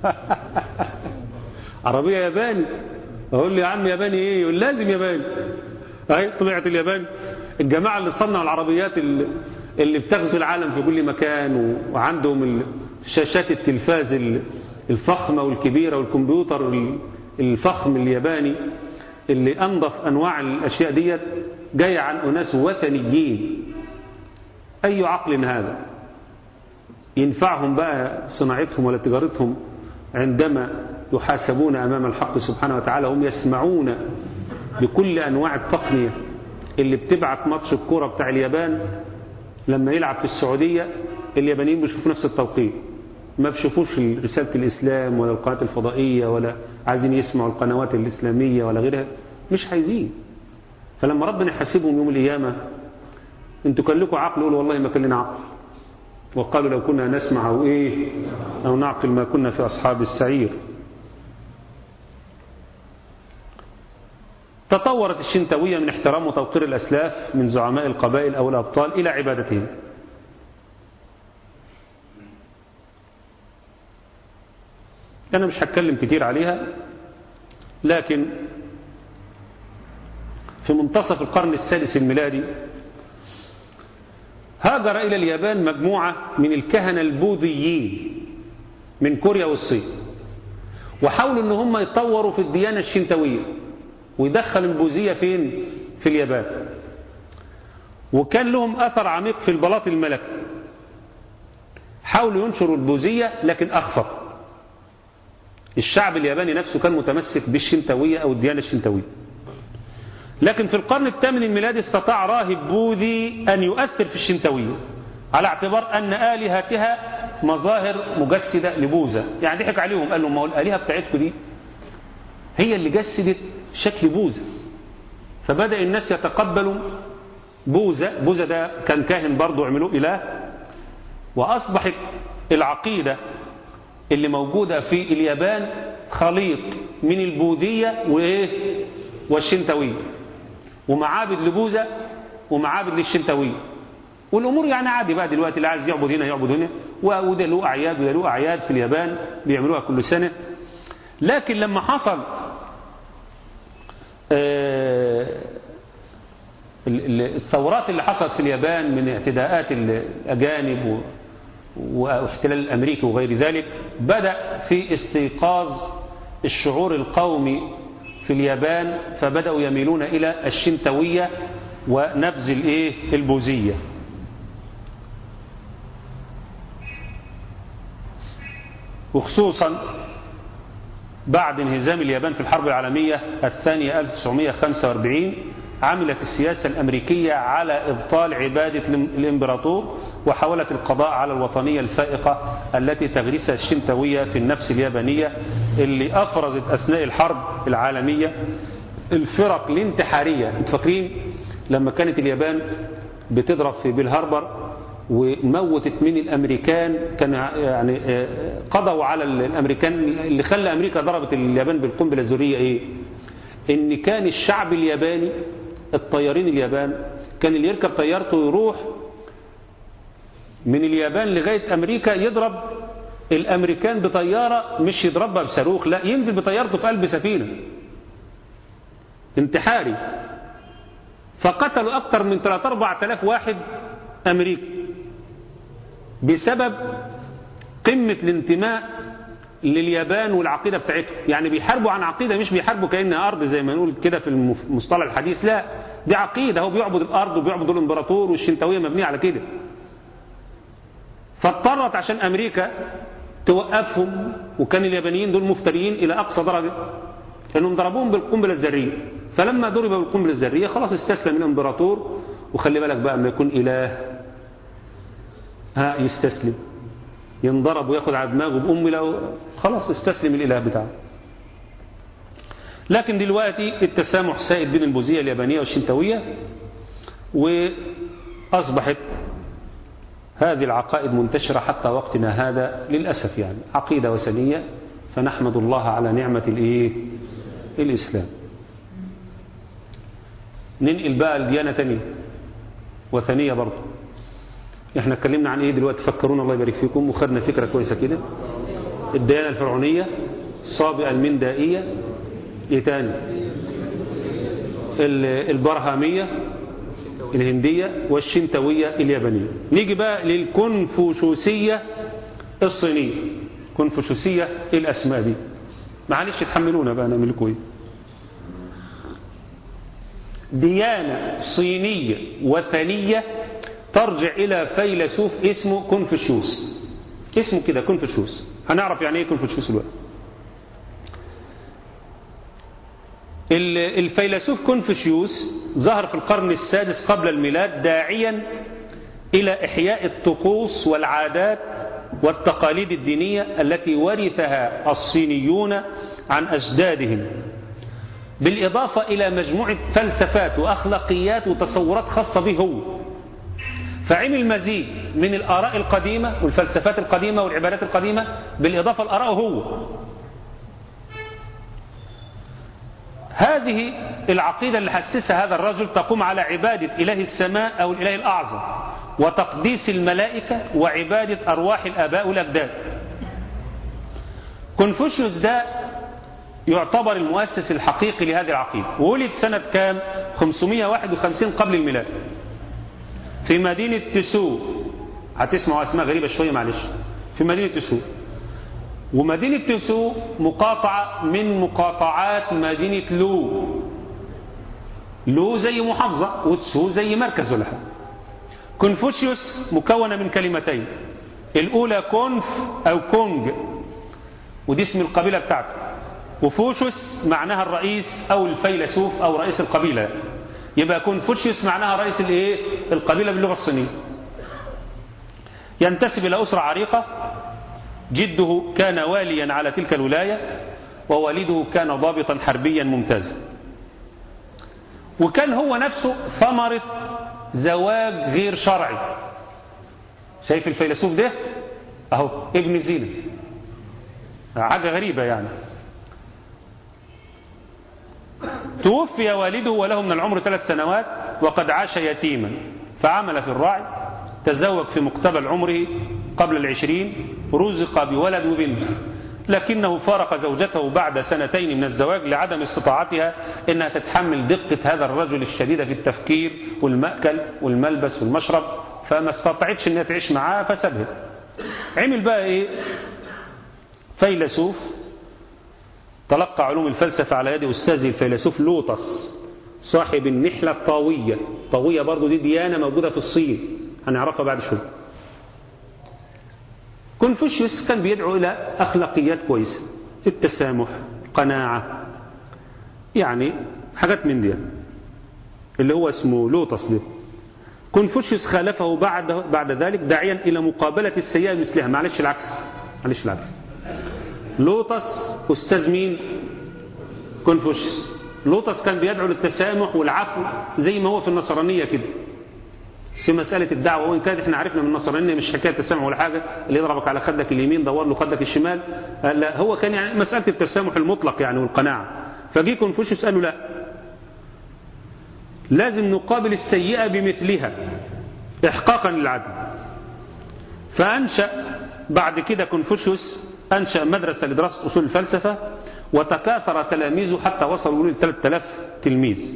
عربية ياباني اقول له يا عم ياباني ايه يقول لازم ياباني اهي طلعت اليابان الجماعة اللي صنعوا العربيات اللي بتغزو العالم في كل مكان وعندهم شاشات التلفاز الفخمة والكبيرة والكمبيوتر الفخم الياباني اللي أنظف أنواع الأشياء ديت جاية عن أناس وثنيين أي عقل هذا ينفعهم بقى صناعتهم ولا تجارتهم عندما يحاسبون أمام الحق سبحانه وتعالى هم يسمعون بكل أنواع التقنية اللي بتبعت ماتش الكورة بتاع اليابان لما يلعب في السعودية اليابانيين بيشوفوا نفس التوقيت ما بيشوفوش رسالة الإسلام ولا القناة الفضائية ولا عايزين يسمعوا القنوات الإسلامية ولا غيرها مش عايزين فلما ربنا يحاسبهم يوم القيامة انتوا كان لكم عقل قولوا والله ما كان لنا عقل وقالوا لو كنا نسمع أو إيه أو نعقل ما كنا في أصحاب السعير تطورت الشنتوية من احترام وتوقير الأسلاف من زعماء القبائل أو الأبطال إلى عبادتهم أنا مش هتكلم كتير عليها لكن في منتصف القرن السادس الميلادي هاجر إلى اليابان مجموعة من الكهنة البوذيين من كوريا والصين وحاولوا ان هم يطوروا في الديانة الشنتوية ويدخل البوذية فين في اليابان وكان لهم أثر عميق في البلاط الملكي حاولوا ينشروا البوذية لكن أخفق الشعب الياباني نفسه كان متمسك بالشنتوية أو الديانة الشنتوية لكن في القرن الثامن الميلادي استطاع راهب بوذي أن يؤثر في الشنتوية على اعتبار أن آلهتها مظاهر مجسدة لبوذا يعني ضحك عليهم قال لهم ما هو الآلهة بتاعتكم دي هي اللي جسدت شكل بوذا فبدأ الناس يتقبلوا بوذا بوذا ده كان كاهن برضه عملوه إله وأصبحت العقيدة اللي موجودة في اليابان خليط من البوذية وإيه والشنتوية ومعابد لبوذا ومعابد للشنتوية والأمور يعني عادي بقى دلوقتي اللي عايز يعبد هنا يعبد هنا وده له أعياد وده له أعياد في اليابان بيعملوها كل سنة لكن لما حصل الثورات اللي حصلت في اليابان من اعتداءات الأجانب واحتلال الأمريكي وغير ذلك بدأ في استيقاظ الشعور القومي في اليابان فبدأوا يميلون إلى الشنتوية ونبذ الايه البوذية وخصوصا بعد انهزام اليابان في الحرب العالمية الثانية 1945 عملت السياسة الأمريكية على إبطال عبادة الإمبراطور وحاولت القضاء على الوطنية الفائقة التي تغرسها الشنتوية في النفس اليابانية اللي أفرزت أثناء الحرب العالمية الفرق الانتحارية انتوا فاكرين لما كانت اليابان بتضرب في بيل هاربر وموتت من الامريكان كان يعني قضوا على الامريكان اللي خلى امريكا ضربت اليابان بالقنبله الذريه ايه؟ ان كان الشعب الياباني الطيارين اليابان كان اللي يركب طيارته يروح من اليابان لغايه امريكا يضرب الامريكان بطياره مش يضربها بصاروخ لا ينزل بطيارته في قلب سفينه انتحاري فقتلوا اكثر من 3 4000 واحد امريكي بسبب قمة الانتماء لليابان والعقيدة بتاعتهم يعني بيحاربوا عن عقيدة مش بيحاربوا كأنها أرض زي ما نقول كده في المصطلح الحديث لا دي عقيدة هو بيعبد الأرض وبيعبد الإمبراطور والشنتوية مبنية على كده فاضطرت عشان أمريكا توقفهم وكان اليابانيين دول مفتريين إلى أقصى درجة لأنهم ضربوهم بالقنبلة الذرية فلما ضرب بالقنبلة الذرية خلاص استسلم الإمبراطور وخلي بالك بقى ما يكون إله ها يستسلم ينضرب وياخد على دماغه بأم لو خلاص استسلم الإله بتاعه لكن دلوقتي التسامح سائد بين البوذية اليابانية والشنتوية وأصبحت هذه العقائد منتشرة حتى وقتنا هذا للأسف يعني عقيدة وثنية فنحمد الله على نعمة الإيه؟ الإسلام ننقل بقى الديانة تانية وثنية برضه احنا اتكلمنا عن ايه دلوقتي فكرونا الله يبارك فيكم وخدنا فكرة كويسة كده الديانة الفرعونية الصابئة المندائية ايه تاني البرهامية الهندية والشنتوية اليابانية نيجي بقى للكونفوشوسية الصينية كونفوشوسية الأسماء دي معلش تحملونا بقى نعمل لكم ايه ديانة صينية وثنية ترجع إلى فيلسوف اسمه كونفوشيوس اسمه كده كونفوشيوس هنعرف يعني ايه كونفوشيوس الوقت الفيلسوف كونفوشيوس ظهر في القرن السادس قبل الميلاد داعيا إلى إحياء الطقوس والعادات والتقاليد الدينية التي ورثها الصينيون عن أجدادهم بالإضافة إلى مجموعة فلسفات وأخلاقيات وتصورات خاصة به هو فعمل مزيج من الآراء القديمة والفلسفات القديمة والعبادات القديمة بالإضافة لآرائه هو هذه العقيدة اللي حسسها هذا الرجل تقوم على عبادة إله السماء أو الإله الأعظم وتقديس الملائكة وعبادة أرواح الآباء والأجداد كونفوشيوس ده يعتبر المؤسس الحقيقي لهذه العقيدة وولد سنة كام 551 قبل الميلاد في مدينة تسو هتسمعوا أسماء غريبة شوية معلش في مدينة تسو ومدينة تسو مقاطعة من مقاطعات مدينة لو لو زي محافظة وتسو زي مركز ولا حاجة كونفوشيوس مكونة من كلمتين الأولى كونف أو كونج ودي اسم القبيلة بتاعته وفوشوس معناها الرئيس أو الفيلسوف أو رئيس القبيلة يبقى كونفوشيوس معناها رئيس الايه القبيلة باللغة الصينية ينتسب إلى أسرة عريقة جده كان واليا على تلك الولاية ووالده كان ضابطا حربيا ممتازا وكان هو نفسه ثمرة زواج غير شرعي شايف الفيلسوف ده اهو ابن زينة حاجة غريبة يعني توفي والده وله من العمر ثلاث سنوات وقد عاش يتيما فعمل في الراعي تزوج في مقتبل عمره قبل العشرين رزق بولد وبنت لكنه فارق زوجته بعد سنتين من الزواج لعدم استطاعتها انها تتحمل دقة هذا الرجل الشديدة في التفكير والمأكل والملبس والمشرب فما استطاعتش انها تعيش معاه فسابها عمل بقى ايه فيلسوف تلقى علوم الفلسفة على يد أستاذه الفيلسوف لوطس صاحب النحلة الطاوية طاوية برضو دي ديانة موجودة في الصين هنعرفها بعد شوية كونفوشيوس كان بيدعو إلى أخلاقيات كويسة التسامح قناعة يعني حاجات من دي اللي هو اسمه لوطس ده كونفوشيوس خالفه بعد بعد ذلك داعيا إلى مقابلة السيئة مثلها معلش العكس معلش العكس لوطس أستاذ مين كونفوشيوس لوطس كان بيدعو للتسامح والعفو زي ما هو في النصرانية كده في مسألة الدعوة وإن كانت احنا عرفنا من النصرانية مش حكاية تسامح ولا حاجة اللي يضربك على خدك اليمين دور له خدك الشمال لا هو كان يعني مسألة التسامح المطلق يعني والقناعة فجي كونفوشيوس قال له لا لازم نقابل السيئة بمثلها إحقاقا للعدل فأنشأ بعد كده كونفوشيوس أنشأ مدرسة لدراسة أصول الفلسفة وتكاثر تلاميذه حتى وصلوا ل 3000 تلميذ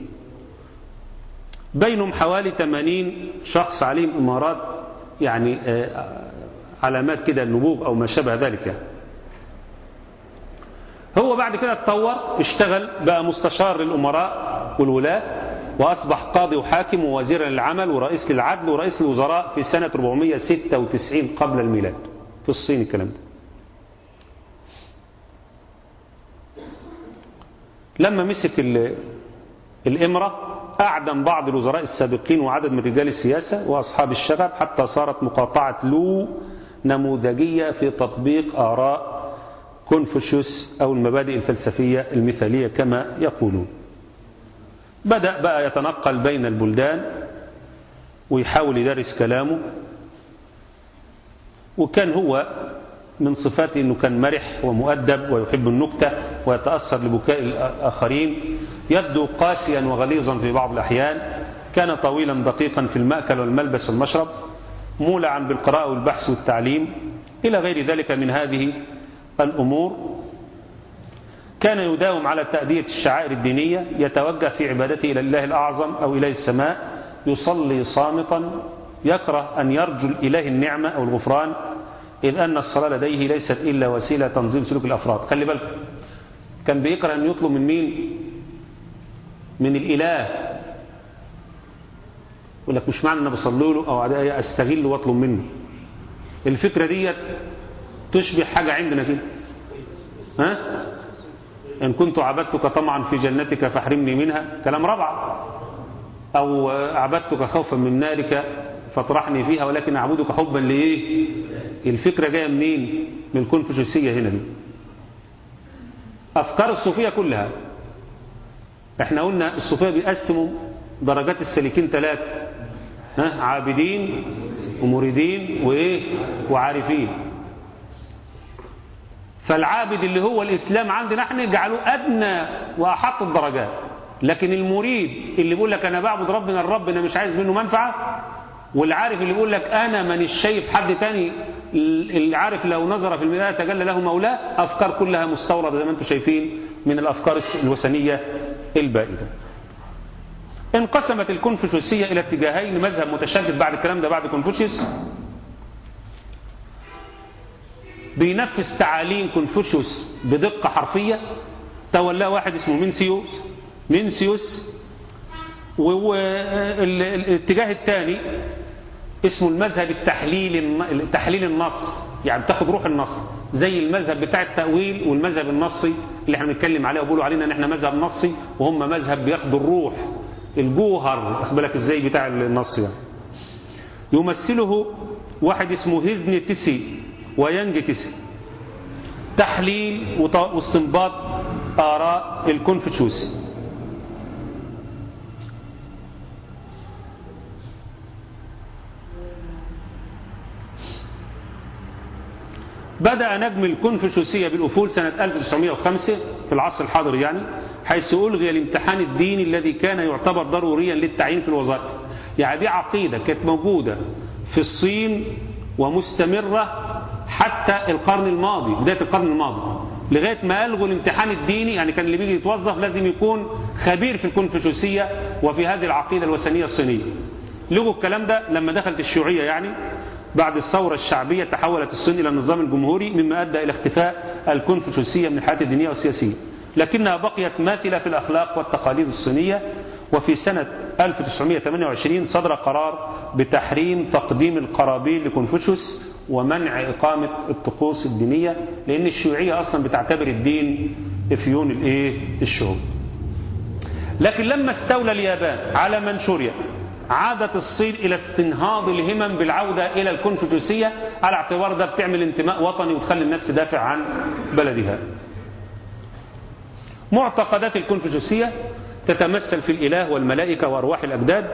بينهم حوالي 80 شخص عليهم إمارات يعني علامات كده النبوغ أو ما شابه ذلك يعني. هو بعد كده اتطور اشتغل بقى مستشار للأمراء والولاة وأصبح قاضي وحاكم ووزير للعمل ورئيس للعدل ورئيس الوزراء في سنة 496 قبل الميلاد في الصين الكلام ده لما مسك الإمرة أعدم بعض الوزراء السابقين وعدد من رجال السياسة وأصحاب الشغب حتى صارت مقاطعة لو نموذجية في تطبيق آراء كونفوشيوس أو المبادئ الفلسفية المثالية كما يقولون بدأ بقى يتنقل بين البلدان ويحاول يدرس كلامه وكان هو من صفاته أنه كان مرح ومؤدب ويحب النكتة ويتأثر لبكاء الآخرين يبدو قاسيا وغليظا في بعض الأحيان كان طويلا دقيقا في المأكل والملبس والمشرب مولعا بالقراءة والبحث والتعليم إلى غير ذلك من هذه الأمور كان يداوم على تأدية الشعائر الدينية يتوجه في عبادته إلى الله الأعظم أو إله السماء يصلي صامتا يكره أن يرجو الإله النعمة أو الغفران إذ أن الصلاة لديه ليست إلا وسيلة تنظيم سلوك الأفراد خلي بالك كان بيكره أن يطلب من مين من الإله يقول لك مش معنى أن بصلي له أو أستغل وأطلب منه الفكرة دي تشبه حاجة عندنا كده ها إن كنت عبدتك طمعا في جنتك فاحرمني منها كلام رابع أو عبدتك خوفا من نارك فاطرحني فيها ولكن أعبدك حبا لإيه الفكرة جاية منين من الكونفوشيوسية هنا دي أفكار الصوفية كلها احنا قلنا الصوفية بيقسموا درجات السالكين ثلاثة ها عابدين ومريدين وإيه وعارفين فالعابد اللي هو الإسلام عندنا احنا جعلوه أدنى وأحط الدرجات لكن المريد اللي بيقول لك أنا بعبد ربنا الرب أنا مش عايز منه منفعة والعارف اللي بيقول لك أنا مانيش شايف حد تاني اللي عارف لو نظر في المرآة تجلى له مولاه أفكار كلها مستوردة زي ما انتم شايفين من الأفكار الوثنية البائدة انقسمت الكونفوشيوسية إلى اتجاهين مذهب متشدد بعد الكلام ده بعد كونفوشيوس بينفذ تعاليم كونفوشيوس بدقة حرفية تولاه واحد اسمه مينسيوس مينسيوس والاتجاه الثاني اسمه المذهب التحليل تحليل النص يعني بتاخد روح النص زي المذهب بتاع التأويل والمذهب النصي اللي احنا بنتكلم عليه وبيقولوا علينا ان احنا مذهب نصي وهم مذهب بياخدوا الروح الجوهر واخد بالك ازاي بتاع النص يعني يمثله واحد اسمه هيزن تيسي وينج تيسي تحليل واستنباط آراء الكونفوشيوسي بدأ نجم الكونفوشيوسية بالأفول سنة 1905 في العصر الحاضر يعني حيث ألغي الامتحان الديني الذي كان يعتبر ضروريا للتعيين في الوظائف يعني دي عقيدة كانت موجودة في الصين ومستمرة حتى القرن الماضي بداية القرن الماضي لغاية ما ألغوا الامتحان الديني يعني كان اللي بيجي يتوظف لازم يكون خبير في الكونفوشيوسية وفي هذه العقيدة الوثنية الصينية لغوا الكلام ده لما دخلت الشيوعية يعني بعد الثورة الشعبية تحولت الصين إلى النظام الجمهوري مما أدى إلى اختفاء الكونفوشيوسية من الحياة الدينية والسياسية لكنها بقيت ماثلة في الأخلاق والتقاليد الصينية وفي سنة 1928 صدر قرار بتحريم تقديم القرابين لكونفوشيوس ومنع إقامة الطقوس الدينية لأن الشيوعية أصلا بتعتبر الدين إفيون الإيه الشعوب لكن لما استولى اليابان على منشوريا عادت الصين إلى استنهاض الهمم بالعودة إلى الكونفوشيوسية على اعتبار ده بتعمل انتماء وطني وتخلي الناس تدافع عن بلدها معتقدات الكونفوشيوسية تتمثل في الإله والملائكة وأرواح الأجداد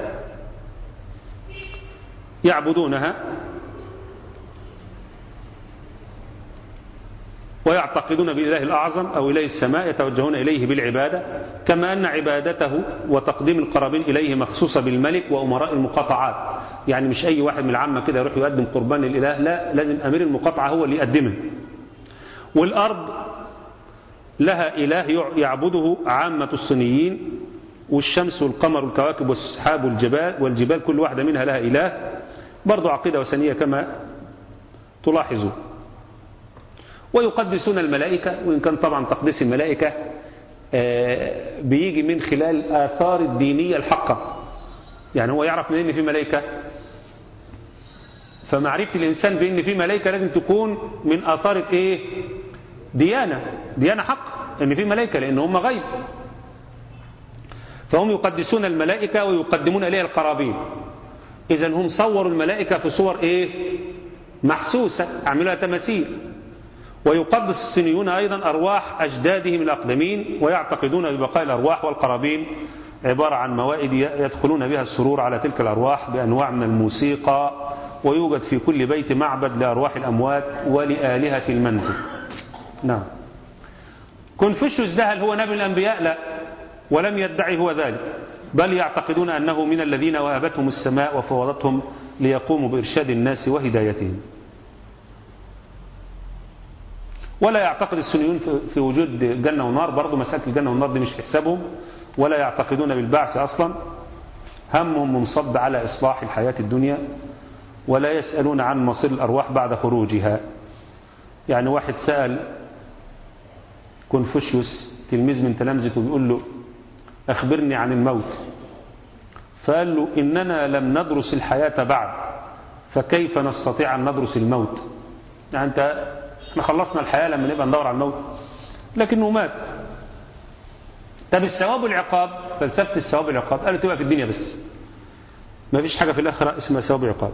يعبدونها ويعتقدون بالإله الأعظم أو إله السماء يتوجهون إليه بالعبادة كما أن عبادته وتقديم القرابين إليه مخصوصة بالملك وأمراء المقاطعات يعني مش أي واحد من العامة كده يروح يقدم قربان للإله لا لازم أمير المقاطعة هو اللي يقدمه والأرض لها إله يعبده عامة الصينيين والشمس والقمر والكواكب والسحاب والجبال والجبال كل واحدة منها لها إله برضو عقيدة وثنية كما تلاحظون ويقدسون الملائكة وإن كان طبعا تقديس الملائكة بيجي من خلال الآثار الدينية الحقة يعني هو يعرف منين في ملائكة فمعرفة الإنسان بأن في ملائكة لازم تكون من آثار إيه ديانة ديانة حق أن في ملائكة لأن هم غيب فهم يقدسون الملائكة ويقدمون إليها القرابين إذا هم صوروا الملائكة في صور إيه محسوسة عملوها تماثيل ويقدس الصينيون أيضا أرواح أجدادهم الأقدمين ويعتقدون ببقاء الأرواح والقرابين عبارة عن موائد يدخلون بها السرور على تلك الأرواح بأنواع من الموسيقى ويوجد في كل بيت معبد لأرواح الأموات ولآلهة المنزل نعم كونفوشيوس ده هل هو نبي الأنبياء لا ولم يدعي هو ذلك بل يعتقدون أنه من الذين وهبتهم السماء وفوضتهم ليقوموا بإرشاد الناس وهدايتهم ولا يعتقد السنيون في وجود جنة ونار برضو مسألة الجنة والنار دي مش في حسابهم ولا يعتقدون بالبعث أصلا همهم منصب على إصلاح الحياة الدنيا ولا يسألون عن مصير الأرواح بعد خروجها يعني واحد سأل كونفوشيوس تلميذ من تلامذته بيقول له أخبرني عن الموت فقال له إننا لم ندرس الحياة بعد فكيف نستطيع أن ندرس الموت يعني أنت احنا خلصنا الحياة لما نبقى ندور على الموت لكنه مات طب الثواب والعقاب فلسفة الثواب والعقاب قالوا تبقى في الدنيا بس ما فيش حاجة في الآخرة اسمها ثواب وعقاب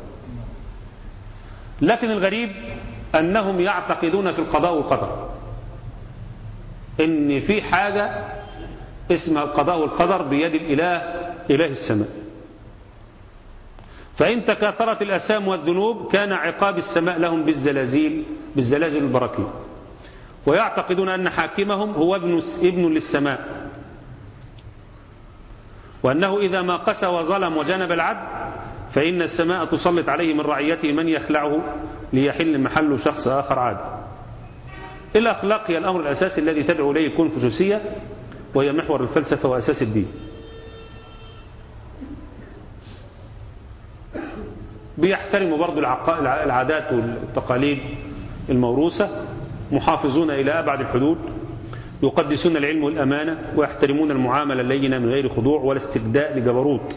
لكن الغريب أنهم يعتقدون في القضاء والقدر إن في حاجة اسمها القضاء والقدر بيد الإله إله السماء فإن تكاثرت الأسام والذنوب كان عقاب السماء لهم بالزلازل بالزلازل البراكين ويعتقدون أن حاكمهم هو ابن, ابن للسماء وأنه إذا ما قسى وظلم وجنب العدل فإن السماء تسلط عليه من رعيته من يخلعه ليحل محله شخص آخر عادل الأخلاق هي الأمر الأساسي الذي تدعو إليه الكونفوشيوسية وهي محور الفلسفة وأساس الدين بيحترموا برضو العادات والتقاليد الموروثة محافظون إلى أبعد الحدود يقدسون العلم والأمانة ويحترمون المعاملة اللينة من غير خضوع ولا استبداء لجبروت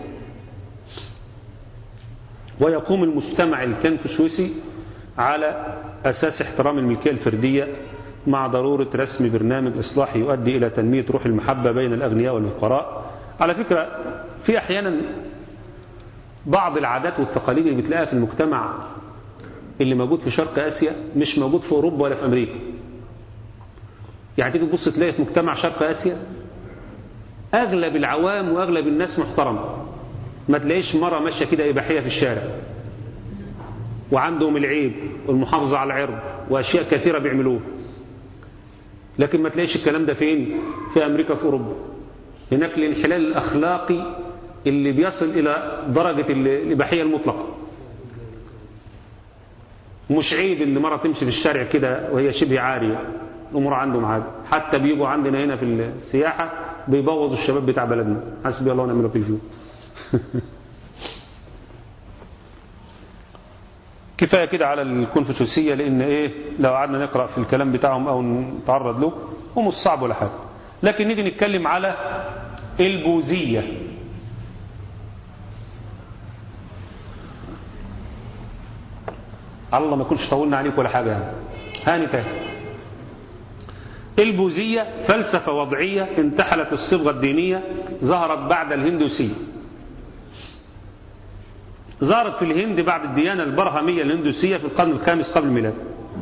ويقوم المجتمع الكنفوشيوسي على أساس احترام الملكية الفردية مع ضرورة رسم برنامج إصلاحي يؤدي إلى تنمية روح المحبة بين الأغنياء والفقراء على فكرة في أحيانا بعض العادات والتقاليد اللي بتلاقيها في المجتمع اللي موجود في شرق آسيا مش موجود في أوروبا ولا في أمريكا يعني تيجي تبص تلاقي في مجتمع شرق آسيا أغلب العوام وأغلب الناس محترم ما تلاقيش مرة ماشية كده إباحية في الشارع وعندهم العيب والمحافظة على العرض وأشياء كثيرة بيعملوها لكن ما تلاقيش الكلام ده فين في أمريكا في أوروبا هناك الانحلال الأخلاقي اللي بيصل إلى درجة الإباحية المطلقة مش عيب ان مرة تمشي في الشارع كده وهي شبه عارية الأمور عندهم عادي حتى بيجوا عندنا هنا في السياحة بيبوظوا الشباب بتاع بلدنا حسبي الله ونعم الوكيل فيهم كفاية كده على الكونفوشيوسية لأن إيه لو قعدنا نقرأ في الكلام بتاعهم أو نتعرض له هو مش صعب ولا حاجة لكن نيجي نتكلم على البوذية الله ما كنتش طولنا عليك ولا حاجة يعني هاني تاني البوذية فلسفة وضعية انتحلت الصبغة الدينية ظهرت بعد الهندوسية ظهرت في الهند بعد الديانة البرهمية الهندوسية في القرن الخامس قبل الميلاد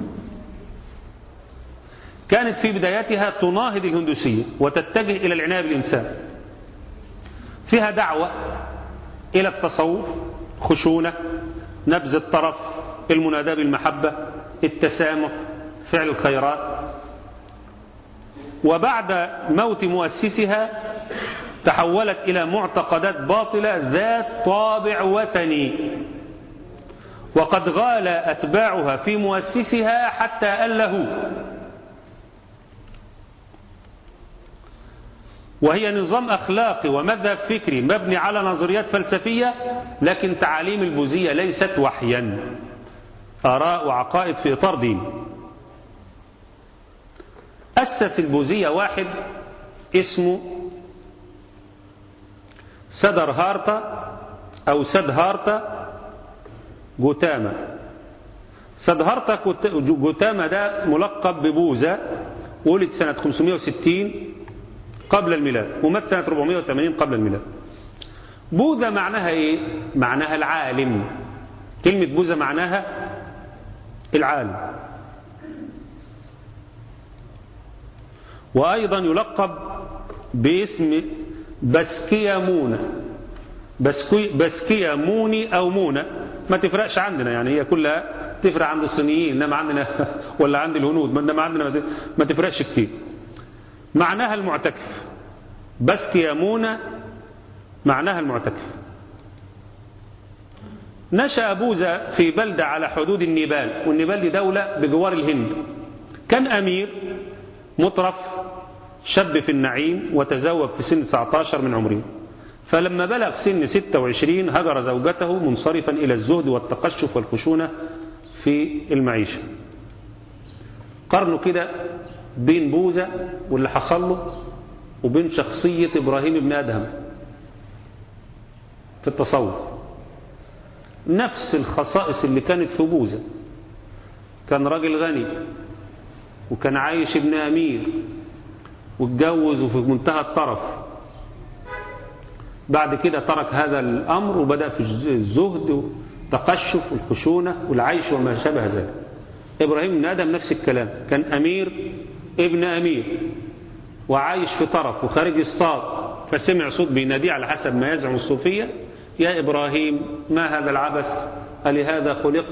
كانت في بدايتها تناهض الهندوسية وتتجه إلى العناية بالإنسان فيها دعوة إلى التصوف خشونة نبذ الطرف المناداة بالمحبة التسامح فعل الخيرات وبعد موت مؤسسها تحولت إلى معتقدات باطلة ذات طابع وثني وقد غال أتباعها في مؤسسها حتى أله وهي نظام أخلاقي ومذهب فكري مبني على نظريات فلسفية لكن تعاليم البوذية ليست وحيا آراء وعقائد في إطار دين أسس البوذية واحد اسمه سدر هارتا أو سدهارتا جوتاما سدهارتا جوتاما ده ملقب ببوذا ولد سنة 560 قبل الميلاد ومات سنة 480 قبل الميلاد بوذا معناها ايه معناها العالم كلمة بوذا معناها العالم وأيضا يلقب باسم بسكيامونة بسكي بسكيا موني أو مونة ما تفرقش عندنا يعني هي كلها تفرق عند الصينيين إنما عندنا ولا عند الهنود إنما عندنا ما تفرقش كتير معناها المعتكف بسكيامونة معناها المعتكف نشأ بوذا في بلدة على حدود النيبال والنيبال دي دولة بجوار الهند كان أمير مطرف شاب في النعيم وتزوج في سن 19 من عمره فلما بلغ سن 26 هجر زوجته منصرفا إلى الزهد والتقشف والخشونة في المعيشة قرنوا كده بين بوذا واللي حصل له وبين شخصية إبراهيم بن أدهم في التصوف نفس الخصائص اللي كانت في بوذا كان راجل غني وكان عايش ابن أمير واتجوز وفي منتهى الطرف بعد كده ترك هذا الأمر وبدأ في الزهد والتقشف والخشونة والعيش وما شابه ذلك إبراهيم بن آدم نفس الكلام كان أمير ابن أمير وعايش في طرف وخارج اصطاد فسمع صوت بيناديه على حسب ما يزعم الصوفية يا إبراهيم ما هذا العبث ألهذا خلقت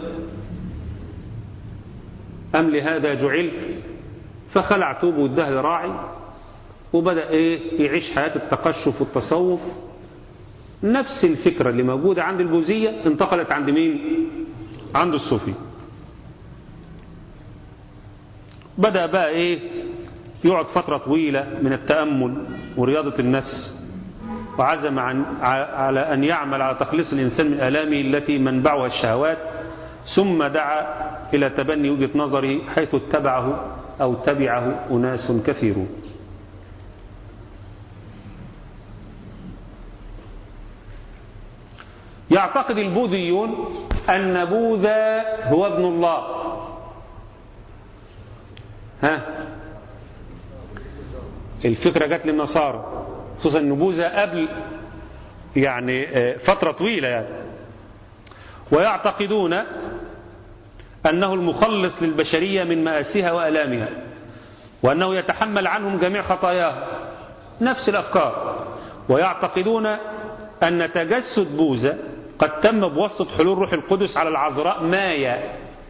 أم لهذا جعلت فخلع توبه واداه لراعي وبدأ إيه يعيش حياة التقشف والتصوف نفس الفكرة اللي موجودة عند البوذية انتقلت عند مين عند الصوفي بدأ بقى إيه يقعد فترة طويلة من التأمل ورياضة النفس وعزم عن على أن يعمل على تخليص الإنسان من آلامه التي منبعها الشهوات ثم دعا إلى تبني وجهة نظره حيث اتبعه أو تبعه أناس كثيرون يعتقد البوذيون أن بوذا هو ابن الله ها الفكرة جت للنصارى خصوصا أن بوذا قبل يعني فترة طويلة يعني ويعتقدون أنه المخلص للبشرية من مآسيها وألامها وأنه يتحمل عنهم جميع خطاياهم نفس الأفكار ويعتقدون أن تجسد بوذا قد تم بواسطة حلول روح القدس على العذراء مايا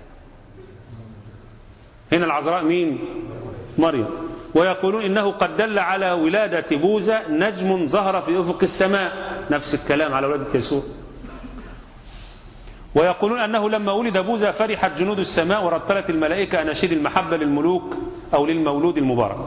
هنا العذراء مين مريم ويقولون إنه قد دل على ولادة بوذا نجم ظهر في أفق السماء نفس الكلام على ولادة يسوع ويقولون أنه لما ولد بوذا فرحت جنود السماء ورتلت الملائكة أناشيد المحبة للملوك أو للمولود المبارك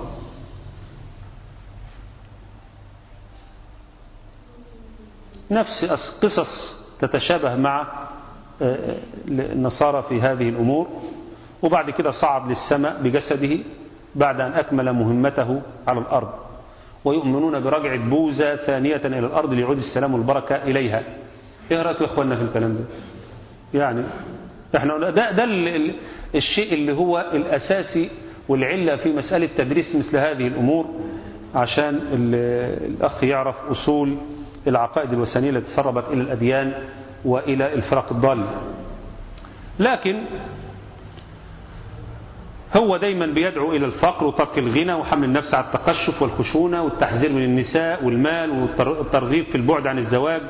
نفس قصص تتشابه مع النصارى في هذه الأمور وبعد كده صعد للسماء بجسده بعد أن أكمل مهمته على الأرض ويؤمنون برجعة بوذا ثانية إلى الأرض ليعود السلام والبركة إليها إيه رأيك يا إخواننا في الكلام ده يعني احنا ده, ده الشيء اللي هو الأساسي والعلة في مسألة تدريس مثل هذه الأمور عشان الأخ يعرف أصول العقائد الوثنية التي تسربت إلى الأديان وإلى الفرق الضالة لكن هو دايما بيدعو إلى الفقر وترك الغنى وحمل النفس على التقشف والخشونة والتحذير من النساء والمال والترغيب في البعد عن الزواج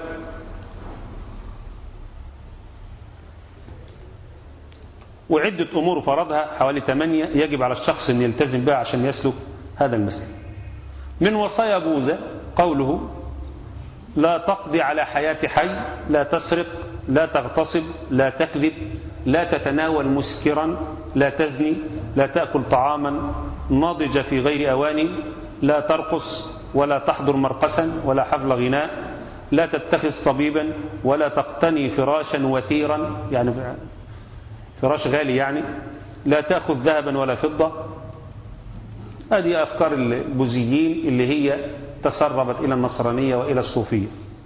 وعدة أمور فرضها حوالي ثمانية يجب على الشخص أن يلتزم بها عشان يسلك هذا المسلك من وصايا بوذا قوله لا تقضي على حياة حي لا تسرق لا تغتصب لا تكذب لا تتناول مسكرا لا تزني لا تأكل طعاما ناضج في غير أواني لا ترقص ولا تحضر مرقسا ولا حفل غناء لا تتخذ طبيبا ولا تقتني فراشا وتيرا يعني فراش غالي يعني لا تأخذ ذهبا ولا فضة هذه أفكار البوذيين اللي هي تسربت إلى النصرانية وإلى الصوفية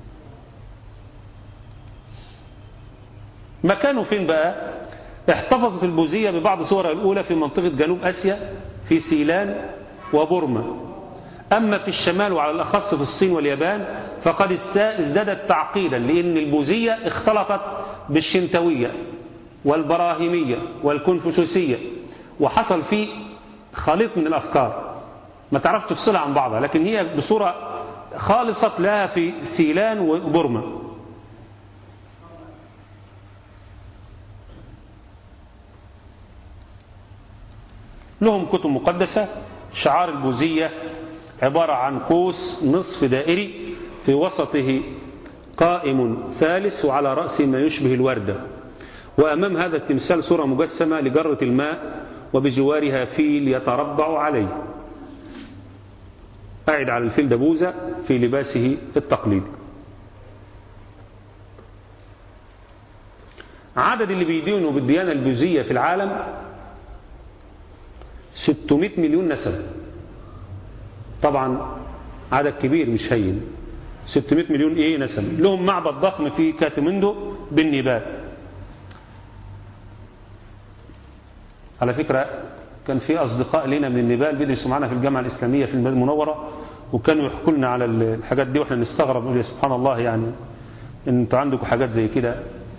مكانه فين بقى احتفظت البوذية ببعض صورها الأولى في منطقة جنوب أسيا في سيلان وبورما أما في الشمال وعلى الأخص في الصين واليابان فقد ازدادت تعقيدا لأن البوذية اختلطت بالشنتوية والبراهيمية والكونفوشيوسية وحصل فيه خليط من الأفكار ما تعرفش تفصلها عن بعضها لكن هي بصورة خالصة لها في سيلان وبرما لهم كتب مقدسة شعار البوذية عبارة عن قوس نصف دائري في وسطه قائم ثالث وعلى رأسه ما يشبه الوردة وأمام هذا التمثال صورة مجسمة لجرة الماء وبجوارها فيل يتربع عليه قاعد على الفيل دبوزة في لباسه التقليدي عدد اللي بيدينوا بالديانة البوذية في العالم 600 مليون نسمة طبعا عدد كبير مش هين 600 مليون ايه نسمة لهم معبد ضخم في كاتمندو بالنيبال على فكرة كان في أصدقاء لنا من النيبال بيدرسوا معنا في الجامعة الإسلامية في المدينة المنورة وكانوا يحكوا لنا على الحاجات دي واحنا نستغرب نقول يا سبحان الله يعني ان انتوا عندكم حاجات زي كده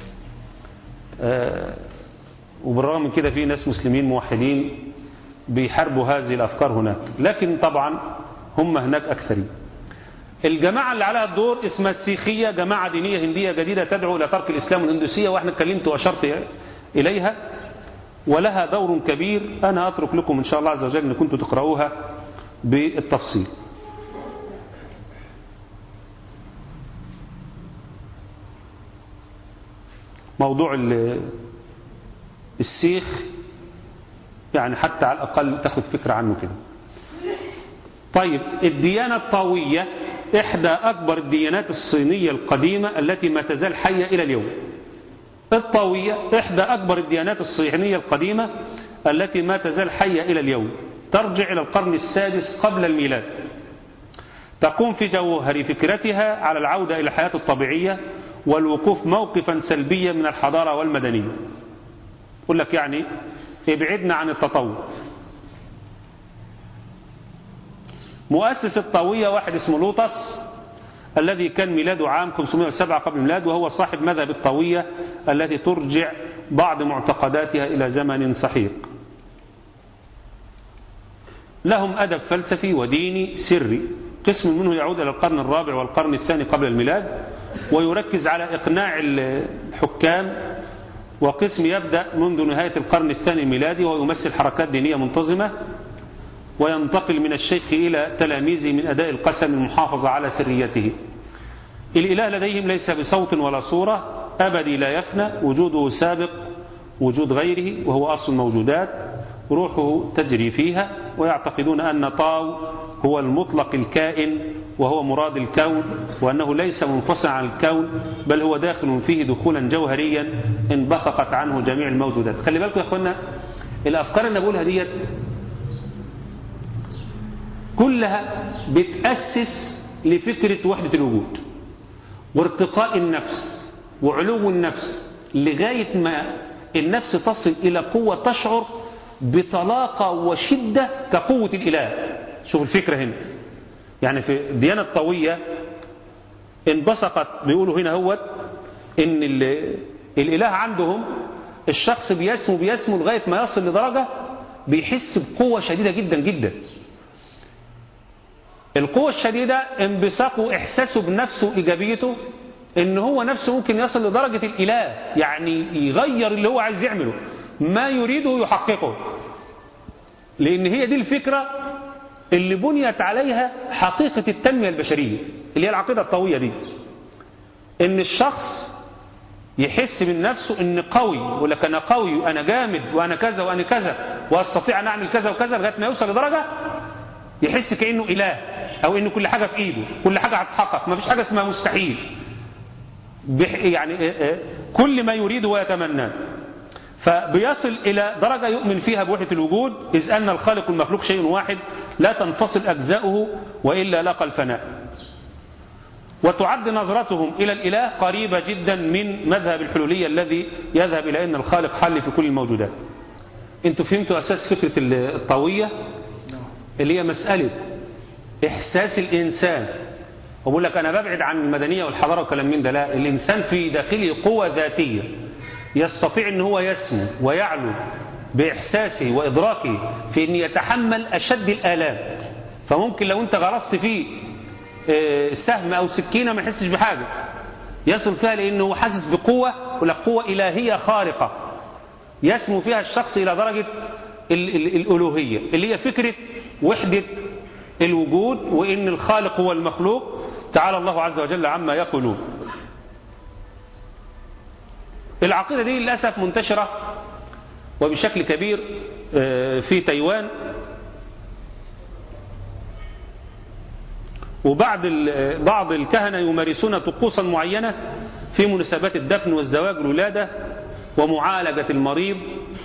آه وبالرغم من كده في ناس مسلمين موحدين بيحاربوا هذه الأفكار هناك لكن طبعا هم هناك أكثرين الجماعة اللي عليها الدور اسمها السيخية جماعة دينية هندية جديدة تدعو إلى ترك الإسلام والهندوسية وإحنا اتكلمت وأشرت إليها ولها دور كبير أنا أترك لكم إن شاء الله عز وجل أن كنتم تقرأوها بالتفصيل موضوع السيخ يعني حتى على الأقل تاخد فكرة عنه كده طيب الديانة الطاوية إحدى أكبر الديانات الصينية القديمة التي ما تزال حية إلى اليوم الطاوية إحدى أكبر الديانات الصينية القديمة التي ما تزال حية إلى اليوم ترجع إلى القرن السادس قبل الميلاد تقوم في جوهر فكرتها على العودة إلى الحياة الطبيعية والوقوف موقفا سلبيا من الحضارة والمدنية يقول لك يعني ابعدنا عن التطور مؤسس الطاوية واحد اسمه لوطس الذي كان ميلاده عام 507 قبل الميلاد وهو صاحب مذهب الطاوية التي ترجع بعض معتقداتها إلى زمن سحيق لهم أدب فلسفي وديني سري قسم منه يعود إلى القرن الرابع والقرن الثاني قبل الميلاد ويركز على إقناع الحكام وقسم يبدأ منذ نهاية القرن الثاني الميلادي ويمثل حركات دينية منتظمة وينتقل من الشيخ إلى تلاميذه من أداء القسم المحافظة على سريته الإله لديهم ليس بصوت ولا صورة أبدي لا يفنى وجوده سابق وجود غيره وهو أصل الموجودات روحه تجري فيها ويعتقدون أن طاو هو المطلق الكائن وهو مراد الكون وأنه ليس منفصلا عن الكون بل هو داخل فيه دخولا جوهريا انبثقت عنه جميع الموجودات خلي بالكم يا أخوانا الأفكار اللي بقولها ديت كلها بتأسس لفكرة وحدة الوجود وارتقاء النفس وعلو النفس لغاية ما النفس تصل إلى قوة تشعر بطلاقة وشدة كقوة الإله شوف الفكرة هنا يعني في الديانة الطوية انبثقت بيقولوا هنا هو ان الإله عندهم الشخص بيسمو بيسمو لغاية ما يصل لدرجة بيحس بقوة شديدة جدا جدا القوة الشديدة انبثاقه إحساسه بنفسه إيجابيته إن هو نفسه ممكن يصل لدرجة الإله يعني يغير اللي هو عايز يعمله ما يريده يحققه لأن هي دي الفكرة اللي بنيت عليها حقيقة التنمية البشرية اللي هي العقيدة الطوية دي إن الشخص يحس من نفسه إن قوي يقول لك أنا قوي وأنا جامد وأنا كذا وأنا كذا وأستطيع أن أعمل كذا وكذا لغاية ما يوصل لدرجة يحس كأنه إله أو إن كل حاجة في إيده كل حاجة هتتحقق ما فيش حاجة اسمها مستحيل يعني كل ما يريد ويتمناه فبيصل إلى درجة يؤمن فيها بوحدة الوجود إذ أن الخالق والمخلوق شيء واحد لا تنفصل أجزاؤه وإلا لاقى الفناء وتعد نظرتهم إلى الإله قريبة جدا من مذهب الحلولية الذي يذهب إلى أن الخالق حل في كل الموجودات انتوا فهمتوا أساس فكرة الطوية اللي هي مسألة إحساس الإنسان وبقول لك أنا ببعد عن المدنية والحضارة وكلام من ده لا الإنسان في داخله قوة ذاتية يستطيع أن هو يسمو ويعلو بإحساسه وإدراكه في أن يتحمل أشد الآلام فممكن لو أنت غرست فيه سهم أو سكينة ما يحسش بحاجة يصل فيها لأنه حاسس بقوة ولا قوة إلهية خارقة يسمو فيها الشخص إلى درجة الألوهية اللي هي فكرة وحدة الوجود وإن الخالق هو المخلوق تعالى الله عز وجل عما يقولون العقيدة دي للأسف منتشرة وبشكل كبير في تايوان وبعض بعض الكهنة يمارسون طقوسا معينة في مناسبات الدفن والزواج والولادة ومعالجة المريض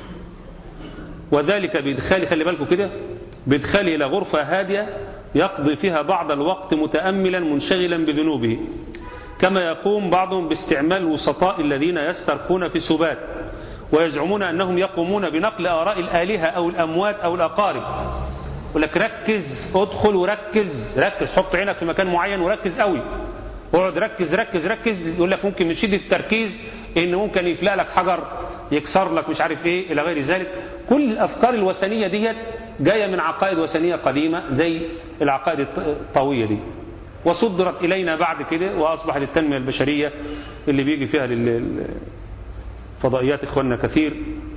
وذلك بإدخال خلي بالكم كده بإدخاله إلى غرفة هادية يقضي فيها بعض الوقت متأملا منشغلا بذنوبه كما يقوم بعضهم باستعمال الوسطاء الذين يسترقون في سبات ويزعمون أنهم يقومون بنقل آراء الآلهة أو الأموات أو الأقارب يقول لك ركز ادخل وركز ركز حط عينك في مكان معين وركز قوي اقعد ركز ركز ركز يقول لك ممكن من شدة التركيز ان ممكن يفلق لك حجر يكسر لك مش عارف ايه الى غير ذلك كل الافكار الوثنيه ديت جايه من عقائد وثنيه قديمه زي العقائد الطويه دي وصدرت إلينا بعد كده وأصبحت التنمية البشرية اللي بيجي فيها للفضائيات إخواننا كثير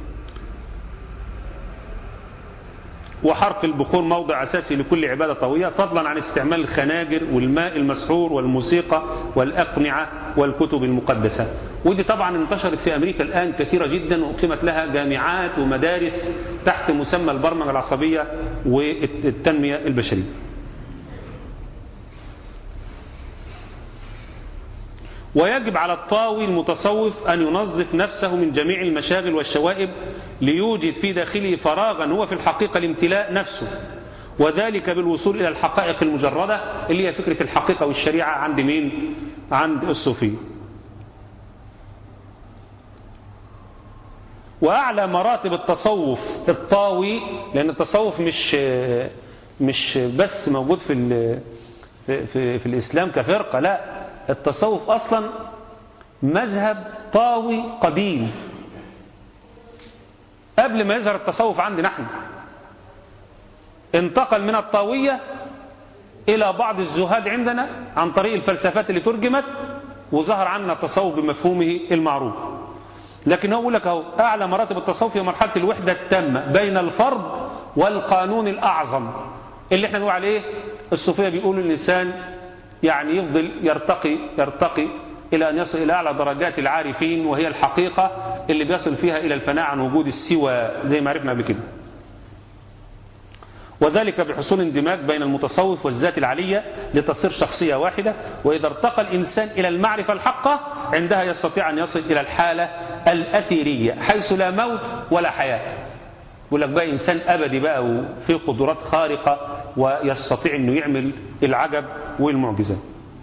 وحرق البخور موضع أساسي لكل عبادة طوية فضلا عن استعمال الخناجر والماء المسحور والموسيقى والأقنعة والكتب المقدسة ودي طبعا انتشرت في أمريكا الآن كثيرة جدا وأقيمت لها جامعات ومدارس تحت مسمى البرمجة العصبية والتنمية البشرية ويجب على الطاوي المتصوف أن ينظف نفسه من جميع المشاغل والشوائب ليوجد في داخله فراغا هو في الحقيقة لامتلاء نفسه وذلك بالوصول إلى الحقائق المجردة اللي هي فكرة الحقيقة والشريعة عند مين؟ عند الصوفية وأعلى مراتب التصوف الطاوي لأن التصوف مش مش بس موجود في في, في, في الإسلام كفرقة لا التصوف أصلا مذهب طاوي قديم قبل ما يظهر التصوف عندنا نحن انتقل من الطاوية إلى بعض الزهاد عندنا عن طريق الفلسفات اللي ترجمت وظهر عنا التصوف بمفهومه المعروف لكن هو يقول لك اهو أعلى مراتب التصوف هي مرحلة الوحدة التامة بين الفرد والقانون الأعظم اللي احنا نقول عليه الصوفية بيقولوا الإنسان يعني يفضل يرتقي يرتقي إلى أن يصل إلى أعلى درجات العارفين وهي الحقيقة اللي بيصل فيها إلى الفناء عن وجود السوى زي ما عرفنا قبل كده وذلك بحصول اندماج بين المتصوف والذات العلية لتصير شخصية واحدة وإذا ارتقى الإنسان إلى المعرفة الحقة عندها يستطيع أن يصل إلى الحالة الأثيرية حيث لا موت ولا حياة يقول لك بقى إنسان أبدي بقى وفيه قدرات خارقة ويستطيع أنه يعمل العجب والمعجزة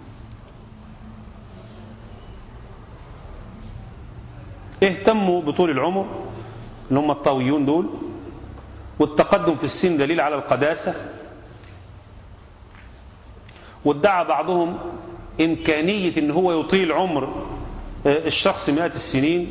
اهتموا بطول العمر اللي هم الطاويون دول والتقدم في السن دليل على القداسة وادعى بعضهم إمكانية أن هو يطيل عمر الشخص مئات السنين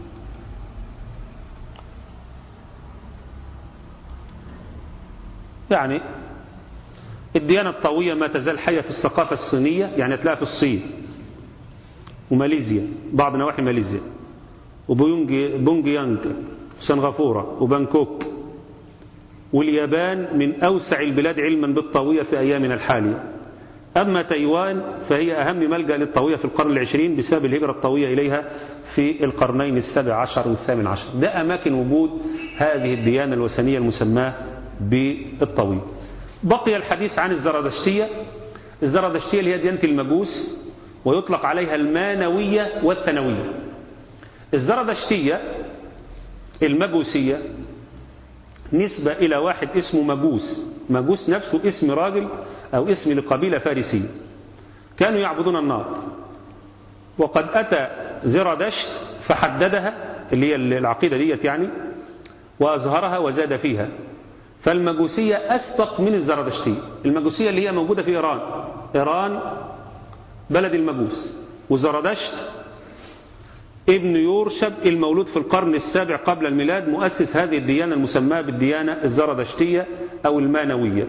يعني الديانة الطاوية ما تزال حية في الثقافة الصينية يعني تلاقيها في الصين وماليزيا بعض نواحي ماليزيا وبونج يانج وسنغافورة وبانكوك واليابان من أوسع البلاد علما بالطاوية في أيامنا الحالية أما تايوان فهي أهم ملجأ للطاوية في القرن العشرين بسبب الهجرة الطاوية إليها في القرنين السابع عشر والثامن عشر ده أماكن وجود هذه الديانة الوثنية المسماة بالطاوية بقي الحديث عن الزرادشتية الزرادشتية اللي هي ديانة المجوس ويطلق عليها المانوية والثانوية الزرادشتية المجوسية نسبة إلى واحد اسمه مجوس مجوس نفسه اسم راجل أو اسم لقبيلة فارسية كانوا يعبدون النار وقد أتى زرادشت فحددها اللي هي العقيدة ديت يعني وأظهرها وزاد فيها فالمجوسية أسبق من الزرادشتية المجوسية اللي هي موجودة في إيران إيران بلد المجوس وزرادشت ابن يورشب المولود في القرن السابع قبل الميلاد مؤسس هذه الديانة المسماة بالديانة الزرادشتية أو المانوية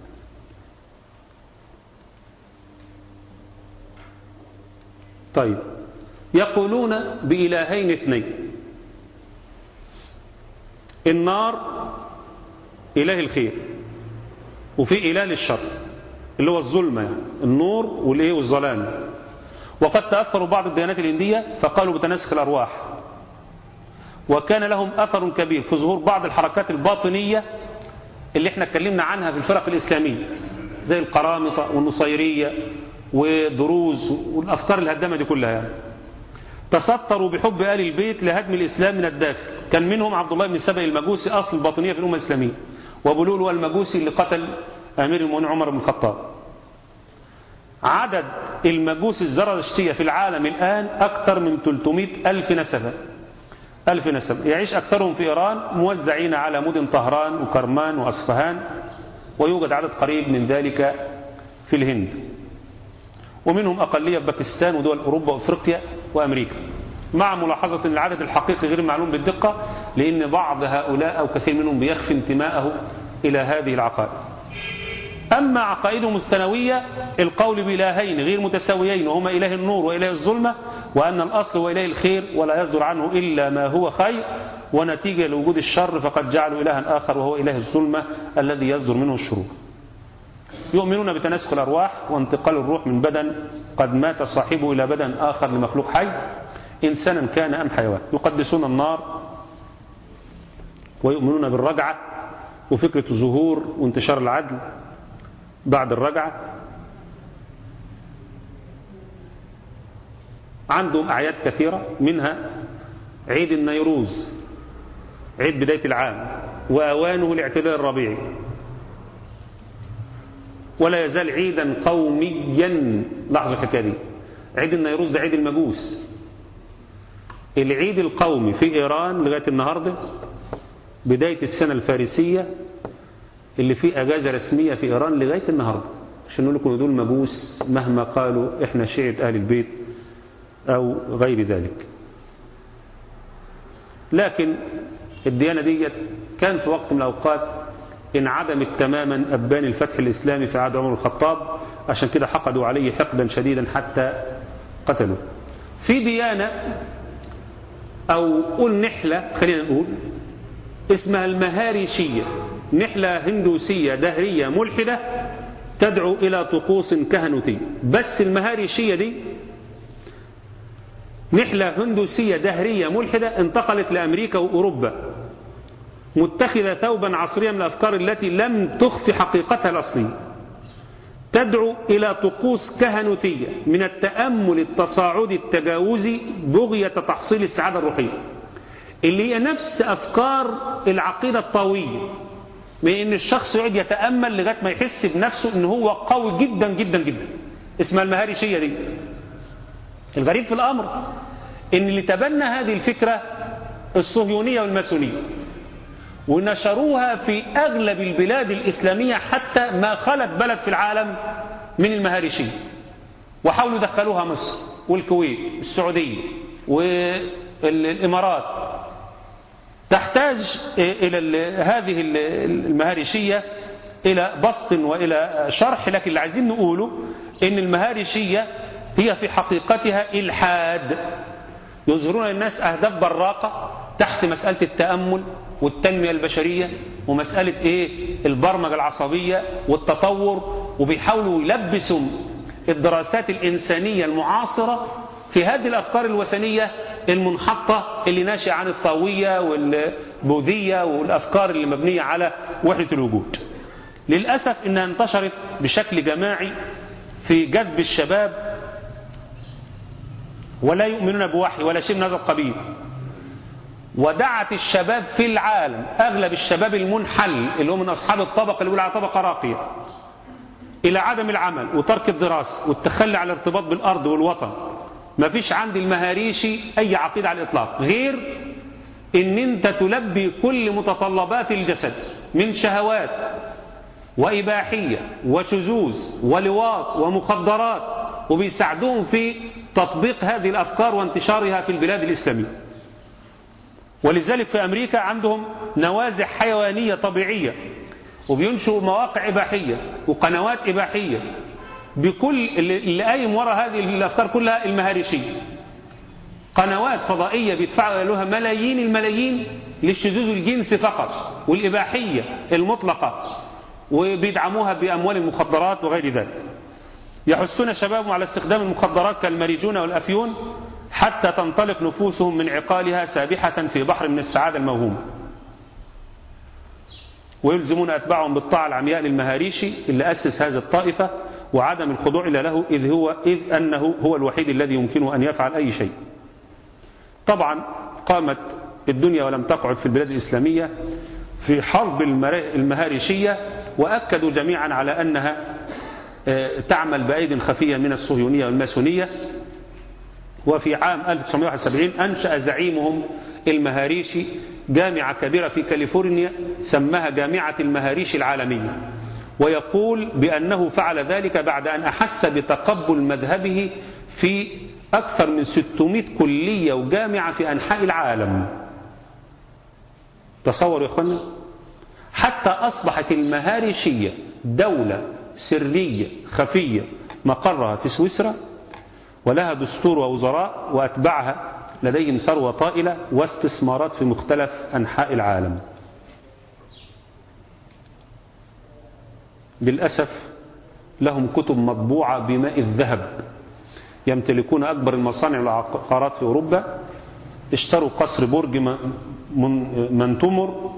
طيب يقولون بإلهين اثنين النار إله الخير وفي إله للشر اللي هو الظلمة يعني النور والإيه والظلام وقد تأثروا بعض الديانات الهندية فقالوا بتناسخ الأرواح وكان لهم أثر كبير في ظهور بعض الحركات الباطنية اللي احنا اتكلمنا عنها في الفرق الإسلامية زي القرامطة والنصيرية ودروز والأفكار الهدامة دي كلها يعني. تستروا بحب آل البيت لهدم الإسلام من الداخل كان منهم عبد الله بن سبأ المجوسي أصل الباطنية في الأمة الإسلامية وبلول والمجوسي اللي قتل أمير المؤمنين عمر بن الخطاب عدد المجوس الزرادشتية في العالم الآن أكثر من 300 ألف نسبة ألف نسبة يعيش أكثرهم في إيران موزعين على مدن طهران وكرمان وأصفهان ويوجد عدد قريب من ذلك في الهند ومنهم أقلية في باكستان ودول أوروبا وأفريقيا وأمريكا مع ملاحظة أن العدد الحقيقي غير معلوم بالدقة لأن بعض هؤلاء أو كثير منهم بيخفي انتماءه إلى هذه العقائد أما عقائدهم الثانوية القول بإلهين غير متساويين وهما إله النور وإله الظلمة وأن الأصل هو إله الخير ولا يصدر عنه إلا ما هو خير ونتيجة لوجود الشر فقد جعلوا إلها آخر وهو إله الظلمة الذي يصدر منه الشرور يؤمنون بتناسخ الأرواح وانتقال الروح من بدن قد مات صاحبه إلى بدن آخر لمخلوق حي إنسانا كان أم حيوان يقدسون النار ويؤمنون بالرجعة وفكرة ظهور وانتشار العدل بعد الرجعة عندهم أعياد كثيرة منها عيد النيروز عيد بداية العام وأوانه الاعتدال الربيعي ولا يزال عيدا قوميا لحظة الحكاية دي عيد النيروز ده عيد المجوس العيد القومي في إيران لغاية النهاردة بداية السنة الفارسية اللي فيه أجازة رسمية في إيران لغاية النهاردة عشان نقول لكم دول مجوس مهما قالوا إحنا شيعة أهل البيت أو غير ذلك لكن الديانة دي كان في وقت من الأوقات انعدمت تماما أبان الفتح الإسلامي في عهد عمر الخطاب عشان كده حقدوا عليه حقدا شديدا حتى قتلوا في ديانة أو قول نحلة خلينا نقول اسمها المهاريشية نحلة هندوسية دهرية ملحدة تدعو إلى طقوس كهنوتية بس المهاريشية دي نحلة هندوسية دهرية ملحدة انتقلت لأمريكا وأوروبا متخذة ثوبا عصريا من الأفكار التي لم تخفي حقيقتها الأصلية تدعو إلى طقوس كهنوتية من التأمل التصاعدي التجاوزي بغية تحصيل السعادة الروحية اللي هي نفس أفكار العقيدة الطاوية من إن الشخص يقعد يتأمل لغاية ما يحس بنفسه إن هو قوي جدا جدا جدا اسمها المهارشية دي الغريب في الأمر إن اللي تبنى هذه الفكرة الصهيونية والماسونية ونشروها في أغلب البلاد الإسلامية حتى ما خلت بلد في العالم من المهارشية وحاولوا دخلوها مصر والكويت السعودية والإمارات تحتاج إلى هذه المهارشية إلى بسط وإلى شرح لكن اللي عايزين نقوله إن المهارشية هي في حقيقتها إلحاد يظهرون للناس أهداف براقة تحت مسألة التأمل والتنمية البشرية ومسألة إيه البرمجة العصبية والتطور وبيحاولوا يلبسوا الدراسات الإنسانية المعاصرة في هذه الأفكار الوثنية المنحطة اللي ناشئة عن الطاوية والبوذية والأفكار اللي مبنية على وحدة الوجود للأسف إنها انتشرت بشكل جماعي في جذب الشباب ولا يؤمنون بوحي ولا شيء من هذا القبيل ودعت الشباب في العالم أغلب الشباب المنحل اللي هو من أصحاب الطبقة اللي يقول على طبقة راقية إلى عدم العمل وترك الدراسة والتخلي على الارتباط بالأرض والوطن ما فيش عند المهاريشي أي عقيدة على الإطلاق غير إن أنت تلبي كل متطلبات الجسد من شهوات وإباحية وشذوذ ولواط ومخدرات وبيساعدوهم في تطبيق هذه الأفكار وانتشارها في البلاد الإسلامية ولذلك في أمريكا عندهم نوازع حيوانية طبيعية وبينشئوا مواقع إباحية وقنوات إباحية بكل اللي قايم وراء هذه الأفكار كلها المهارشية قنوات فضائية بيدفعوا لها ملايين الملايين للشذوذ الجنسي فقط والإباحية المطلقة وبيدعموها بأموال المخدرات وغير ذلك يحثون شبابهم على استخدام المخدرات كالمريجون والأفيون حتى تنطلق نفوسهم من عقالها سابحة في بحر من السعادة الموهومة ويلزمون أتباعهم بالطاعة العمياء للمهاريشي اللي أسس هذه الطائفة وعدم الخضوع إلى له إذ, هو إذ أنه هو الوحيد الذي يمكنه أن يفعل أي شيء طبعا قامت الدنيا ولم تقعد في البلاد الإسلامية في حرب المهارشية وأكدوا جميعا على أنها تعمل بأيد خفية من الصهيونية والماسونية وفي عام 1971 أنشأ زعيمهم المهاريشي جامعة كبيرة في كاليفورنيا سماها جامعة المهاريش العالمية ويقول بأنه فعل ذلك بعد أن أحس بتقبل مذهبه في أكثر من 600 كلية وجامعة في أنحاء العالم تصوروا يا أخوانا حتى أصبحت المهاريشية دولة سرية خفية مقرها في سويسرا ولها دستور ووزراء وأتبعها لديهم ثروة طائلة واستثمارات في مختلف أنحاء العالم للأسف لهم كتب مطبوعة بماء الذهب يمتلكون أكبر المصانع والعقارات في أوروبا اشتروا قصر برج منتمر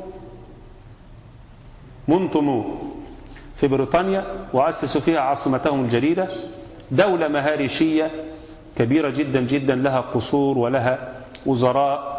منتمور في بريطانيا وأسسوا فيها عاصمتهم الجديدة دولة مهارشية كبيرة جدا جدا لها قصور ولها وزراء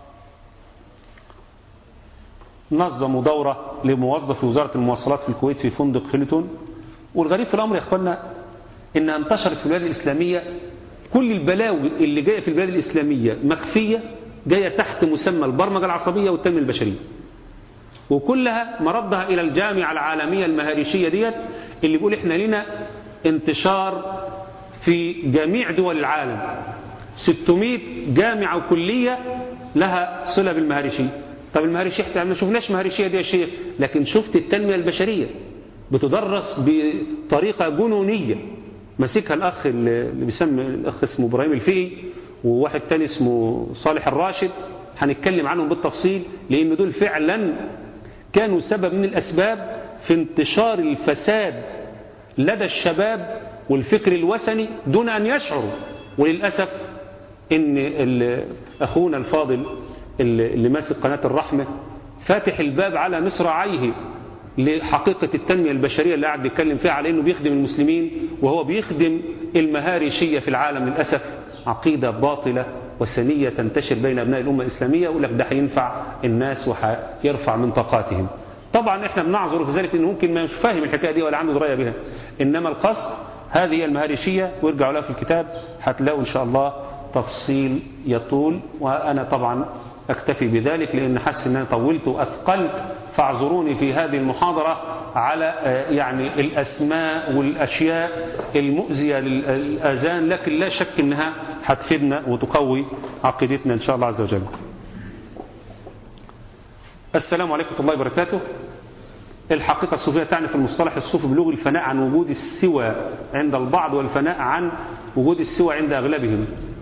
نظموا دورة لموظف وزارة المواصلات في الكويت في فندق هيلتون والغريب في الأمر يا أخوانا إنها انتشرت في البلاد الإسلامية كل البلاوي اللي جاية في البلاد الإسلامية مخفية جاية تحت مسمى البرمجة العصبية والتنمية البشرية وكلها مردها إلى الجامعة العالمية المهارشية ديت اللي بيقول إحنا لنا انتشار في جميع دول العالم 600 جامعة وكلية لها صلة بالمهارشية طب المهارشية احنا ما شفناش مهارشية دي يا شيخ لكن شفت التنمية البشرية بتدرس بطريقة جنونية مسكها الأخ اللي بيسمي الأخ اسمه إبراهيم الفقي وواحد تاني اسمه صالح الراشد هنتكلم عنهم بالتفصيل لأن دول فعلا كانوا سبب من الأسباب في انتشار الفساد لدى الشباب والفكر الوثني دون أن يشعروا وللأسف إن أخونا الفاضل اللي ماسك قناة الرحمة فاتح الباب على مصراعيه لحقيقة التنمية البشرية اللي قاعد بيتكلم فيها على إنه بيخدم المسلمين وهو بيخدم المهارشية في العالم للأسف عقيدة باطلة وثنية تنتشر بين أبناء الأمة الإسلامية يقول لك ده هينفع الناس وهيرفع من طاقاتهم طبعا احنا بنعذر في ذلك انه ممكن ما مش فاهم الحكايه دي ولا عنده درايه بها انما القصد هذه المهارشية وارجعوا لها في الكتاب هتلاقوا ان شاء الله تفصيل يطول وانا طبعا اكتفي بذلك لان حاسس ان انا طولت واثقلت فاعذروني في هذه المحاضره على يعني الاسماء والاشياء المؤذيه للاذان لكن لا شك انها هتفيدنا وتقوي عقيدتنا ان شاء الله عز وجل. السلام عليكم ورحمه الله وبركاته. الحقيقة الصوفية تعني في المصطلح الصوفي بلوغ الفناء عن وجود السوى عند البعض والفناء عن وجود السوى عند أغلبهم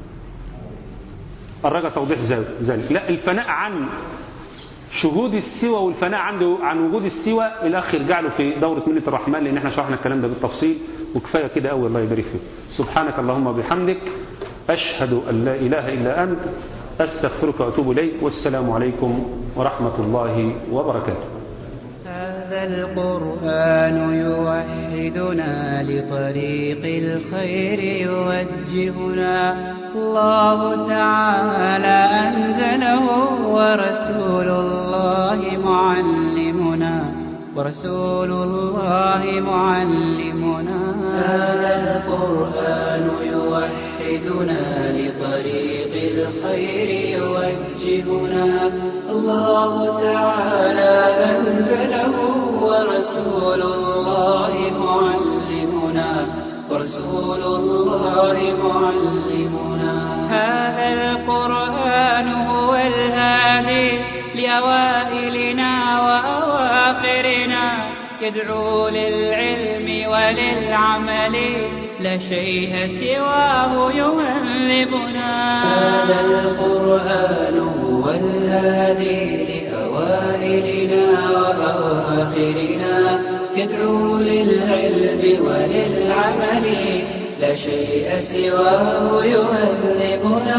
الرجاء توضيح ذلك لا الفناء عن شهود السوى والفناء عنده عن وجود السوى الأخ يرجع له في دورة ملة الرحمن لأن احنا شرحنا الكلام ده بالتفصيل وكفاية كده أول الله يبارك فيك سبحانك اللهم وبحمدك أشهد أن لا إله إلا أنت أستغفرك وأتوب إليك والسلام عليكم ورحمة الله وبركاته هذا القرآن يوحدنا لطريق الخير يوجهنا الله تعالى أنزله ورسول الله معلمنا ورسول الله معلمنا هذا القرآن يوحدنا لطريق الخير يوجهنا الله تعالى أنزله ورسول الله معلمنا ورسول الله معلمنا هذا القرآن هو الهادي لأوائلنا وأواخرنا يدعو للعلم وللعمل لا شيء سواه يهذبنا هذا القرآن هو الهادي لأوائلنا وأواخرنا يدعو للعلم وللعمل لا شيء سواه يهذبنا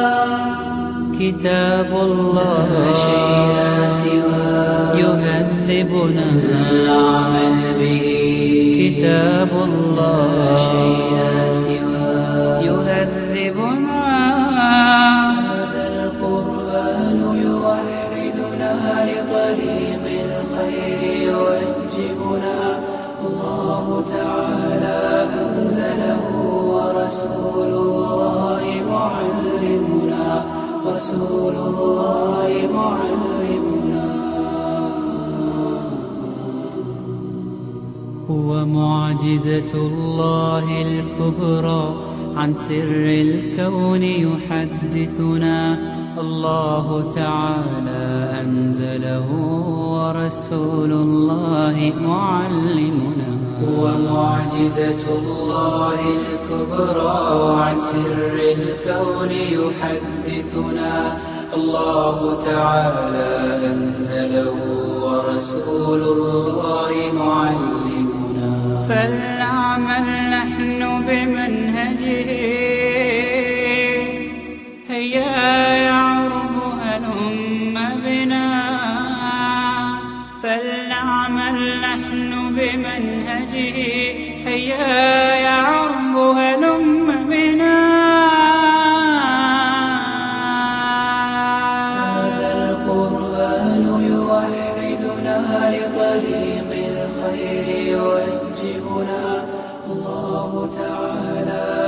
كتاب الله لا شيء سواه يهذبنا العمل به كتاب الله لا شيء سواه يهذبنا هذا القرآن يوحدنا لطريق الخير يوجهنا الله تعالى أنزله ورسول الله معلمنا رسول الله معلمنا هو معجزة الله الكبرى عن سر الكون يحدثنا الله تعالى أنزله ورسول الله معلمنا هو معجزة الله الكبرى وعن سر الكون يحدثنا الله تعالى أنزله ورسول الله معلمنا فلنعمل نحن بمنهجه هيا يعرب هلم بنا فلنعمل نحن بمنهجه هيا يعرب هلم بنا هذا القرآن يوحدنا لطريق الخير يوجهنا الله تعالى